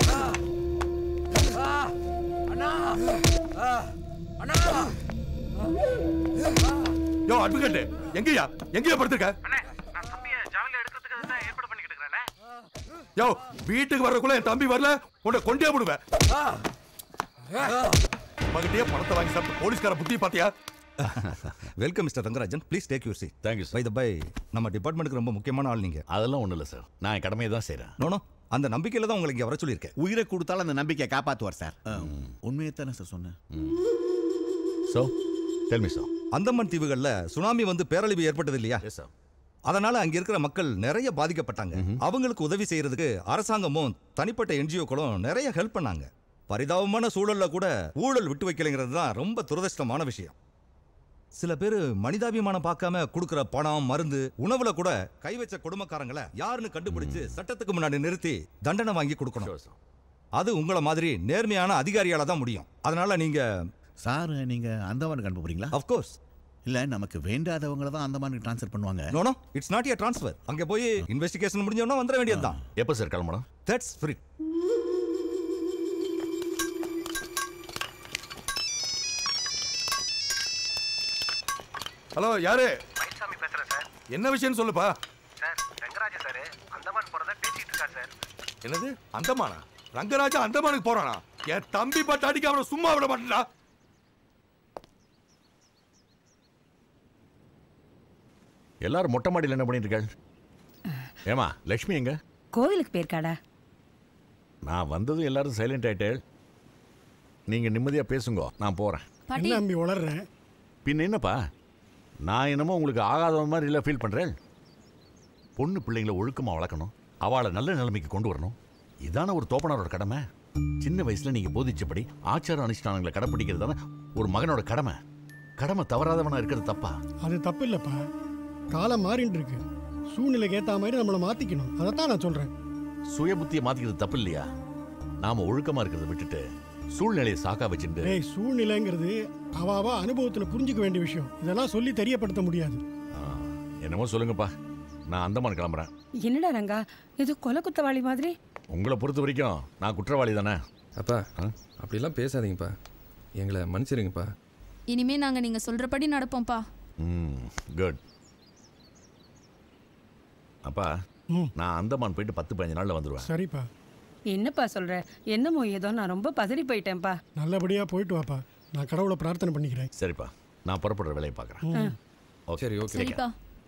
யோ அட்வொகேட் எங்கயா எங்கயா படுத்திருக்க யோ வீட்டுக்கு வர்றதுக்குள்ள என் தம்பி வரல உன்னை கொண்டே போடுவேன் மகிட்டே பணத்தை வாங்கி சாப்பிட்டு போலீஸ்கார புத்தி பாத்தியா welcome mister Rangarajan please take your seat thank you bye the bye நம்ம டிபார்ட்மெண்ட்டுக்கு ரொம்ப முக்கியமான ஆள் நீங்க அதெல்லாம் ஒன்றும் இல்லை சார் நான் என் கடமையை தான் செய்கிறேன் நோனோ அந்த நம்பிக்கையில தான் உங்களுக்கு இங்க வர சொல்லியிருக்கேன் உயிரை கொடுத்தாலும் அந்த நம்பிக்கையை காப்பாத்துவார் சார் உண்மையை தானே சார் சொன்னேன் so tell me sir Andaman தீவுகள்ல சுனாமி வந்து பேரழிவு ஏற்பட்டது இல்லையா சார் அதனால அங்க இருக்கிற மக்கள் நிறைய பாதிக்கப்பட்டாங்க அவங்களுக்கு உதவி செய்யறதுக்கு அரசாங்கமும் தனிப்பட்ட என்ஜிஓக்களும் நிறைய ஹெல்ப் பண்ணாங்க பரிதாபமான சூழல்ல கூட ஊழல் விட்டு வைக்கலைங்கிறது தான் ரொம்ப துரதிர்ஷ்டமான விஷயம் சில பேர் மனிதாபிமானம் பார்க்காம கொடுக்கிற பணம் மருந்து உணவுல கூட கை வச்ச குடும்பக்காரங்களை யாருன்னு கண்டுபிடிச்சு சட்டத்துக்கு முன்னாடி நிறுத்தி தண்டனை வாங்கி கொடுக்கணும் அது உங்களை மாதிரி நேர்மையான அதிகாரியால தான் முடியும் அதனால நீங்க சார் நீங்க அந்தமானுக்கு அனுப்ப போறீங்களா அஃப்கோர்ஸ் இல்ல நமக்கு வேண்டாதவங்கள தான் அந்தமானுக்கு ட்ரான்ஸ்ஃபர் பண்ணுவாங்க no no it's not a transfer அங்க போய் இன்வெஸ்டிகேஷன் முடிஞ்சோன்னா வந்துட வேண்டியதுதான் எப்போ சார் கிளம்பணும் தட்ஸ் ஃப்ரீ ஹலோ யாரு மயில்சாமி பேசுறேன் சார் என்ன விஷயம் சொல்லுப்பா சார் ரங்கராஜ சார் அந்தமான் போறதா பேசிட்டு இருக்கார் சார் என்னது அந்தமானா ரங்கராஜா அந்தமானுக்கு போறானா என் தம்பி பட்டு அடிக்க அவனை சும்மா விட மாட்டா எல்லாரும் மொட்டை மாடியில் என்ன பண்ணிட்டு இருக்காள் ஏமா லக்ஷ்மி எங்க கோவிலுக்கு போயிருக்காடா நான் வந்ததும் எல்லாரும் சைலண்ட் ஆயிட்டேள் நீங்க நிம்மதியா பேசுங்க நான் போறேன் என்ன நம்பி வளர்றேன் பின்ன என்னப்பா நான் என்னமோ உங்களுக்கு ஆகாத மாதிரி இல்லை ஃபீல் பண்ணுறேன் பொண்ணு பிள்ளைங்களை ஒழுக்கமாக வளர்க்கணும் அவளை நல்ல நிலைமைக்கு கொண்டு வரணும் இதான ஒரு தோப்பனாரோட கடமை சின்ன வயசுல நீங்க போதிச்சபடி ஆச்சார அனுஷ்டானங்களை கடைப்பிடிக்கிறது தானே ஒரு மகனோட கடமை கடமை தவறாதவனா இருக்கிறது தப்பா அது தப்பு இல்லப்பா காலம் மாறிட்டு இருக்கு சூழ்நிலைக்கு ஏத்த மாதிரி நம்மளை மாத்திக்கணும் அதைத்தான் நான் சொல்றேன் சுய புத்தியை மாத்திக்கிறது தப்பு இல்லையா நாம ஒழுக்கமா இருக்கிறத விட்டுட்டு சூழ்நிலையை சாக்கா வச்சுட்டு டேய் சூழ்நிலைங்கிறது அவ அவ அனுபவத்துல புரிஞ்சுக்க வேண்டிய விஷயம் இதெல்லாம் சொல்லி தெரியப்படுத்த முடியாது என்னமோ சொல்லுங்கப்பா நான் அந்தமான் கிளம்புறேன் என்னடா ரங்கா ஏதோ கொலை குத்தவாளி மாதிரி உங்களை பொறுத்த வரைக்கும் நான் குற்றவாளி தானே அப்பா அப்படிலாம் பேசாதீங்கப்பா எங்களை மன்னிச்சிருங்கப்பா இனிமே நாங்க நீங்க சொல்றபடி நடப்போம்ப்பா ம் குட் அப்பா நான் அந்தமான் போயிட்டு பத்து பதினஞ்சு நாள்ல வந்துடுவேன் சரிப்பா என்னப்பா சொல்ற என்னமோ ஏதோ நான் ரொம்ப பதறி போயிட்டேன்ப்பா நல்லபடியா போயிட்டு வாப்பா நான் கடவுளை பிரார்த்தனை பண்ணிக்கிறேன் சரிப்பா நான் புறப்படுற வேலையை பார்க்குறேன் ம். ஓகே சரி ஓகே சரிப்பா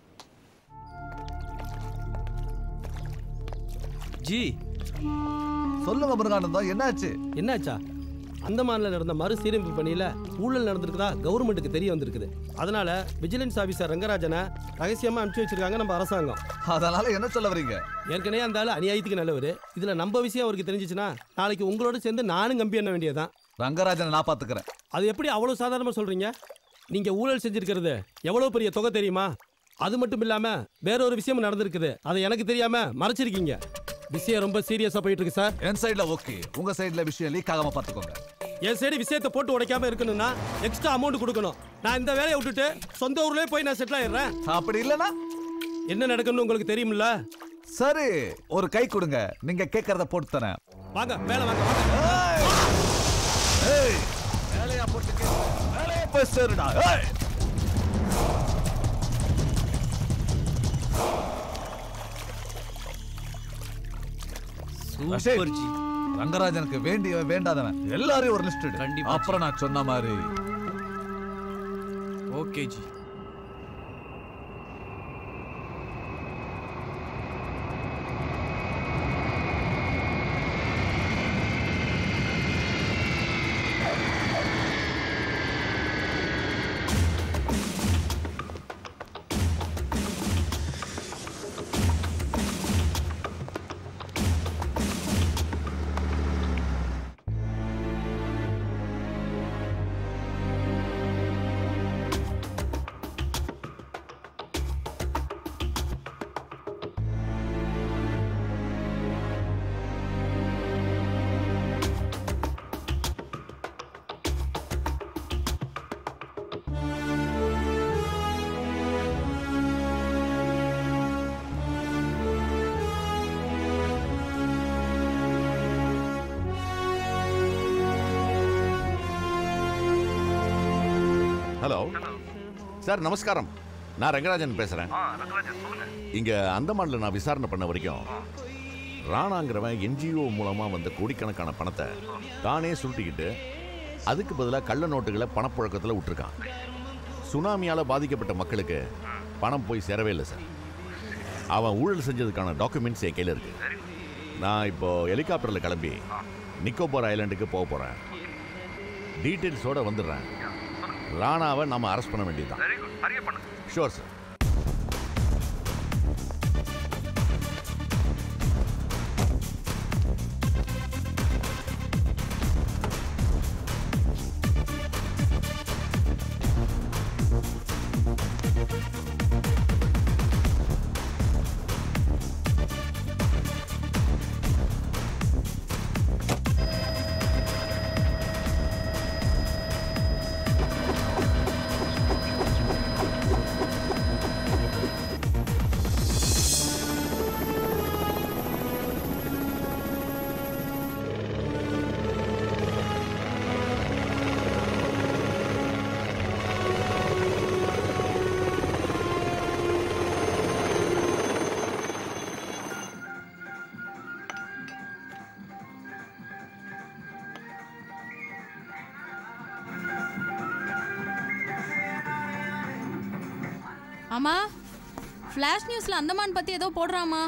ஜி சொல்லுங்க முருகானந்தம் என்னாச்சு என்னாச்சா அந்தமான்ல நடந்த மறுசீரமைப்பு பணியில ஊழல் நடந்திருக்குதா கவர்மெண்ட்டுக்கு தெரிய வந்திருக்குது அதனால விஜிலன்ஸ் ஆபீசர் ரங்கராஜனை ரகசியமா அனுப்பிச்சு வச்சிருக்காங்க நம்ம அரசாங்கம் அதனால என்ன சொல்ல வரீங்க ஏற்கனவே அந்த ஆளு அநியாயத்துக்கு நல்லவர் இதுல நம்ம விஷயம் அவருக்கு தெரிஞ்சிச்சுன்னா நாளைக்கு உங்களோட சேர்ந்து நானும் கம்பி என்ன வேண்டியதுதான் ரங்கராஜனை நான் பாத்துக்கிறேன் அது எப்படி அவ்வளவு சாதாரணமா சொல்றீங்க நீங்க ஊழல் செஞ்சிருக்கிறது எவ்வளவு பெரிய தொகை தெரியுமா அது மட்டும் இல்லாம வேற ஒரு விஷயம் நடந்திருக்குது அதை எனக்கு தெரியாம மறைச்சிருக்கீங்க விஷயம் ரொம்ப சீரியஸா போயிட்டு இருக்கு சார் என் சைடுல ஓகே உங்க சைடுல விஷயம் லீக் ஆகாம பாத்துக்கோங்க என் சைடு விஷயத்தை போட்டு உடைக்காம இருக்கணும்னா எக்ஸ்ட்ரா அமௌண்ட் கொடுக்கணும் நான் இந்த வேலையை விட்டுட்டு சொந்த ஊர்லயே போய் நான் செட்டில் ஆயிடுறேன் அப்படி இல்லனா என்ன நடக்கும்னு உங்களுக்கு தெரியும்ல சரி ஒரு கை கொடுங்க நீங்க கேக்குறத போட்டு தரேன் வாங்க மேல வாங்க வேலையா போட்டு வேலையா போய் சேருடா ஏய் சூப்பர் ஜி. ரங்கராஜனுக்கு வேண்டியவன் வேண்டாதவன் எல்லாரையும் ஒரு லிஸ்ட் கண்டிப்பா அப்புறம் நான் சொன்ன மாதிரி ஓகே ஜி ஹலோ சார் நமஸ்காரம் நான் ரங்கராஜன் பேசுறேன் ஆ ரங்கராஜன் சொல்லுங்க இங்க அந்தமான்ல நான் விசாரணை பண்ண வரைக்கும் ராணாங்கிறவன் என்ஜிஓ மூலமா வந்த கோடிக்கணக்கான பணத்தை தானே சுருட்டிக்கிட்டு அதுக்கு பதிலாக கள்ள நோட்டுகளை பணப்புழக்கத்தில் விட்டுருக்கான் சுனாமியால் பாதிக்கப்பட்ட மக்களுக்கு பணம் போய் சேரவே இல்லை சார் அவன் ஊழல் செஞ்சதுக்கான டாக்குமெண்ட்ஸ் என் கையில் இருக்கு நான் இப்போ ஹெலிகாப்டரில் கிளம்பி நிக்கோபார் ஐலாண்டுக்கு போக போகிறேன் டீட்டெயில்ஸோட வந்துடுறேன் ராணாவை நம்ம அரெஸ்ட் பண்ண வேண்டியதுதான் வெரி குட் ஹரியா பண்ணுங்க ஷோர் சார் ஆமா ஃப்ளாஷ் நியூஸ்ல அந்தமான் பத்தி ஏதோ போடுறாமா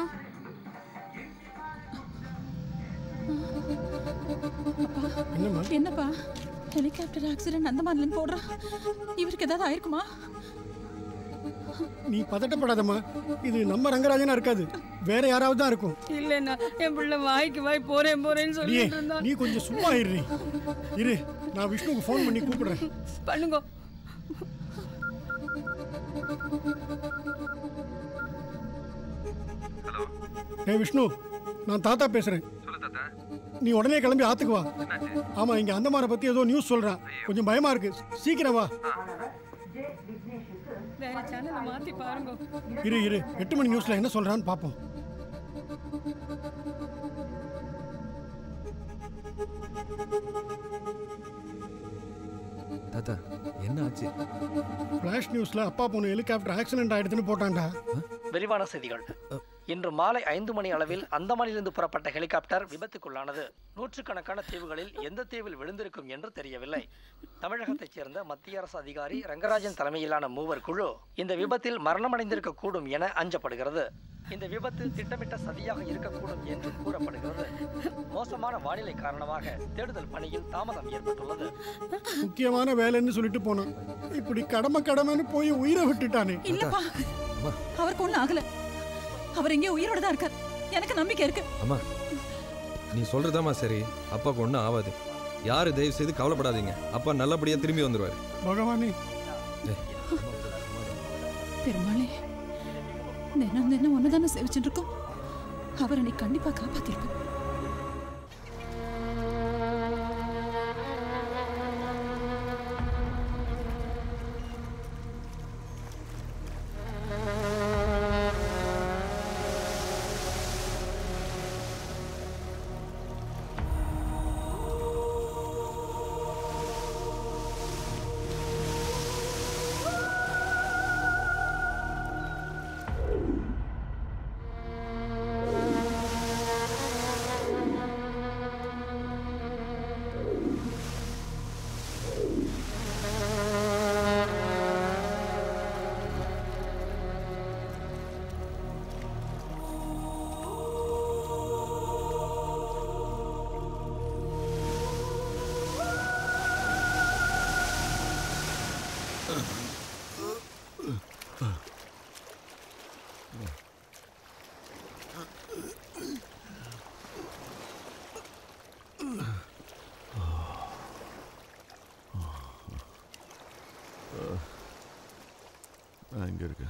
என்னப்பா ஹெலிகாப்டர் ஆக்சிடென்ட் அந்தமான்லன்னு போடுறான் இவருக்கு ஏதாவது ஆயிருக்குமா நீ பதட்டப்படாதம்மா இது நம்ம ரங்கராஜனா இருக்காது வேற யாராவது தான் இருக்கும் இல்லைண்ணா என் பிள்ளை வாய்க்கு வாய் போறேன் போறேன்னு நீ சொல்லிட்டு இருந்தான் நீ கொஞ்சம் சும்மா இரு இரு நான் விஷ்ணுவுக்கு ஃபோன் பண்ணி கூப்பிடுறேன் பண்ணுங்க ஏ விஷ்ணு நான் தாத்தா பேசுறேன் சொல்லு தாத்தா நீ உடனே கிளம்பி ஆத்துக்கு வா என்னாச்சு ஆமா இங்க அந்தமானை பத்தி ஏதோ நியூஸ் சொல்றான் கொஞ்சம் பயமா இருக்கு சீக்கிரம் வா வேற சேனலை மாத்தி பாருங்க இரு இரு எட்டு மணி நியூஸ்ல என்ன சொல்றான்னு பாப்போம் தாத்தா என்ன ஆச்சு ஃபிளாஷ் நியூஸ்ல அப்பா பொண்ணு ஹெலிகாப்டர் ஆக்சிடென்ட் ஆயிடுதுன்னு போட்டான்டா விரிவான செய்திகள் இன்று மாலை ஐந்து மணி அளவில் அந்தமானிலிருந்து புறப்பட்ட ஹெலிகாப்டர் விபத்துக்குள்ளானது நூற்றுக்கணக்கான தீவுகளில் எந்த தீவில் விழுந்திருக்கும் என்று தெரியவில்லை தமிழகத்தைச் சேர்ந்த மத்திய அரசு அதிகாரி ரங்கராஜன் தலைமையிலான மூவர் குழு இந்த விபத்தில் மரணமடைந்திருக்க கூடும் என அஞ்சப்படுகிறது இந்த விபத்து திட்டமிட்ட சதியாக இருக்கக்கூடும் என்று கூறப்படுகிறது மோசமான வானிலை காரணமாக தேடுதல் பணியில் தாமதம் ஏற்பட்டுள்ளது முக்கியமான வேலைன்னு சொல்லிட்டு போனான் இப்படி கடமை கடமைன்னு போய் உயிரை விட்டுட்டானே இல்லப்பா அவருக்கு ஒண்ணும் ஆகல அவர் எங்கேயோ உயிரோட தான் இருக்கார் எனக்கு நம்பிக்கை இருக்கு அம்மா நீ சொல்றதாம்மா சரி அப்பாவுக்கு ஒன்றும் ஆகாது யாரு தயவு செய்து கவலைப்படாதீங்க அப்பா நல்லபடியா திரும்பி வந்துருவாரு பகவானே பெருமாளே தினம் தினம் ஒண்ணுதானே சேவிச்சுட்டு இருக்கோம் அவரை நீ கண்டிப்பா காப்பாத்திருப்ப இங்கே இருக்கு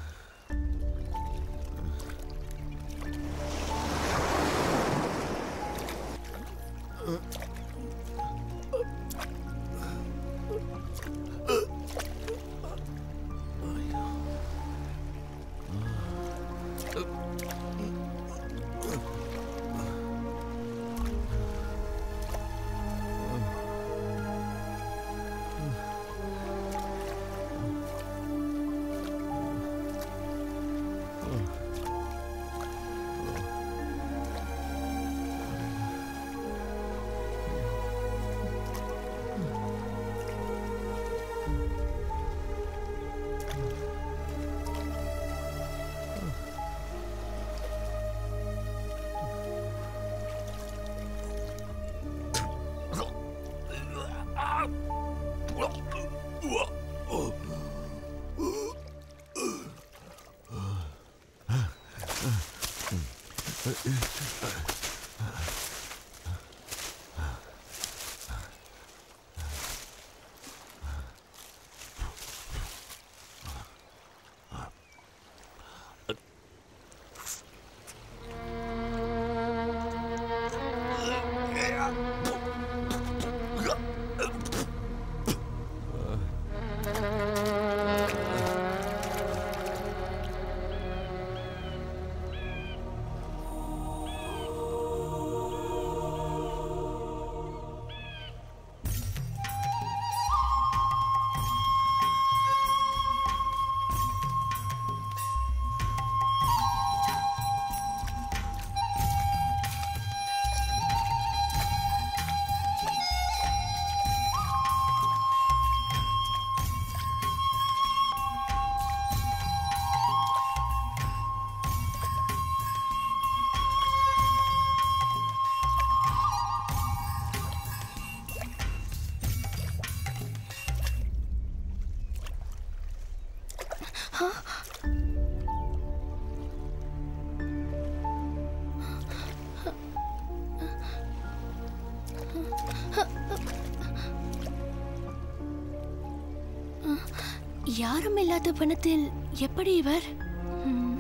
யாரும் இல்லாத வனத்தில் எப்படி இவர் ம்.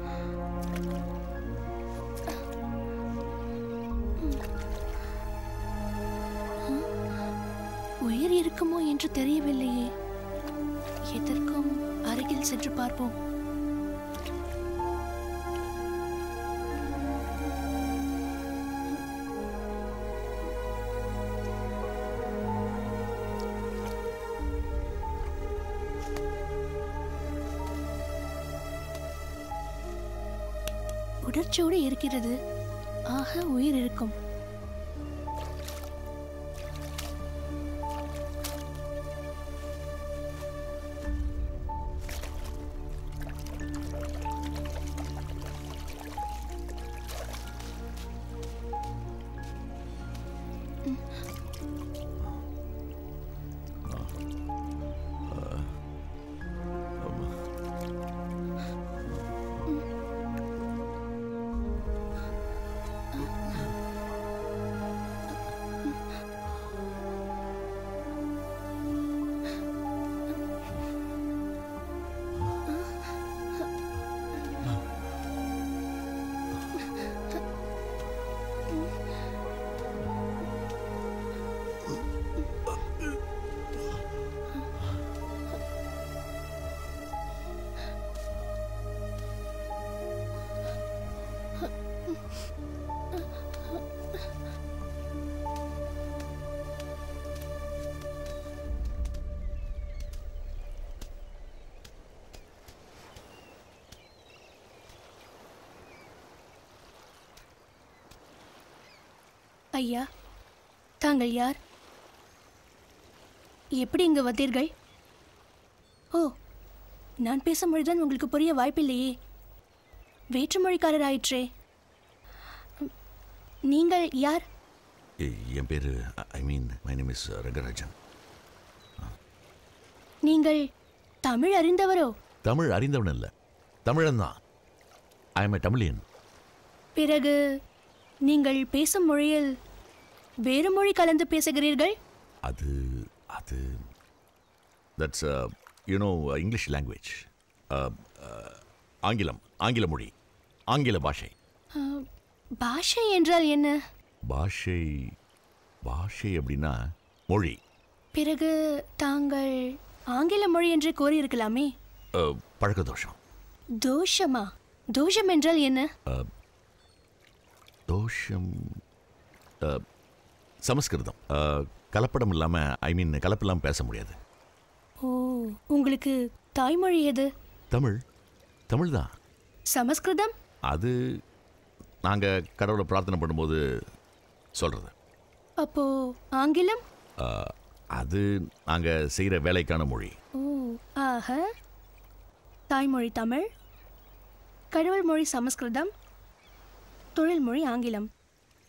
உயிர் இருக்குமோ என்று தெரியவில்லையே எதற்கும் அருகில் சென்று பார்ப்போம் உடற்சோடு இருக்கிறது ஆக உயிர் இருக்கும் ஐயா தாங்கள் யார் எப்படி இங்கு வந்தீர்கள் ஓ நான் பேசும் மொழிதான் உங்களுக்கு புரிய வாய்ப்பில்லையே வேற்றுமொழிக்காரர் ஆயிற்றே நீங்கள் யார் எ- என் பேரு I mean my name is Rangarajan நீங்கள் தமிழ் அறிந்தவரோ தமிழ் அறிந்தவன் இல்லை தமிழன் தான் ஐ எம் தமிழியன் பிறகு நீங்கள் பேசும் மொழியில் வேறு மொழி கலந்து பேசுகிறீர்கள் அது அது தட்ஸ் யூனோ இங்கிலீஷ் லாங்குவேஜ் ஆங்கிலம் ஆங்கில மொழி ஆங்கில பாஷை அஹ், பாஷை என்றால் என்ன பாஷை பாஷை அப்படின்னா மொழி பிறகு தாங்கள் ஆங்கில மொழி என்று கூறியிருக்கலாமே அஹ், பழக்க தோஷம் தோஷமா தோஷம் என்றால் என்ன அஹ், தோஷம் அஹ், சமஸ்கிருதம் அஹ், கலப்படம் இல்லாமல் ஐ மீன் கலப்பில்லாமல் பேச முடியாது ஓ உங்களுக்கு தாய்மொழி எது தமிழ் தமிழ் தான் சமஸ்கிருதம் அது நாங்கள் கடவுளை பிரார்த்தனை பண்ணும்போது சொல்கிறது அப்போ ஆங்கிலம் அது நாங்கள் செய்கிற வேலைக்கான மொழி ஓ ஆக தாய்மொழி தமிழ் கடவுள் மொழி சமஸ்கிருதம் தொழில் மொழி ஆங்கிலம்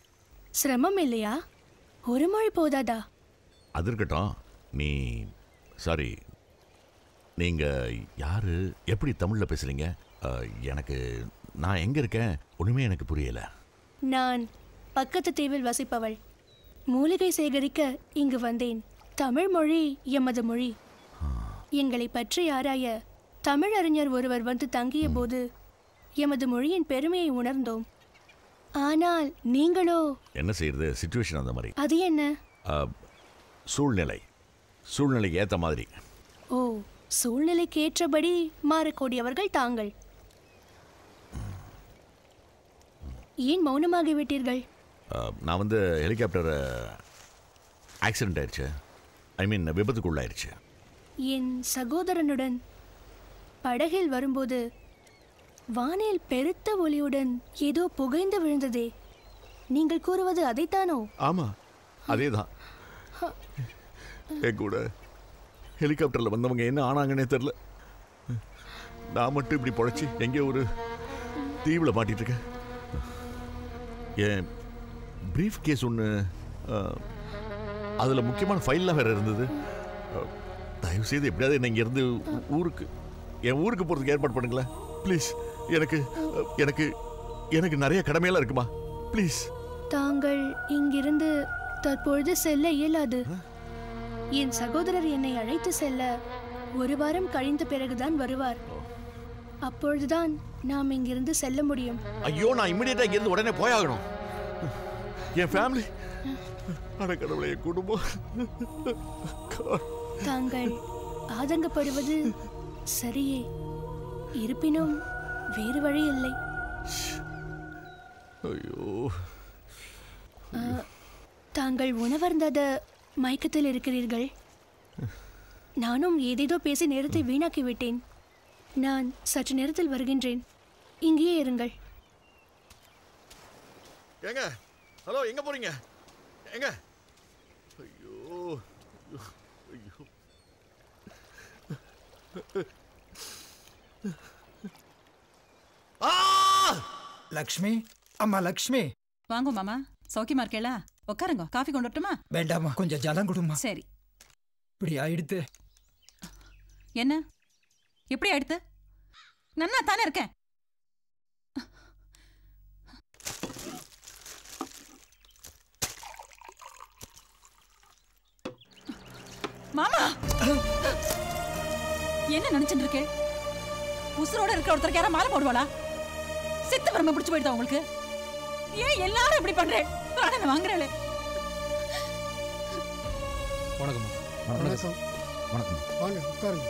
சிரமம் இல்லையா ஒரு மொழி போதாதா அது இருக்கட்டும் நீ சாரி நீங்க யாரு எப்படி தமிழ்ல பேசுறீங்க அஹ், எனக்கு நான் எங்க இருக்கேன் ஒண்ணுமே எனக்கு புரியல நான் பக்கத்து தீவில் வசிப்பவள் மூலிகை சேகரிக்க இங்கு வந்தேன் தமிழ் மொழி எமது மொழி எங்களை பற்றி ஆராய தமிழ் அறிஞர் ஒருவர் வந்து தங்கிய போது எமது மொழியின் பெருமையை உணர்ந்தோம் ஆனால் நீங்களோ என்ன செய்யறது சுச்சுவேஷன் அந்த மாதிரி அது என்ன அஹ், சூழ்நிலை சூழ்நிலைக்கு ஏத்த மாதிரி ஓ சூழ்நிலைக்கு ஏற்றபடி மாறக்கூடியவர்கள் தாங்கள் ஏன் மௌனமாகி விட்டீர்கள் அஹ், நான் வந்து ஹெலிகாப்டர் ஆக்சிடென்ட் ஆயிடுச்சு ஐ மீன் விபத்துக்குள்ளாயிருச்சு என் சகோதரனுடன் படகில் வரும்போது வானில் பெருத்த ஒளியுடன் ஏதோ புகைந்து விழுந்ததே நீங்கள் கூறுவது அதைத்தானோ ஆமா அதேதான் என் கூட ஹெலிகாப்டர்ல வந்தவங்க என்ன ஆனாங்கன்னே தெரில நான் மட்டும் இப்படி பொழைச்சி எங்கேயோ ஒரு தீவுல மாட்டிட்டு இருக்கேன் என் பிரீஃப் கேஸ் ஒன்று அதில் முக்கியமான ஃபைல்லாம் வேற இருந்தது அஹ், தயவு செய்து எப்படியாவது என்னை இங்கேருந்து ஊருக்கு என் ஊருக்கு போகிறதுக்கு ஏற்பாடு பண்ணுங்களேன் ப்ளீஸ் எனக்கு அஹ், எனக்கு எனக்கு நிறைய கடமையெல்லாம் இருக்குமா ப்ளீஸ் தாங்கள் இங்கிருந்து தற்பொழுது செல்ல இயலாது என் சகோதரர் என்னை அழைத்து செல்ல ஒரு வாரம் கழிந்த பிறகுதான் வருவார் அப்பொழுதுதான் நாம் இங்கிருந்து செல்ல முடியும் ஐயோ நான் இம்மிடியட்டா இங்கிருந்து உடனே போயாகணும் என் ஃபேமிலி அட கடவுளே என் குடும்பம் God. தாங்கள் ஆதங்கப்படுவது சரியே இருப்பினும் வேறு வழி இல்லை ஐயோ ஆ, தாங்கள் உணவருந்தாத மயக்கத்தில் இருக்கிறீர்கள் நானும் ஏதேதோ பேசி நேரத்தை வீணாக்கி விட்டேன் நான் சற்று நேரத்தில் வருகின்றேன் இங்கேயே இருங்கள் ஏங்க ஹலோ எங்க போறீங்க எங்க ஐயோ ஐயோ லக்ஷ்மி அம்மா லக்ஷ்மி வாங்க மாமா சௌக்கியமா இருக்கேளா உட்காருங்க காஃபி கொண்டு வரட்டுமா வேண்டாமா கொஞ்சம் ஜலம் கொடுமா சரி இப்படி ஆயிடுத்து என்ன எப்படி ஆயிடுத்து நன்னா தானே இருக்கேன் மாமா என்ன நினைச்சிட்டு இருக்கே உசுரோட இருக்கிற ஒருத்தருக்கு யாரா மாலை போடுவாளா சித்த பிரம்ம பிடிச்சு போயிடுதா உங்களுக்கு ஏன் எல்லாரும் இப்படி பண்றேன் நான் வாங்குறேன் வணக்கம்மா வணக்கம் வணக்கம் வாங்க உட்காருங்க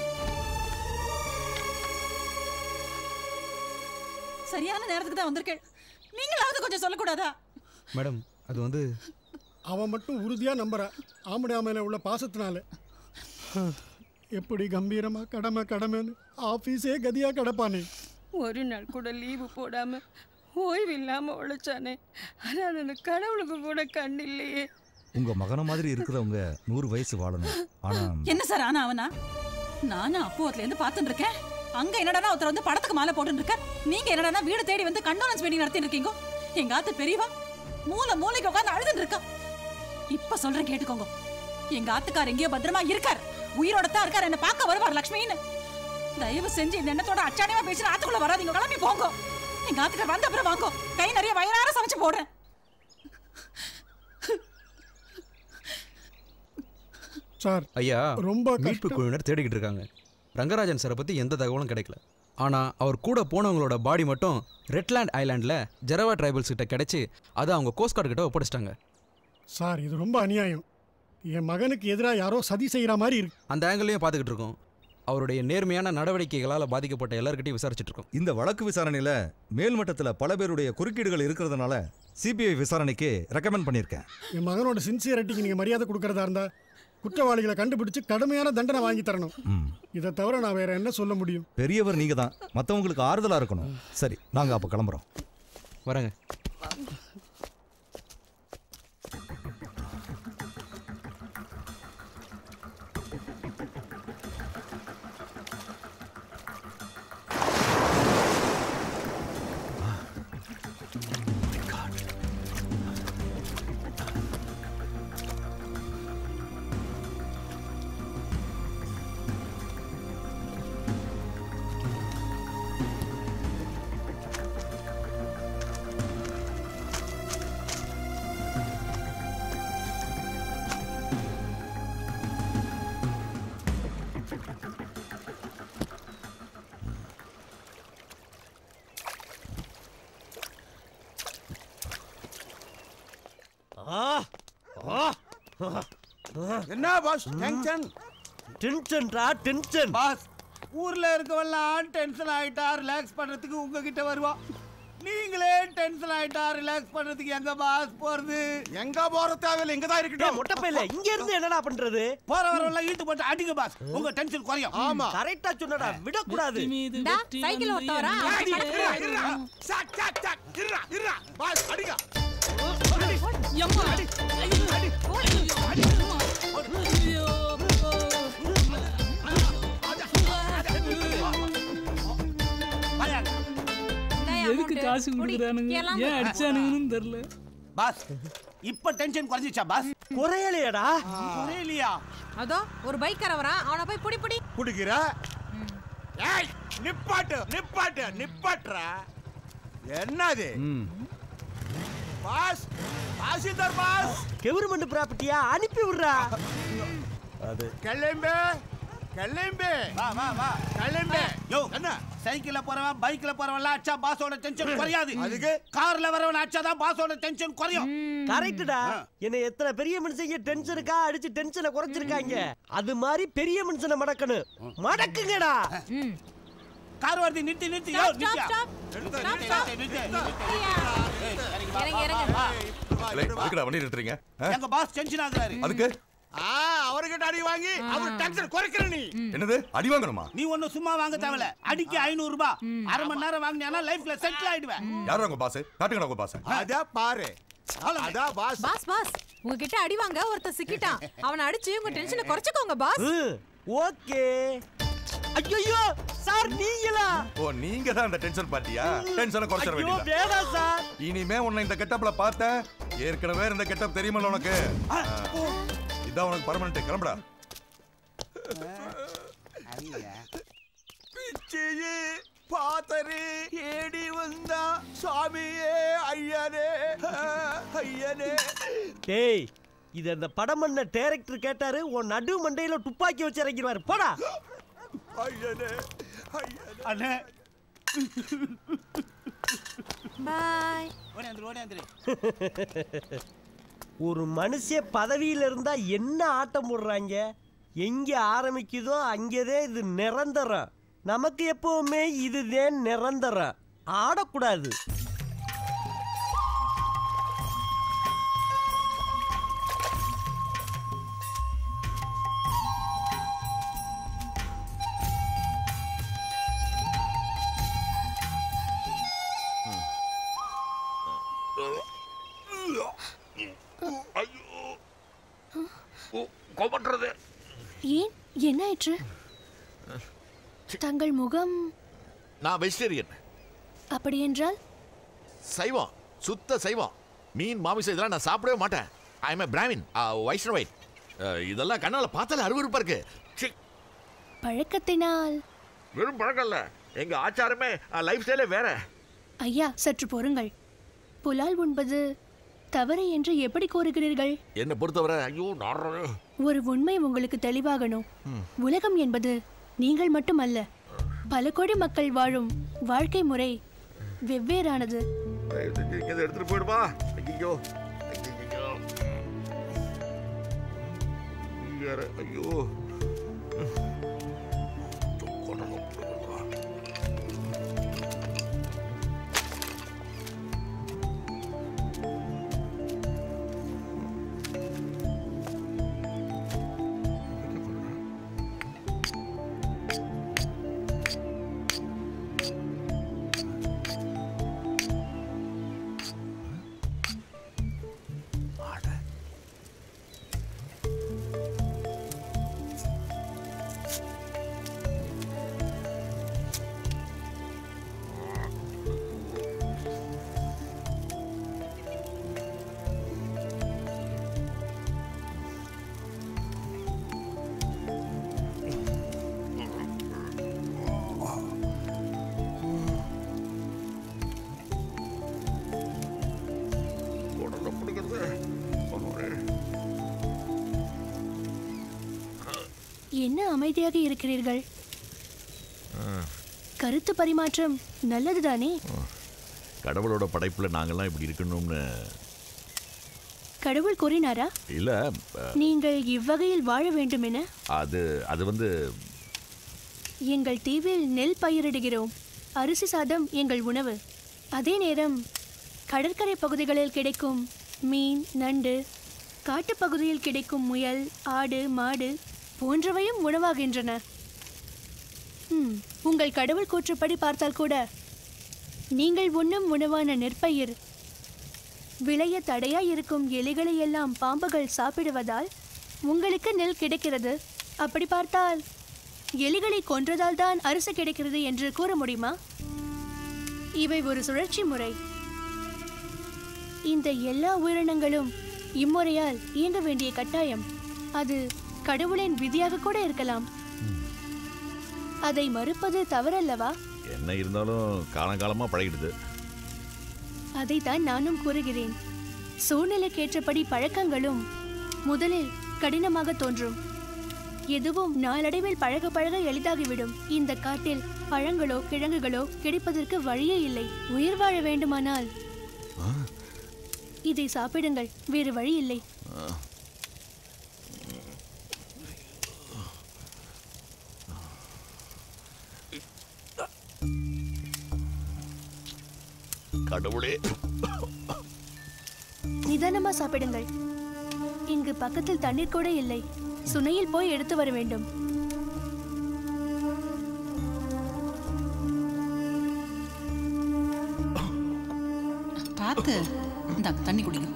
சரியான நேரத்துக்கு தான் வந்திருக்கேன் நீங்களாவது கொஞ்சம் சொல்லக்கூடாதா மேடம் அது வந்து அவன் மட்டும் உறுதியா நம்புறா ஆம்படியா மேல உள்ள பாசத்தினால எப்படி கம்பீரமா கடமை கடமைன்னு ஆபீஸே கதியா கிடப்பானே ஒரு நாள் கூட லீவு போடாம ஓய்வு இல்லாம உழைச்சானே ஆனா அந்த கடவுளுக்கு கூட கண் இல்லையே உங்க மகன மாதிரி இருக்கிறவங்க நூறு வயசு வாழணும் ஆனா என்ன சார் ஆனா அவனா நானும் அப்போத்துல இருந்து பார்த்துட்டு இருக்கேன் அங்க என்னடா ஒருத்தர் வந்து படத்துக்கு மாலை போட்டுட்டு இருக்க நீங்க என்னடா வீடு தேடி வந்து கண்டோலன்ஸ் மீட்டிங் நடத்திட்டு இருக்கீங்க எங்க ஆத்து பெரியவா மூல மூளைக்கு உட்காந்து அழுதுட்டு இருக்கா இப்ப சொல்றேன் கேட்டுக்கோங்க எங்க ஆத்துக்கார் எங்கேயோ பத்திரமா இருக்கார் உயிரோட தான் இருக்கார் என்ன பார்க்க வருவார் லக்ஷ்மின்னு தயவு செஞ்சு இந்த எண்ணத்தோட அச்சாணியமா பேசி ஆத்துக்குள்ள வராதீங்க கிளம்பி போங்க எங்க ஆத்துக்கார் வந்த அப்புறம் வாங்கோ கை நிறைய வயிறார சமைச்சு போடுறேன் சார் ஐயா ரொம்ப மீட்பு கஷ்டம். குழுவினர் தேடிக்கிட்டு இருக்காங்க ரங்கராஜன் சாரை பத்தி எந்த தகவலும் கிடைக்கல ஆனா அவர் கூட போனவங்களோட பாடி மட்டும் ரெட்லேண்ட் ஐலாண்ட்ல ஜெரவா ட்ரைபல்ஸ் கிட்ட கிடைச்சு அதை அவங்க கோஸ்ட் கார்டு கிட்ட ஒப்படைச்சிட்டாங்க சார் இது ரொம்ப அநியாயம் என் மகனுக்கு எதிராக யாரோ சதி செய்யற மாதிரி இருக்கு அந்த ஆங்கிளையும் பார்த்துக்கிட்டு இருக்கோம் அவருடைய நேர்மையான நடவடிக்கைகளால் பாதிக்கப்பட்ட எல்லார்கிட்டையும் விசாரிச்சுட்டு இருக்கோம் இந்த வழக்கு விசாரணையில மேல்மட்டத்துல பல பேருடைய குறுக்கீடுகள் இருக்கிறதுனால சிபிஐ விசாரணைக்கு ரெக்கமெண்ட் பண்ணியிருக்கேன் என் மகனோட சின்சியரிட்டிக்கு நீங்க மரியாதை கொடுக்கறதா இருந்தா குற்றவாளிகளை கண்டுபிடிச்சு கடுமையான தண்டனை வாங்கி தரணும் ம். இதை தவிர நான் வேற என்ன சொல்ல முடியும் பெரியவர் நீங்க தான் மற்றவங்களுக்கு ஆறுதலா இருக்கணும் சரி நாங்க அப்ப கிளம்புறோம் வரேங்க என்ன பாஸ் டென்ஷன் டென்ஷன்டா டென்ஷன் பாஸ் ஊர்ல இருக்கவெல்லாம் டென்ஷன் ஆயிட்டா ரிலாக்ஸ் பண்றதுக்கு உங்ககிட்ட வருவான் நீங்களே டென்ஷன் ஆயிட்டா ரிலாக்ஸ் பண்றதுக்கு எங்க பாஸ் போறது எங்க போற தேவையில்ல இங்க தான் இருக்கட்டும் மொட்டை பையல இங்க இருந்து என்னடா பண்றது போற வரவெல்லாம் இழுத்து போட்டு அடிங்க பாஸ் உங்க டென்ஷன் குறையும் ஆமா கரெக்டா சொன்னடா விடக்கூடாது டா, சைக்கிள் ஓட்ட வரா பாஸ் அடிங்க எதுக்கு காசு கொடுக்குறானுங்க ஏன் அடிச்சானுங்கன்னு தெரியல பாஸ் இப்ப டென்ஷன் குறைஞ்சிச்சா பாஸ் குறையலையாடா குறையலையா அதோ ஒரு பைக்கர வரான் அவனை போய் புடி புடி குடிக்கிற ஏய் நிப்பாட்டு நிப்பாட்டு நிப்பாட்டுறா என்னது பாஸ் தாசில்தார் பாஸ் கவர்மெண்ட் ப்ராப்பர்ட்டியா அனுப்பி விடுறா அது கிளம்பு கிளம்பு வா வா வா கிளம்பு யோ என்ன சைக்கிள்ல போறவன் பைக்ல போறவன்லாம் அச்சா பாஸோட டென்ஷன் குறையாது அதுக்கு கார்ல வரவன் அச்சா தான் பாஸோட டென்ஷன் குறையும் கரெக்டா என்ன எத்தனை பெரிய மனுஷங்க டென்ஷனுக்கா அடிச்சு டென்ஷனை குறைச்சிருக்காங்க அது மாதிரி பெரிய மனுஷனை மடக்கணும் மடக்குங்கடா கார் வருது நிறுத்தி நிறுத்தி யோ Stop, நிறுத்தியா stop, நிறுத்து, stop, நிறுத்து, stop. நிறுத்து, நிறுத்து. ஏய், இறங்கி வா, இறங்கு, வா, இறங்கு. வா, இல்லை, அதுக்குடா வண்டி நிறுத்துறீங்க ஆ? எங்க பாஸ் டென்ஷன் ஆகுறாரு அதுக்கு ஆ அவர்கிட்ட அடி வாங்கி அவர் டென்ஷன் குறைக்கிற நீ என்னது அடி வாங்கணுமா நீ ஒண்ணு சும்மா வாங்க தேவையில்ல அடிக்கு ஐநூறு ரூபாய் அரை மணி நேரம் வாங்கினா லைஃப்ல செட்டில் ஆயிடுவேன் யாரும் உங்க பாஸ் காட்டுங்கடா உங்க பாஸ் அதான் பாரு அதான் பாஸ் பாஸ் பாஸ் உங்ககிட்ட அடி வாங்க ஒருத்தன் சிக்கிட்டான் அவனை அடிச்சு உங்க டென்ஷனை குறைச்சுக்கோங்க பாஸ் ஓகே ஐயோ சார் நீங்களா ஓ நீங்க தான் அந்த டென்ஷன் பார்ட்டியா டென்ஷனை குறைச்சிட ஐயோ வேண்டியதா வேணாம் சார் இனிமே உன்னை இந்த கெட்டப்ல பார்த்தேன் ஏற்கனவே இந்த கெட்டப் தெரியுமல்ல உனக்கு ஆ. இதான் உனக்கு பர்மனன்ட் கிளம்புடா பிச்சையே பாத்தரே ஏடி வந்தா சாமியே ஐயனே ஐயனே டேய் இது அந்த படம் பண்ண டைரக்டர் கேட்டாரு உன் நடு மண்டையில துப்பாக்கி வச்சு இறங்கிடுவாரு போடா ஐயனே அண்ணே பாய் ஓடியாந்துரு ஓடியாந்துரு ஒரு மனுஷ பதவியில இருந்தா என்ன ஆட்டம் போடுறாங்க எங்க ஆரம்பிக்குதோ அங்கேதான் இது நிரந்தரம் நமக்கு எப்பவுமே இதுதான் நிரந்தரம் ஆடக்கூடாது கோபப்படுறது ஏன் என்ன ஆயிற்று தங்கள் முகம் நான் வெஜிடேரியன் அப்படியென்றால் சைவம் சுத்த சைவம் மீன் மாமிசம் இதெல்லாம் நான் சாப்பிடவே மாட்டேன் ஐ எம் பிராமின் வைஷ்ணவைட் இதெல்லாம் கண்ணால பார்த்தாலே அருவருப்பா இருக்கு ச்சீ, பழக்கத்தினால் வெறும் பழக்கம் இல்ல எங்க ஆச்சாரமே லைஃப் ஸ்டைலே வேற ஐயா சற்று பொறுங்கள் புலால் உண்பது தவறு என்று எப்படி கூறுகிறீர்கள் என்னை பொறுத்தவரை ஐயோ நாடுறது ஒரு உண்மை உங்களுக்கு தெளிவாகணும் உலகம் என்பது நீங்கள் மட்டுமல்ல பல கோடி மக்கள் வாழும் வாழ்க்கை முறை வெவ்வேறானது தயவு செஞ்சு இங்க இருந்து எடுத்துட்டு போயிடுமா ஐயோ ஐயோ வேற ஐயோ உடனே பிடிக்கிறது ஒன்று என்ன அமைதியாக இருக்கிறீர்கள் கருத்து பரிமாற்றம் நல்லதுதானே கடவுளோட படைப்புல நாங்கெல்லாம் இப்படி இருக்கணும்னு கடவுள் கூறினாரா இல்ல அஹ், நீங்கள் இவ்வகையில் வாழ வேண்டும் என அது அது வந்து எங்கள் தீவில் நெல் பயிரிடுகிறோம் அரிசி சாதம் எங்கள் உணவு அதே நேரம் கடற்கரை பகுதிகளில் கிடைக்கும் மீன் நண்டு காட்டுப் பகுதியில் கிடைக்கும் முயல் ஆடு மாடு போன்றவையும் உணவாகின்றன ம், உங்கள் கடவுள் கூற்றுப்படி பார்த்தால் கூட நீங்கள் உண்ணும் உணவான நெற்பயிர் விளைய தடையாய் இருக்கும் எலிகளை எல்லாம் பாம்புகள் சாப்பிடுவதால் உங்களுக்கு நெல் கிடைக்கிறது அப்படி பார்த்தால் எலிகளை கொன்றதால் தான் அரிசி கிடைக்கிறது என்று கூற முடியுமா இவை ஒரு சுழற்சி முறை இந்த எல்லா உயிரினங்களும் இம்முறையால் இயங்க வேண்டிய கட்டாயம் அது கடவுளின் விதியாக கூட இருக்கலாம் அதை மறுப்பது தவறல்லவா என்ன இருந்தாலும் காலங்காலமா பழகிடுது அதைத்தான் நானும் கூறுகிறேன் சூழ்நிலைக்கேற்றபடி பழக்கங்களும் முதலில் கடினமாக தோன்றும் எதுவும் நாளடைவில் பழக பழக எளிதாகிவிடும் இந்த காட்டில் பழங்களோ கிழங்குகளோ கிடைப்பதற்கு வழியே இல்லை உயிர் வாழ வேண்டுமானால் இதை சாப்பிடுங்கள் வேறு வழி இல்லை கடவுளே நிதானமா சாப்பிடுங்கள் இங்கு பக்கத்தில் தண்ணீர் கூட இல்லை சுனையில் போய் எடுத்து வர வேண்டும் பார்த்து இந்த தண்ணி குடிங்க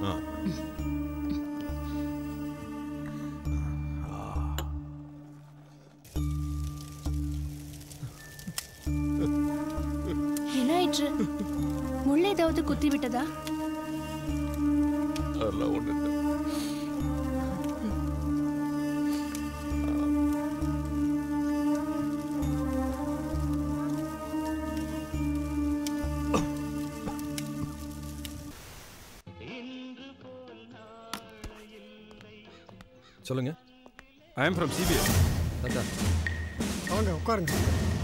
என்ன ஆயிற்று முள் ஏதாவது குத்தி விட்டதா அதெல்லாம் ஒண்ணு இல்ல. சொல்லுங்க ஐ எம் ஃப்ரம் சிபிஎஸ் அதான் வாங்க உட்காருங்க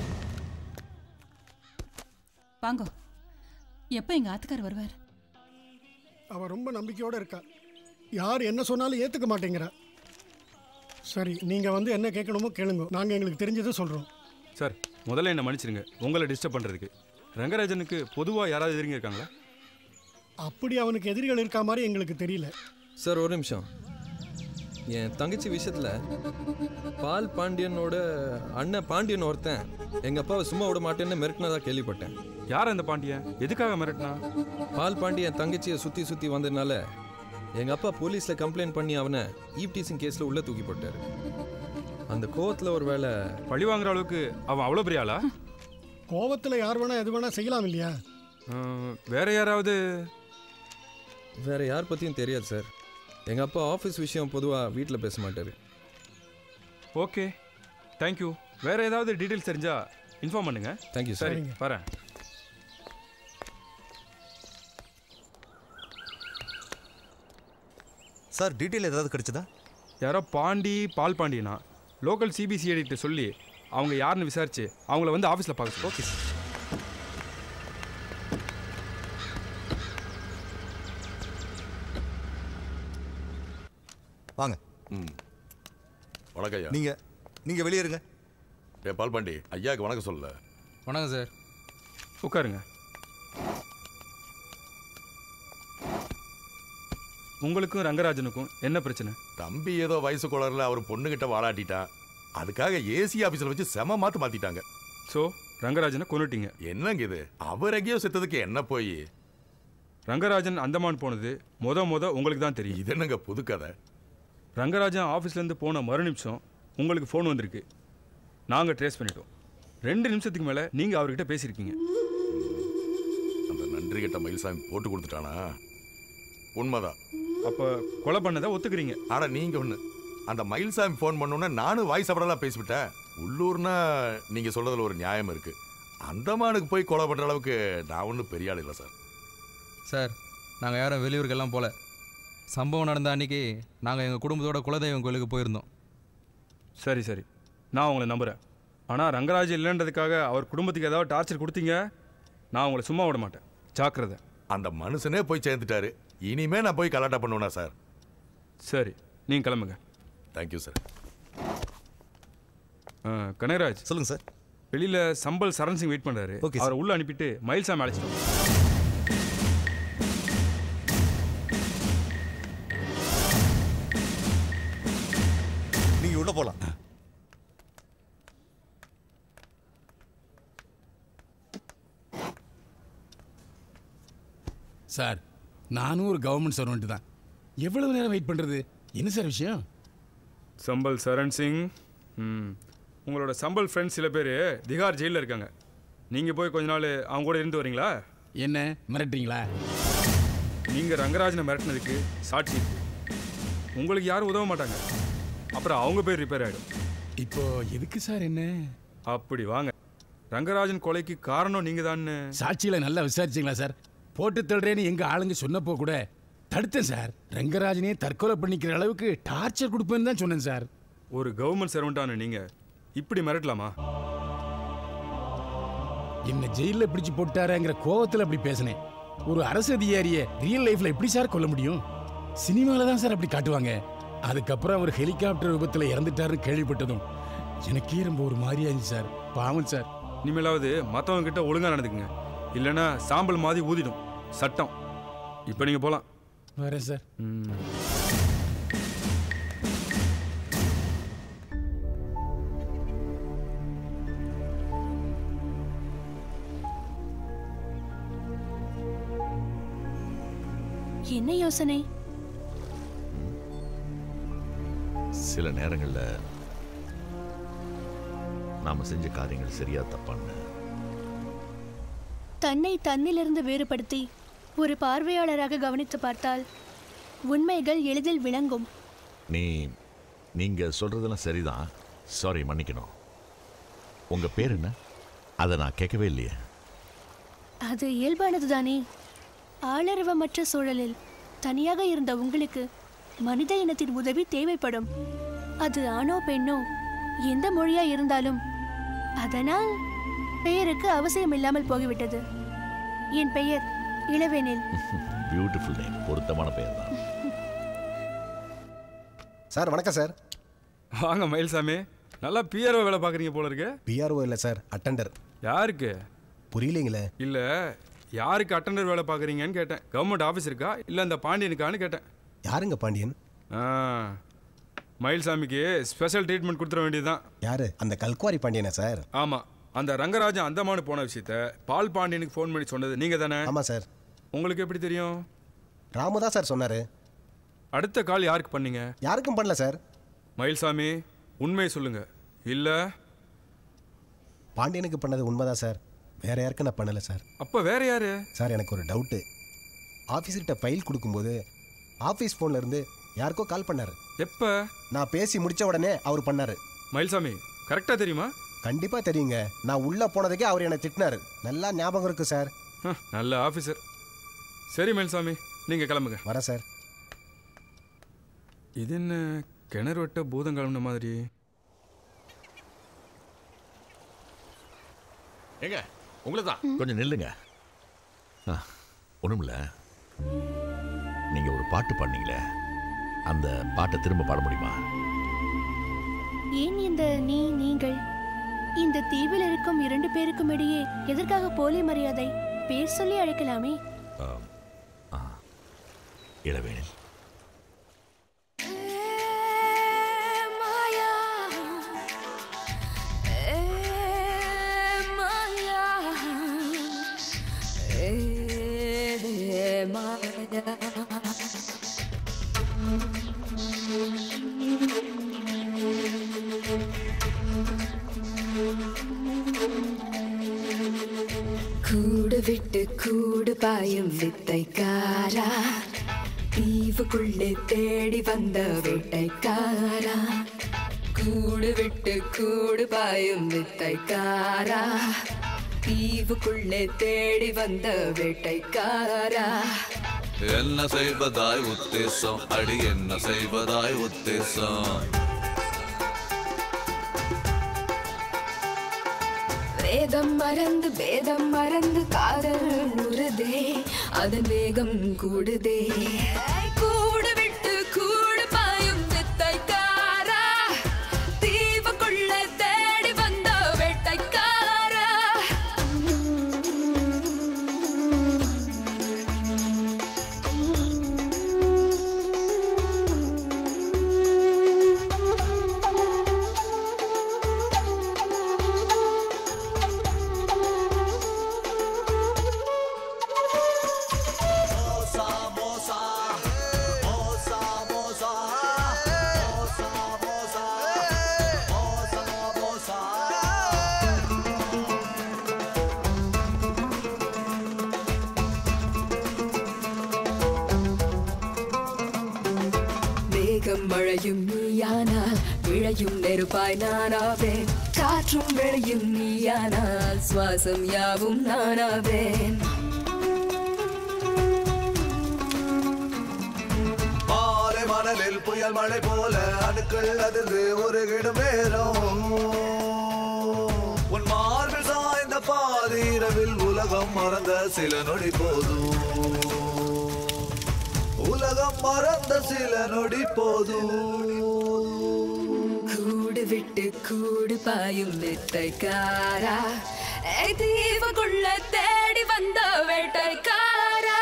வாங்கோ எப்போ எங்க ஆத்துக்கார் வருவார் அவ ரொம்ப நம்பிக்கையோட இருக்கா யார் என்ன சொன்னாலும் ஏத்துக்க மாட்டேங்கிறா சரி நீங்க வந்து என்ன கேட்கணுமோ கேளுங்க நாங்க எங்களுக்கு தெரிஞ்சதை சொல்றோம் சார் முதல்ல என்ன மன்னிச்சிருங்க உங்களை டிஸ்டர்ப் பண்ணுறதுக்கு ரங்கராஜனுக்கு பொதுவாக யாராவது எதிரிங்க இருக்காங்களா அப்படி அவனுக்கு எதிரிகள் இருக்கா மாதிரி எங்களுக்கு தெரியல சார் ஒரு நிமிஷம் என் தங்கச்சி விஷயத்தில் பால் பாண்டியனோட அண்ணன் பாண்டியன் ஒருத்தன் எங்கள் அப்பாவை சும்மா விட மாட்டேன்னு மிரட்டினதா கேள்விப்பட்டேன் யார் அந்த பாண்டியன் எதுக்காக மிரட்டினா பால் பாண்டியன் தங்கச்சியை சுற்றி சுற்றி வந்ததுனால எங்கள் அப்பா போலீஸில் கம்ப்ளைண்ட் பண்ணி அவனை ஈவ்டீசிங் கேஸில் உள்ளே தூக்கி போட்டார் அந்த கோவத்தில் ஒரு வேளை பழி வாங்குற அளவுக்கு அவன் அவ்வளோ பெரிய ஆளா கோவத்துல யார் வேணா எது வேணா செய்யலாம் இல்லையா அஹ், வேற யாராவது வேற யார் பற்றியும் தெரியாது சார் எங்கள் அப்பா ஆஃபீஸ் விஷயம் பொதுவாக வீட்டில் பேச மாட்டார் ஓகே தேங்க்யூ வேற ஏதாவது டீட்டெயில்ஸ் தெரிஞ்சா இன்ஃபார்ம் பண்ணுங்க Thank you, sir. சரி சரிங்க. வரேன் சார் டீட்டெயில் ஏதாவது கிடைச்சதா யாரோ பாண்டி பால் பாண்டியனா லோக்கல் சிபிசிஐடி கிட்ட சொல்லி அவங்க யாருன்னு விசாரிச்சு அவங்கள வந்து ஆஃபீஸில் பார்க்க ஓகே சார் வாங்க ம் வணக்கம் ஐயா நீங்க நீங்க வெளியே இருங்க ஏ பால்பாண்டி ஐயாவுக்கு வணக்கம் சொல்லல வணக்கம் சார் உட்காருங்க உங்களுக்கும் ரங்கராஜனுக்கும் என்ன பிரச்சனை தம்பி ஏதோ வயசு குளரில் அவர் பொண்ணுகிட்ட வாலாட்டிட்டான் அதுக்காக ஏசி ஆபீஸ்ல வச்சு செம மாத்து மாத்திட்டாங்க ஸோ ரங்கராஜனை கொன்னுட்டீங்க என்னங்க இது அவர் எங்கேயோ செத்ததுக்கு என்ன போய் ரங்கராஜன் அந்தமான் போனது முத முத உங்களுக்கு தான் தெரியும் இது என்னங்க புது கதை ரங்கராஜன் ஆஃபீஸ்லேருந்து போன மறு நிமிஷம் உங்களுக்கு ஃபோன் வந்திருக்கு நாங்கள் ட்ரேஸ் பண்ணிட்டோம் ரெண்டு நிமிஷத்துக்கு மேலே நீங்கள் அவர்கிட்ட பேசியிருக்கீங்க அந்த நன்றி கிட்ட மயில்சாமி போட்டு கொடுத்துட்டானா உண்மைதான் அப்போ கொலை பண்ணதை ஒத்துக்கிறீங்க ஆனா நீங்க ஒண்ணு அந்த மயில்சாமி ஃபோன் பண்ணோன்னே நானும் வாய்ஸ் அப்படலாம் பேசிவிட்டேன் உள்ளூர்னா நீங்க சொல்றதுல ஒரு நியாயம் இருக்கு அந்தமானுக்கு போய் கொலை பண்ற அளவுக்கு நான் ஒன்றும் பெரிய ஆள் இல்லை சார் சார் நாங்கள் யாரும் வெளியூருக்கெல்லாம் போல சம்பவம் நடந்த அன்னைக்கு நாங்கள் எங்கள் குடும்பத்தோட குலதெய்வம் கோயிலுக்கு போயிருந்தோம் சரி சரி நான் உங்களை நம்புகிறேன் ஆனால் ரங்கராஜ் இல்லைன்றதுக்காக அவர் குடும்பத்துக்கு ஏதாவது டார்ச்சர் கொடுத்தீங்க நான் உங்களை சும்மா விட மாட்டேன் ஜாக்கிரதை அந்த மனுஷனே போய் சேர்ந்துட்டாரு இனிமே நான் போய் கலாட்டா பண்ணுவேனா சார் சரி நீங்கள் கிளம்புங்க தேங்க்யூ சார் ஆ, கனகராஜ் சொல்லுங்க சார் வெளியில சம்பல் சரண் சிங் வெயிட் பண்றாரு Okay, அவரை உள்ள அனுப்பிட்டு மயில்சாமி அழைச்சிட்டோம் நீங்க உள்ள போலாம் சார் நானும் ஒரு கவர்மெண்ட் சர்வெண்ட் தான் எவ்வளவு நேரம் வெயிட் பண்றது என்ன சார் விஷயம் சம்பல் சரண் சிங் ம் உங்களோட சம்பல் ஃப்ரெண்ட்ஸ் சில பேர் திகார் ஜெயிலில் இருக்காங்க நீங்கள் போய் கொஞ்ச நாள் அவங்க கூட இருந்து வரீங்களா என்ன மிரட்டுறீங்களா நீங்கள் ரங்கராஜனை மிரட்டினதுக்கு சாட்சி இருக்கு உங்களுக்கு யாரும் உதவ மாட்டாங்க அப்புறம் அவங்க பேர் ரிப்பேர் ஆகிடும் இப்போ எதுக்கு சார் என்ன அப்படி வாங்க ரங்கராஜன் கொலைக்கு காரணம் நீங்கள் தான்னு சாட்சியில நல்லா விசாரிச்சீங்களா சார் போட்டு தள்ளுறேன்னு எங்க ஆளுங்க சொன்னப்போ கூட தடுத்தேன் சார் ரங்கராஜனே தற்கொலை பண்ணிக்கிற அளவுக்கு டார்ச்சர் கொடுப்பேன்னு தான் சொன்னேன் சார் ஒரு கவர்மெண்ட் சர்வெண்ட்டான நீங்கள் இப்படி மிரட்டலாமா என்ன ஜெயில பிடிச்சு போட்டாரங்கிற கோவத்துல அப்படி பேசினேன் ஒரு அரசு அதிகாரிய ரியல் லைஃப்ல எப்படி சார் கொல்ல முடியும் சினிமால தான் சார் அப்படி காட்டுவாங்க அதுக்கப்புறம் அவர் ஹெலிகாப்டர் விபத்துல இறந்துட்டாருன்னு கேள்விப்பட்டதும் எனக்கே ரொம்ப ஒரு மாதிரியா இருந்துச்சு சார் பாவம் சார் இனிமேலாவது மற்றவங்க கிட்ட ஒழுங்காக நடந்துக்குங்க இல்லைன்னா சாம்பல் மாதிரி ஊதிடும் சட்டம் இப்போ நீங்கள் போகலாம் வரேன் சார் என்ன யோசனை சில நேரங்கள்ல நாம செஞ்ச காரியங்கள் சரியா தப்பான்னு தன்னை தன்னிலிருந்து வேறுபடுத்தி ஒரு பார்வையாளராக கவனித்து பார்த்தால் உண்மைகள் எளிதில் விளங்கும் நீ நீங்க சொல்றதெல்லாம் சரிதான் சாரி மன்னிக்கணும் உங்க பேர் என்ன அதை நான் கேட்கவே இல்லையே அது இயல்பானதுதானே ஆளரவமற்ற சூழலில் தனியாக இருந்த உங்களுக்கு மனித இனத்தின் உதவி தேவைப்படும் அது ஆணோ பெண்ணோ எந்த மொழியா இருந்தாலும் அதனால் பெயருக்கு அவசியம் இல்லாமல் போய்விட்டது என் பெயர் இளவேனில் பியூட்டிஃபுல் நேம் பொருத்தமான பெயர் தான் சார் வணக்கம் சார் வாங்க மயில்சாமி நல்லா பிஆர்ஓ வேலை பார்க்குறீங்க போல இருக்கு பிஆர்ஓ இல்லை சார் அட்டெண்டர் யாருக்கு புரியலைங்களே இல்லை யாருக்கு அட்டெண்டர் வேலை பார்க்குறீங்கன்னு கேட்டேன் கவர்மெண்ட் ஆஃபீஸ் இருக்கா இல்லை அந்த பாண்டியனுக்கான்னு கேட்டேன் யாருங்க பாண்டியன் ஆ மயில்சாமிக்கு ஸ்பெஷல் ட்ரீட்மெண்ட் கொடுத்துட வேண்டியதுதான் யாரு அந்த கல்குவாரி பாண்டியனா சார் ஆமாம் அந்த ரங்கராஜன் அந்தமானு போன விஷயத்த பால் பாண்டியனுக்கு ஃபோன் பண்ணி சொன்னது நீங்கள் தானே ஆமாம் சார் உங்களுக்கு எப்படி தெரியும் ராமு தான் சார் சொன்னாரு அடுத்த கால் யாருக்கு பண்ணீங்க யாருக்கும் பண்ணல சார் மயில்சாமி உண்மையை சொல்லுங்க இல்லை பாண்டியனுக்கு பண்ணது உண்மைதான் சார் வேற யாருக்கும் நான் பண்ணல சார் அப்போ வேற யாரு சார் எனக்கு ஒரு டவுட்டு ஆஃபீஸர்கிட்ட ஃபைல் கொடுக்கும்போது ஆஃபீஸ் ஃபோன்ல இருந்து யாருக்கோ கால் பண்ணாரு எப்போ நான் பேசி முடிச்ச உடனே அவர் பண்ணாரு மயில்சாமி கரெக்டாக தெரியுமா கண்டிப்பா தெரியுங்க நான் உள்ள போனதுக்கே அவர் என்னை திட்டினாரு நல்லா ஞாபகம் இருக்கு சார் ஹ, நல்ல ஆஃபீஸர் சரி மயில்சாமி நீங்கள் கிளம்புங்க வரேன் சார் இது என்ன கிணறு வெட்ட பூதம் கிளம்புன மாதிரி ஏங்க உங்களை தான் கொஞ்சம் நில்லுங்க ஒன்றும் நீங்க ஒரு பாட்டு பாடினீங்களே அந்த பாட்டை திரும்ப பாட முடியுமா ஏன் இந்த நீ நீங்கள் இந்த தீவில் இருக்கும் இரண்டு பேருக்கும் இடையே எதற்காக போலி மரியாதை பேர் சொல்லி அழைக்கலாமே ஆம். ஆ. இளவேனில் கூடு விட்டு கூடு பாயும் வித்தைக்காரா தீவுக்குள்ளே தேடி வந்த வேட்டைக்காரா கூடு விட்டு கூடு பாயும் வித்தைக்காரா தீவுக்குள்ளே தேடி வந்த வேட்டைக்காரா என்ன செய்வதாய் உத்தேசம் அடி என்ன செய்வதாய் உத்தேசம் வேதம் மறந்து வேதம் மறந்து காதல் உருதே அதன் வேகம் கூடுதே கூடு விட்டு கூடு பாயும் வித்தைக்காரா தீவுக்குள்ள தேடி வந்த வேட்டைக்காரா மேகம் மழையும் நீயானால் விழையும் நெருப்பாய் நானாவேன் காற்றும் வெளியும் நீயானால் சுவாசம் யாவும் நானாவேன் மாலை மணலில் புயல் மழை போல அணுக்கள் அதிர்ந்து உருகிடும் நேரம் உன் மார்பில் சாய்ந்த பாதி இரவில் உலகம் மறந்த சில நொடி போதும் உலகம் மறந்த சில நொடி போதும் கூடு விட்டு கூடு பாயும் வித்தைக்காரா ஏய், தீவுக்குள்ள தேடி வந்த வேட்டைக்காரா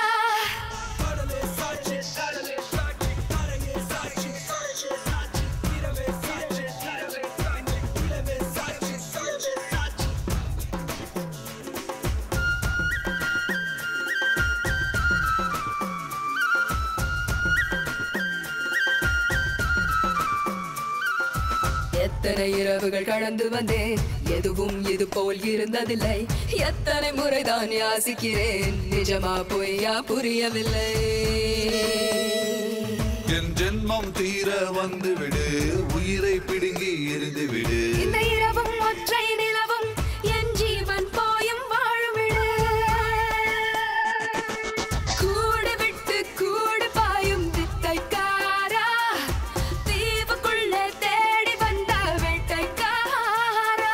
எத்தனை இரவுகள் கடந்து வந்தேன் எதுவும் இது போல் இருந்ததில்லை எத்தனை முறைதான் யாசிக்கிறேன் நிஜமா பொய்யா புரியவில்லை என் ஜென்மம் தீர வந்து விடு உயிரை பிடுங்கி எரிந்து விடு இந்த இரவும் ஒற்றை நிலவும் என் ஜீவன் போயும் வாழுமிடு கூடு விட்டு கூடு பாயும் வித்தைக்காரா தீவுக்குள்ள தேடி வந்த வேட்டைக்காரா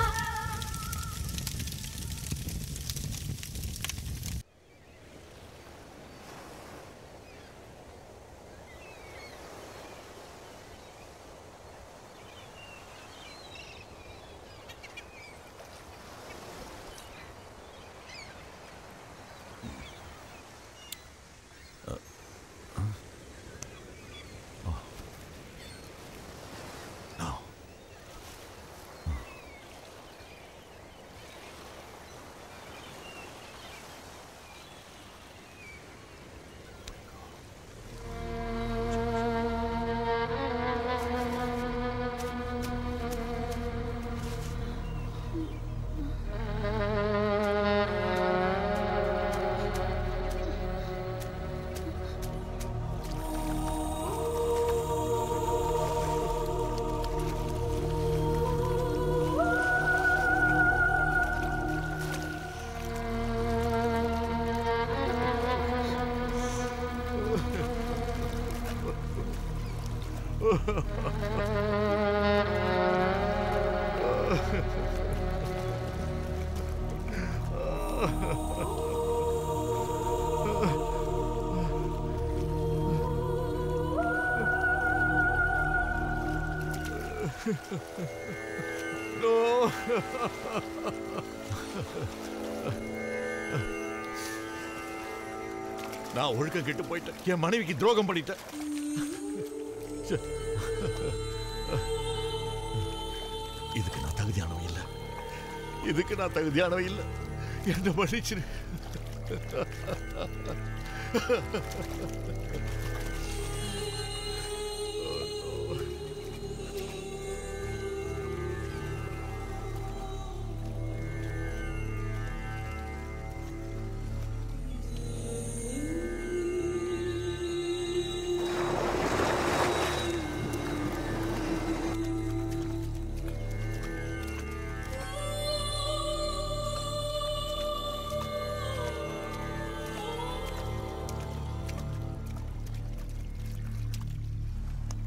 நான் ஒழுக்கம் கெட்டு போயிட்டேன் என் மனைவிக்கு துரோகம் பண்ணிட்டேன் ச்சே. இதுக்கு நான் தகுதியானவன் இல்லை இதுக்கு நான் தகுதியானவன் இல்லை என்ன மன்னிச்சிரு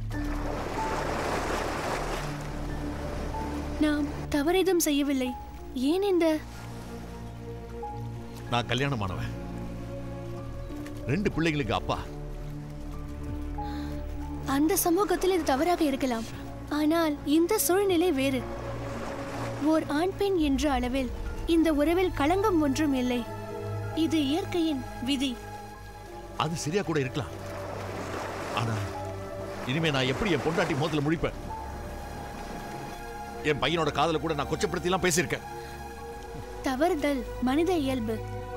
நாம் தவறேதும் செய்யவில்லை ஏன் இந்த நான் கல்யாணமானவன் ரெண்டு பிள்ளைங்களுக்கு அப்பா அந்த சமூகத்தில் இது தவறாக இருக்கலாம் ஆனால் இந்த சூழ்நிலை வேறு ஓர் ஆண் பெண் என்ற அளவில் இந்த உறவில் களங்கம் ஒன்றும் இல்லை இது இயற்கையின் விதி அது சரியா கூட இருக்கலாம் ஆனா இனிமே நான் எப்படி என் பொண்டாட்டி மோதல முழிப்பேன் என் பையனோட காதல கூட நான் கொச்சப்படுத்தி எல்லாம் பேசியிருக்கேன் தவறுதல் மனித இயல்பு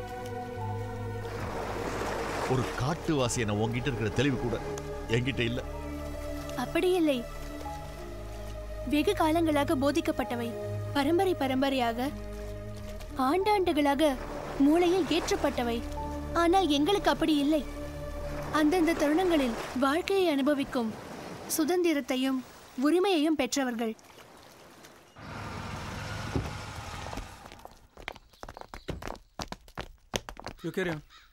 ஒரு காட்டுவாசி என்ன உங்ககிட்ட இருக்கிற தெளிவு கூட என்கிட்ட இல்ல அப்படி இல்லை வெகு காலங்களாக போதிக்கப்பட்டவை பரம்பரை பரம்பரையாக ஆண்டாண்டுகளாக மூளையில் ஏற்றப்பட்டவை ஆனால் எங்களுக்கு அப்படி இல்லை அந்தந்த தருணங்களில் வாழ்க்கையை அனுபவிக்கும் சுதந்திரத்தையும் உரிமையையும் பெற்றவர்கள் யூ கேரி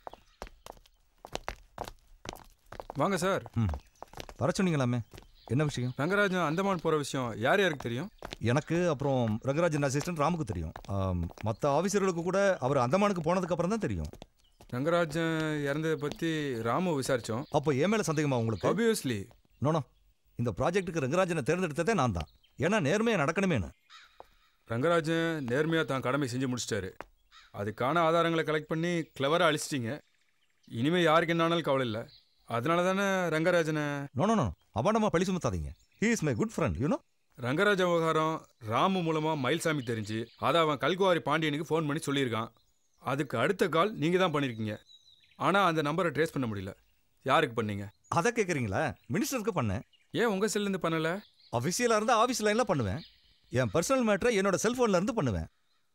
வாங்க சார் வர சொன்னீங்களாமே என்ன விஷயம் ரங்கராஜன் அந்தமான் போற விஷயம் யார் யாருக்கு தெரியும் எனக்கு அப்புறம் ரங்கராஜன் அசிஸ்டன்ட் ராமுக்கு தெரியும் மற்ற ஆஃபீஸர்களுக்கு கூட அவர் அந்தமானுக்கு போனதுக்கு அப்புறம் தான் தெரியும் ரங்கராஜன் இறந்ததை பத்தி ராமு விசாரிச்சோம் அப்போ என் மேல சந்தேகமா உங்களுக்கு ஆப்வியஸ்லி நோனோ இந்த ப்ராஜெக்ட்டுக்கு ரங்கராஜனை தேர்ந்தெடுத்ததே நான் தான் ஏன்னா நேர்மையா நடக்கணுமேனு ரங்கராஜன் நேர்மையா தான் கடமை செஞ்சு முடிச்சிட்டாரு அதுக்கான ஆதாரங்களை கலெக்ட் பண்ணி கிளவரா அழிச்சிட்டீங்க இனிமே யாருக்கு என்னாலும் கவலை இல்லை அதனால தானே ரங்கராஜனை நோ நோ நோ அபாண்டமா பழி சுமத்தாதீங்க he is my good friend you know ரங்கராஜ விவகாரம் ராமு மூலமா மயில்சாமி தெரிஞ்சு அதை அவன் கல்குவாரி பாண்டியனுக்கு ஃபோன் பண்ணி சொல்லியிருக்கான் அதுக்கு அடுத்த கால் நீங்க தான் பண்ணிருக்கீங்க ஆனா அந்த நம்பரை ட்ரேஸ் பண்ண முடியல யாருக்கு பண்ணீங்க அதை கேட்குறீங்களா மினிஸ்டருக்கு பண்ணேன் ஏன் உங்க செல்ல இருந்து பண்ணல அஃபிஷியலாக இருந்தால் ஆஃபீஸ் லைனில் பண்ணுவேன் என் பர்சனல் மேட்டரை என்னோட செல்ஃபோனில் இருந்து பண்ணுவேன்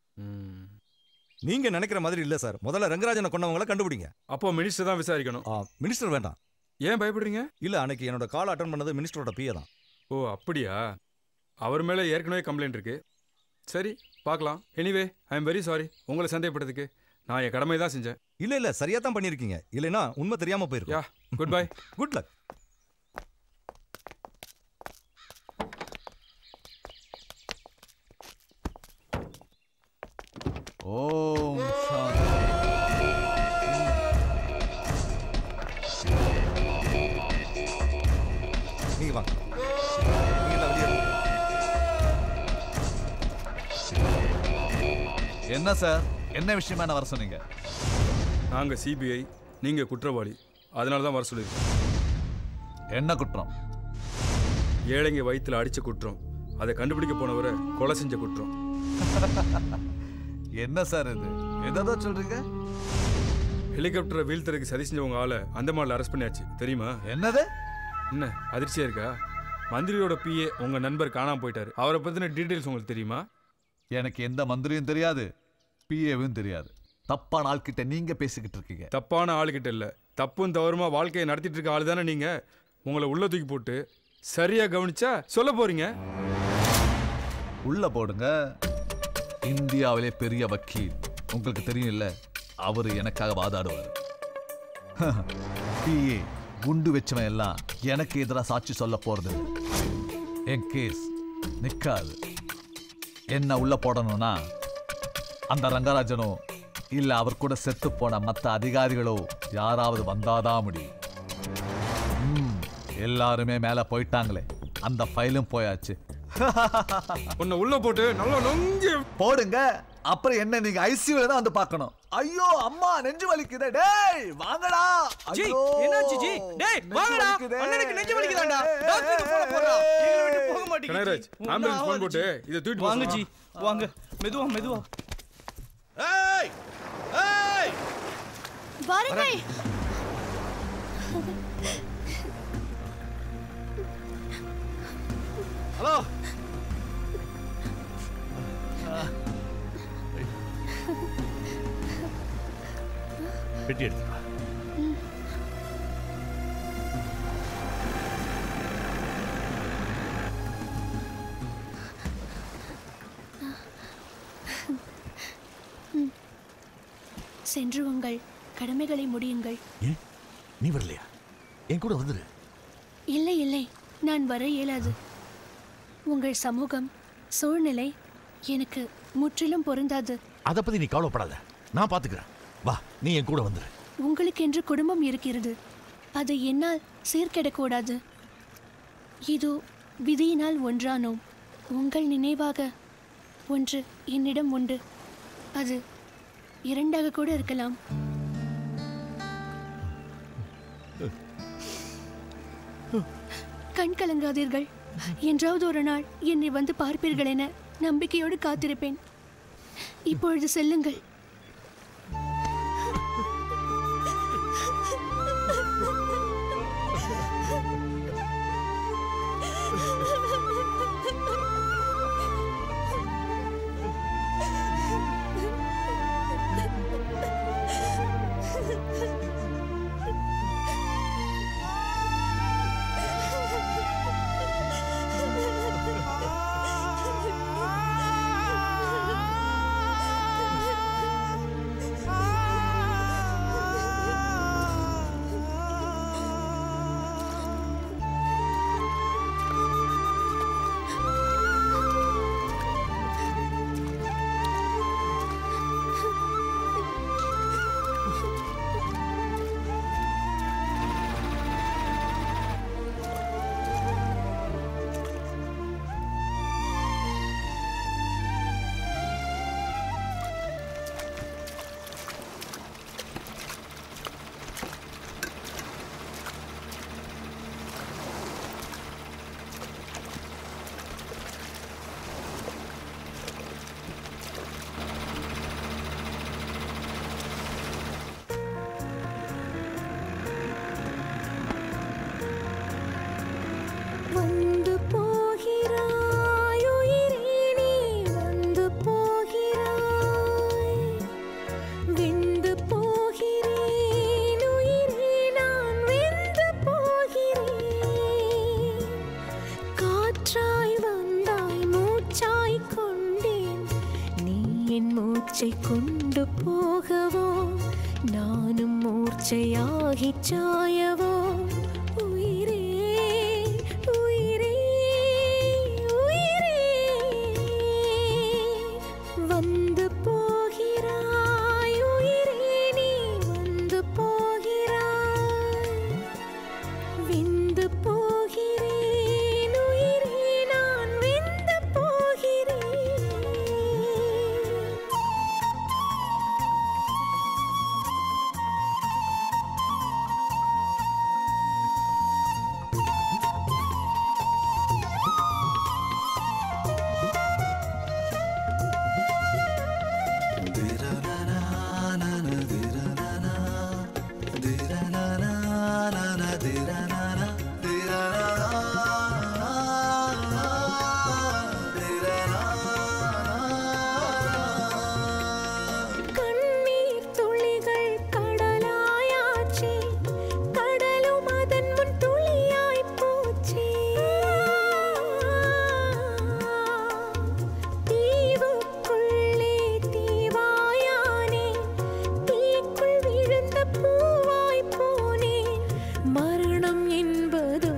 நீங்க நினைக்கிற மாதிரி இல்ல சார் முதல்ல ரங்கராஜனை கொண்டவங்கள கண்டுபிடிங்க அப்போ மினிஸ்டர் தான் விசாரிக்கணும் மினிஸ்டர் வேண்டாம் ஏன் பயப்படுறீங்க இல்ல அன்னைக்கு என்னோட கால் அட்டன் பண்ணது மினிஸ்டரோட பிஏ தான் ஓ அப்படியா அவர் மேலே ஏற்கனவே கம்ப்ளைண்ட் இருக்கு சரி பார்க்கலாம் anyway I am very sorry உங்களை சந்தேகப்படுறதுக்கு நான் என் கடமை தான் செஞ்சேன் இல்ல இல்ல சரியா தான் பண்ணிருக்கீங்க இல்லைன்னா உண்மை தெரியாம போயிருக்கும் yeah good bye good luck ஓம் நீங்க வாங்க நீங்க எல்லாம் வெளியே இருங்க. என்ன சார் என்ன விஷயமா என்ன வர சொன்னீங்க நாங்க சிபிஐ நீங்க குற்றவாளி அதனால தான் வர சொல்லியிருக்கோம் என்ன குற்றம் ஏழைங்க வயித்துல அடிச்ச குற்றம் அதை கண்டுபிடிக்க போனவரை கொலை செஞ்ச குற்றம் என்ன சார் இது எதோ சொல்றீங்க ஹெலிகாப்டரை வீழ்த்தறதுக்கு சதி செஞ்சவங்க ஆளை அந்தமான்ல அரெஸ்ட் பண்ணியாச்சு தெரியுமா என்னது என்ன அதிர்ச்சியா இருக்கா மந்திரியோட பிஏ உங்க நண்பர் காணாம போயிட்டாரு அவரை பத்தின டீடைல்ஸ் உங்களுக்கு தெரியுமா எனக்கு எந்த மந்திரியும் தெரியாது பிஏவும் தெரியாது தப்பான ஆள்கிட்ட நீங்க பேசிக்கிட்டு இருக்கீங்க தப்பான ஆளுகிட்ட இல்ல தப்பும் தவறுமா வாழ்க்கையை நடத்திட்டு இருக்க ஆளு தானே நீங்க உங்களை உள்ள தூக்கி போட்டு சரியா கவனிச்சா சொல்ல போறீங்க உள்ள போடுங்க இந்தியாவிலே பெரிய வக்கீல் உங்களுக்கு தெரியும் இல்ல அவரு எனக்காக வாதாடுவார் பிஏ குண்டு வச்சவன் எல்லாம் எனக்கு எதிராக சாட்சி சொல்ல போறது இல்ல. என் கேஸ் நிக்காது என்ன உள்ள போடணும்னா அந்த ரங்கராஜனோ இல்ல அவர் கூட செத்து போன மற்ற அதிகாரிகளோ யாராவது வந்தாதான் முடியும் ம், எல்லாருமே மேல போயிட்டாங்களே அந்த ஃபைலும் போயாச்சு உன்னை உள்ள போட்டு நல்லா நொங்கி போடுங்க அப்புறம் என்ன நீங்க ஐசியூல தான் வந்து பார்க்கணும் ஐயோ அம்மா நெஞ்சு வலிக்குதே டேய் வாங்கடா ஜி, ஐயோ, என்னாச்சு ஜி? டேய், நெஞ்சு வாங்கடா. வலிக்குதே. அண்ணனுக்கு நெஞ்சு வலிக்குதாண்டா. டாக்டருக்கு phone போடுறா. எங்களை விட்டு போக மாட்டேங்குது கனகராஜ் ஜி. ஆம்புலன்ஸ் ஒண்ணும் ஃபோன் போட்டு ஆகாது இதை தூக்கிட்டு வாங்க போக ஜி வாங்க மெதுவா மெதுவா ஏய் ஏய் வாருங்கள் ஹலோ பெட்டி எடுத்து வா. சென்று உங்கள் கடமைகளை முடியுங்கள் ஏன் நீ வரலையா என் கூட வந்துரு இல்லை இல்லை நான் வர இயலாது உங்கள் சமூகம் சூழ்நிலை எனக்கு முற்றிலும் பொருந்தாது அதை பத்தி நீ கவலைப்படாத நான் பாத்துக்கிறேன் வா நீ என் கூட வந்துரு உங்களுக்கென்று குடும்பம் இருக்கிறது அதை என்னால் சீர்கெடக்கூடாது இதோ விதியினால் ஒன்றானோம் உங்கள் நினைவாக ஒன்று என்னிடம் உண்டு அது இரண்டாக கூட இருக்கலாம் கண் கலங்காதீர்கள் என்றாவது ஒரு நாள் என்னை வந்து பார்ப்பீர்கள் என நம்பிக்கையோடு காத்திருப்பேன் இப்பொழுது செல்லுங்கள் வந்து போகிறாய் உயிரே நீ வந்து போகிறாய் வெந்து போகிறேன் உயிரே நான் வெந்து போகிறேன் காற்றாய் வந்தாய் மூச்சாய் கொண்டேன் நீ என் மூச்சை கொண்டு போகவோ நானும் மூர்ச்சையாகிச் சாயவோ உயிரே உயிரே உயிரே வந்து போகிறாய் உயிரே நீ வந்து போகிறாய் வெந்து போகிறேன் உயிரே நான் வெந்து போகிறேன் கண்ணீர் துளிகள் கடலாயாச்சே கடலும் அதன் முன் துளியாய் போச்சே தீவுக்குள்ளே தீவாயானே தீக்குள் விழுந்த பூவாய் போனேன் மரணம் என்பதோ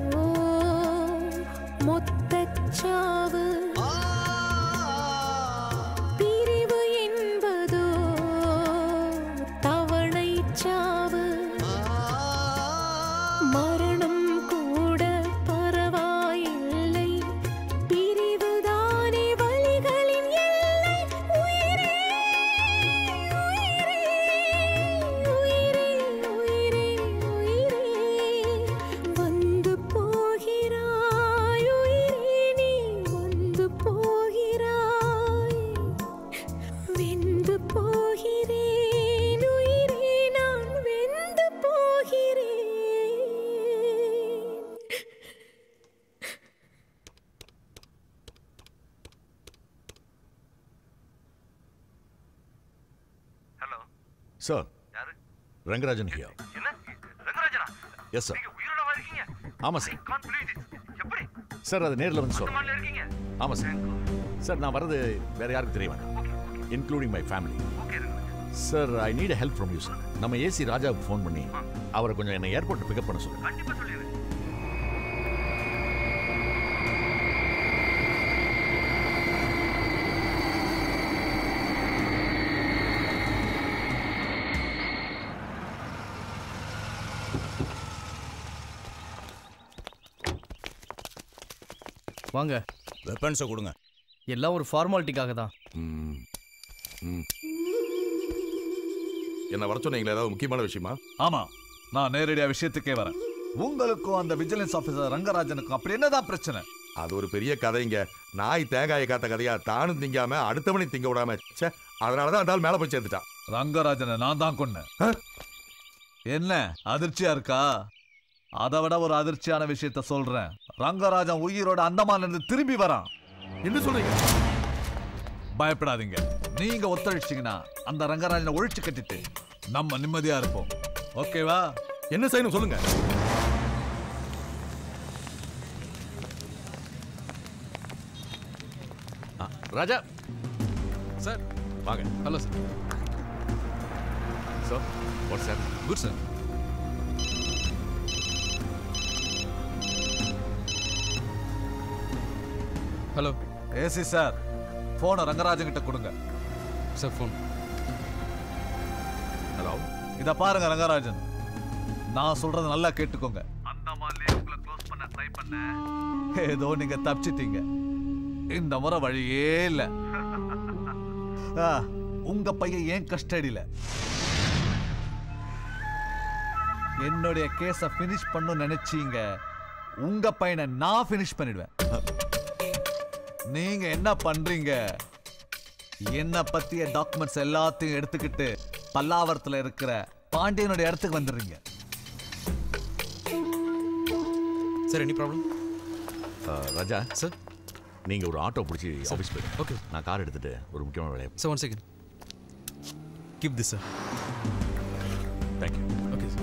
மொத்தச் சாவு பிரிவு என்பதோ தவணை சாவு மரணம் கூட பரவாயில்லை பிரிவுதானே வழிகளின் எல்லை உயிரே உயிரே உயிரே உயிரே வந்து போகிறாய் உயிரே நீ வந்து போகிறாய் வெந்து போகிறேன் உயிரே நான் வெந்து போகிறேன் sir Rangarajan here yes sir ஆமாம் சார் சார் அது நேரில் வந்து சொல்கிறேன் ஆமாம் சார் சார் நான் வர்றது வேற யாருக்கு தெரிய வேண்டாம் including my family sir I need help from you sir நம்ம ஏசி ராஜாவுக்கு ஃபோன் பண்ணி அவரை கொஞ்சம் என்னை ஏர்போர்ட் பிக்கப் பண்ண சொல்லுங்கள் வாங்க வெப்பன்ஸை கொடுங்க எல்லாம் ஒரு ஃபார்மாலிட்டிக்காக தான் ம். ம். என்ன வர சொன்னீங்களா ஏதாவது முக்கியமான விஷயமா ஆமா நான் நேரடியா விஷயத்துக்கே வரேன் உங்களுக்கும் அந்த விஜிலன்ஸ் ஆபீசர் ரங்கராஜனுக்கும் அப்படி என்னதான் பிரச்சனை அது ஒரு பெரிய கதைங்க நாய் தேங்காயை காத்த கதையா தானும் திங்காம அடுத்தவனை திங்க விடாம ச்சே அதனாலதான் அந்த ஆள் மேல போய் சேர்ந்துட்டான் ரங்கராஜனை நான் தான் கொன்னேன் என்ன அதிர்ச்சியா இருக்கா அதை விட ஒரு அதிர்ச்சியான விஷயத்த சொல்றேன் ரங்கராஜன் உயிரோட அந்தமான்ல இருந்து திரும்பி வரான் என்ன சொல்றீங்க பயப்படாதீங்க நீங்க ஒத்துழைச்சிங்கன்னா அந்த ரங்கராஜனை ஒழிச்சு கட்டிட்டு நம்ம நிம்மதியா இருப்போம் ஓகேவா என்ன செய்யணும் சொல்லுங்க ராஜா சார் வாங்க hello sir so what's sir good sir hello AC sir போனை ரங்கராஜன் கிட்ட கொடுங்க சார் ஃபோன் ஹலோ இத பாருங்க ரங்கராஜன் நான் சொல்றத நல்லா கேட்டுக்கோங்க அந்த மாதிரி உங்களை க்ளோஸ் பண்ண ட்ரை பண்ண ஏதோ நீங்க தப்பிச்சிட்டீங்க இந்த முறை வழியே இல்ல ஆ, உங்க பையன் ஏன் கஸ்டடியில என்னுடைய கேஸ ஃபினிஷ் பண்ணு நினைச்சீங்க உங்க பையனை நான் ஃபினிஷ் பண்ணிடுவேன் நீங்க என்ன பண்றீங்க என்ன பத்திய டாக்குமெண்ட்ஸ் எல்லாத்தையும் எடுத்துக்கிட்டு பல்லாவரத்துல இருக்கிற பாண்டியனுடைய இடத்துக்கு வந்துடுறீங்க sir any problem Raja sir நீங்க ஒரு ஆட்டோ பிடிச்சி ஆஃபீஸ் போயிடுங்க ஓகே நான் கார் எடுத்துட்டு ஒரு முக்கியமான வேலையை sir one second keep this sir thank you okay sir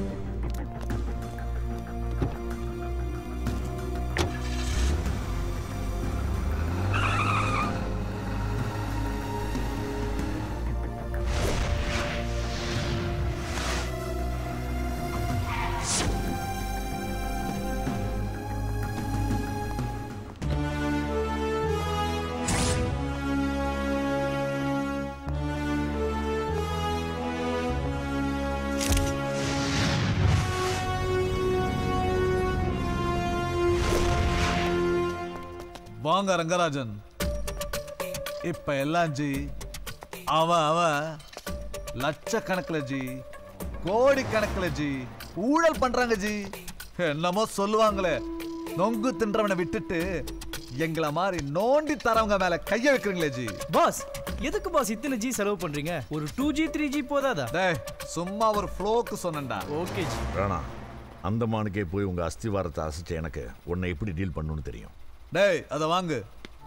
வாங்க ரங்கராஜன் இப்ப எல்லாம் ஜி அவன் அவன் லட்சக்கணக்கில் ஜி கோடி கணக்கில் ஜி ஊழல் பண்றாங்க ஜி என்னமோ சொல்லுவாங்களே நொங்கு தின்றவனை விட்டுட்டு எங்களை மாதிரி நோண்டி தரவங்க மேல கைய வைக்கிறீங்களே ஜி பாஸ் எதுக்கு பாஸ் இத்தனை ஜி செலவு பண்றீங்க ஒரு டூ ஜி த்ரீ ஜி போதாதா டேய் சும்மா ஒரு ஃப்ளோக்கு சொன்னேன்டா ஓகே ஜி ராணா அந்தமானுக்கே போய் உங்க அஸ்திவாரத்தை அசைச்ச எனக்கு உன்னை எப்படி டீல் பண்ணணும்னு தெரியும் டேய் அதை வாங்கு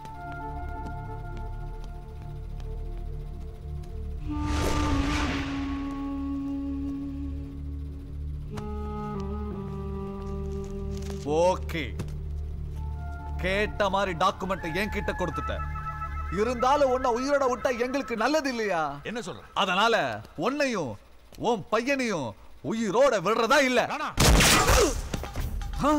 ஓகே கேட்ட மாதிரி டாக்குமெண்ட் என்கிட்ட கொடுத்துட்ட இருந்தாலும் உன்னை உயிரோட விட்டா எங்களுக்கு நல்லது இல்லையா என்ன சொல்ற அதனால உன்னையும் உன் பையனையும் உயிரோட விடுறதா இல்ல ஆ?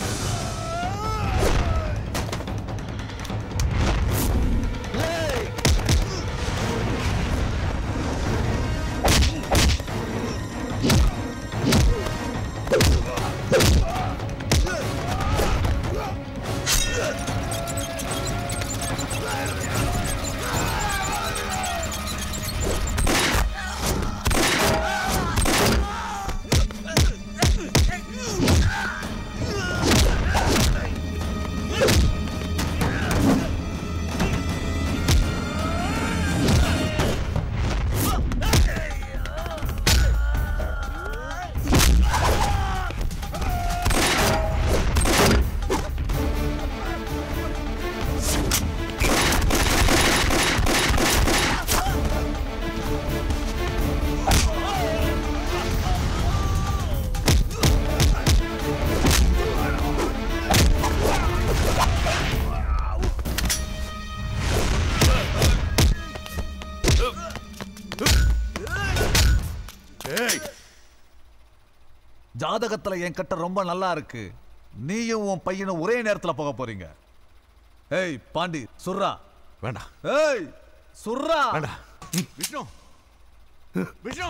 Hey! ஜாதகத்துல என் கட்ட ரொம்ப நல்லா இருக்கு நீயும் உன் பையனும் ஒரே நேரத்துல போக போறீங்க ஏய் பாண்டி சுர்ரா வேண்டாம் ஏய் சுர்ரா வேண்டாம் விஷ்ணு விஷ்ணு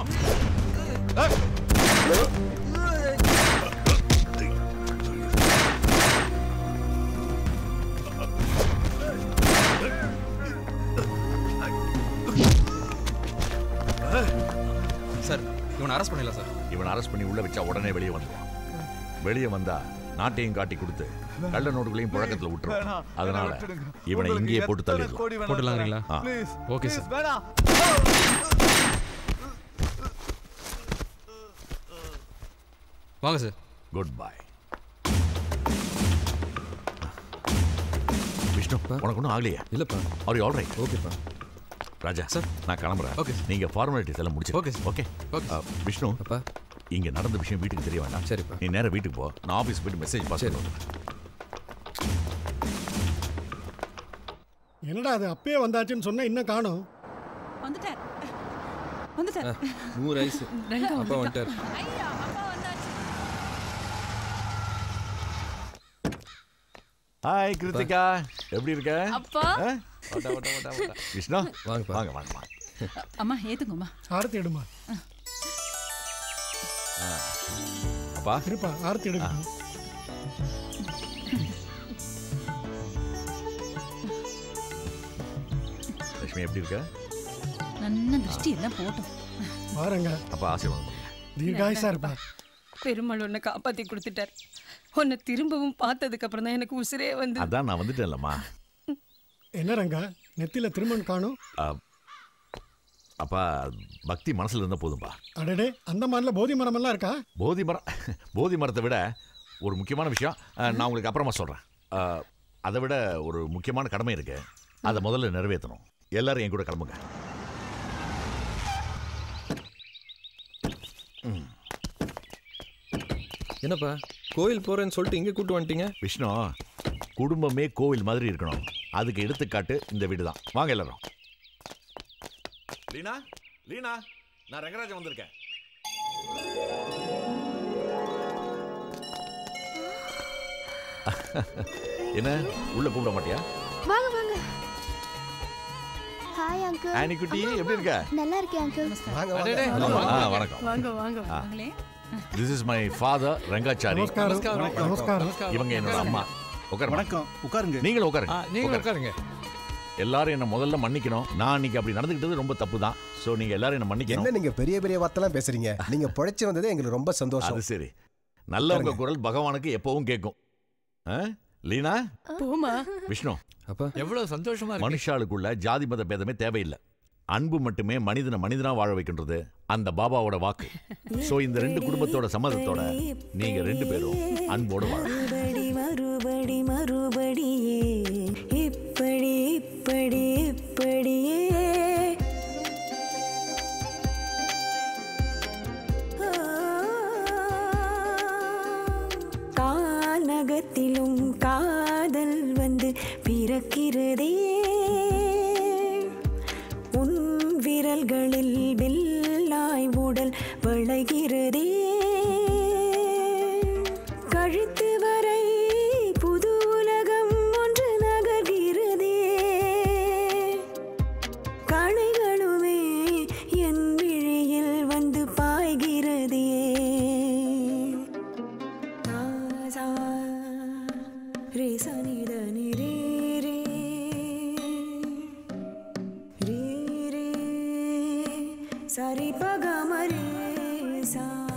சார் இவனை அரெஸ்ட் பண்ணிடலாம் சார் இவன் அரெஸ்ட் பண்ணி உள்ள வச்சா உடனே வெளியே வந்துடுவான் வெளியே வந்தா நாட்டையும் காட்டி கொடுத்து கள்ள நோட்டுகளையும் புழக்கத்துல விட்டுரும் வேணாம், அதனால வேணாம், விட்டுடுங்க. இவனை உங்களுக்கு இங்கேயே போட்டு எத்தனை தள்ளிடலாம் கோடி வேணாலும் போட்டுடலாங்கிறீங்களா? ஆ. Please, okay please, sir. வேணாம் வாங்க சார் குட் பை விஷ்ணு உனக்கு ஒன்றும் ஆகலையா இல்லப்பா ஆர் யூ ஆல் ரைட் ஓகேப்பா ராஜா சார் நான் கிளம்புறேன் Okay, sir. நீங்க ஃபார்மாலிட்டிஸ் எல்லாம் முடிச்சு Okay, sir. Okay Okay, Vishnu அப்பா இங்க நடந்த விஷயம் வீட்டுக்கு தெரிய வேண்டாம் சரிப்பா. நீ நேரா வீட்டுக்கு போ நான் ஆபீஸ் போயிட்டு மெசேஜ் பாஸ் சரி. பண்ணுவேன் என்னடா அது அப்பயே வந்தாச்சுன்னு சொன்னா இன்னும் காணும் வந்துட்டார் வந்துட்டார் நூறு ஐஸ் ரங்கா அப்பா வந்துட்டார். வந்துட்டார் ஐயா அப்பா வந்தாச்சு ஹாய் கிருத்திகா எப்படி இருக்க அப்பா. ஆ? வாடா, வாடா, வாடா, வாடா. விஷ்ணு வாங்கப்பா. வாங்க வாங்க வாங்க அம்மா ஏத்துங்கம்மா ஆரத்தி எடுமா ஆ. அப்பா இருப்பா ஆரத்தி எடுக்கட்டும் லட்சுமி எப்படி இருக்க நன்ன திருஷ்டி எல்லாம் போட்டோம் பாருங்க அப்பா ஆசீர்வாதம் பண்ணுங்க. தீர்காயுசா இருப்பா பெருமாள் உன்னை காப்பாத்தி கொடுத்துட்டார் உன்னை திரும்பவும் பார்த்ததுக்கு அப்புறம் தான் எனக்கு உசிரே வந்து அதான் நான் வந்துட்டேன்லம்மா என்ன ரங்கா நெத்தியில திருமண் காணும் ஆ, அப்பா பக்தி மனசுல இருந்தா போதும்பா அடடே அந்த மாதிரில போதி மரம் எல்லாம் இருக்கா போதி மரம் போதி மரத்தை விட ஒரு முக்கியமான விஷயம் ஆ, நான் உங்களுக்கு அப்புறமா சொல்றேன் ஆ, அதை விட ஒரு முக்கியமான கடமை இருக்கு அதை முதல்ல நிறைவேற்றணும் எல்லாரும் என் கூட கிளம்புங்க ம். என்னப்பா கோயில் போறேன்னு சொல்லிட்டு இங்கே கூட்டு வந்துட்டீங்க விஷ்ணு குடும்பமே கோவில் மாதிரி இருக்கணும் அதுக்கு எடுத்துக்காட்டு இந்த வீடு தான் வாங்க எல்லாரும் லீனா லீனா நான் ரங்கராஜன் வந்திருக்கேன் என்ன உள்ள கூப்பிட மாட்டியா வாங்க வாங்க ஹாய் அங்கிள் ஆனி குட்டி எப்படி இருக்க நல்லா இருக்கேன் அங்கிள் வாங்க அடடே. வாங்க ஆ, வணக்கம் வாங்க வாங்க ஆ. வாங்களே this is my father Rangachari நமஸ்காரம் நமஸ்காரம் இவங்க என்னோட அம்மா உட்காரு வணக்கம் உட்காருங்க நீங்களும் உட்காருங்க நீங்க உட்காருங்க எல்லாரும் என்ன முதல்ல மன்னிக்கணும் நான் இன்னைக்கு அப்படி நடந்துக்கிட்டது ரொம்ப தப்பு தான் ஸோ நீங்க எல்லாரும் என்ன மன்னிக்கணும் என்ன நீங்க பெரிய பெரிய வார்த்தைலாம் பேசுறீங்க நீங்க பொழைச்சு வந்ததே எங்களுக்கு ரொம்ப சந்தோஷம் அது சரி நல்லவங்க குரல் பகவானுக்கு எப்பவும் கேட்கும் ஆ? லீனா போமா விஷ்ணு அப்பா எவ்வளவு சந்தோஷமா இருக்கு மனுஷாளுக்குள்ள ஜாதி மத பேதமே தேவையில்லை அன்பு மட்டுமே மனிதனை மனிதனா வாழ வைக்கின்றது அந்த பாபாவோட வாக்கு சோ இந்த ரெண்டு குடும்பத்தோட சம்மதத்தோட நீங்க ரெண்டு பேரும் அன்போடு வாழ மறுபடி மறுபடி மறுபடியே இப்படி இப்படி இப்படியே கானகத்திலும் காதல் வந்து பிறக்கிறதே உன் விரல்களில் வில்லாய் உடல் வளைகிறதே கழுத்து வரை புது உலகம் ஒன்று நகர்கிறதே கணைகளுமே என் விழியில் வந்து பாய்கிறதே தாசா, ரே சனித நி ரே ரே. ரே ரே, சரி பகம ரே சா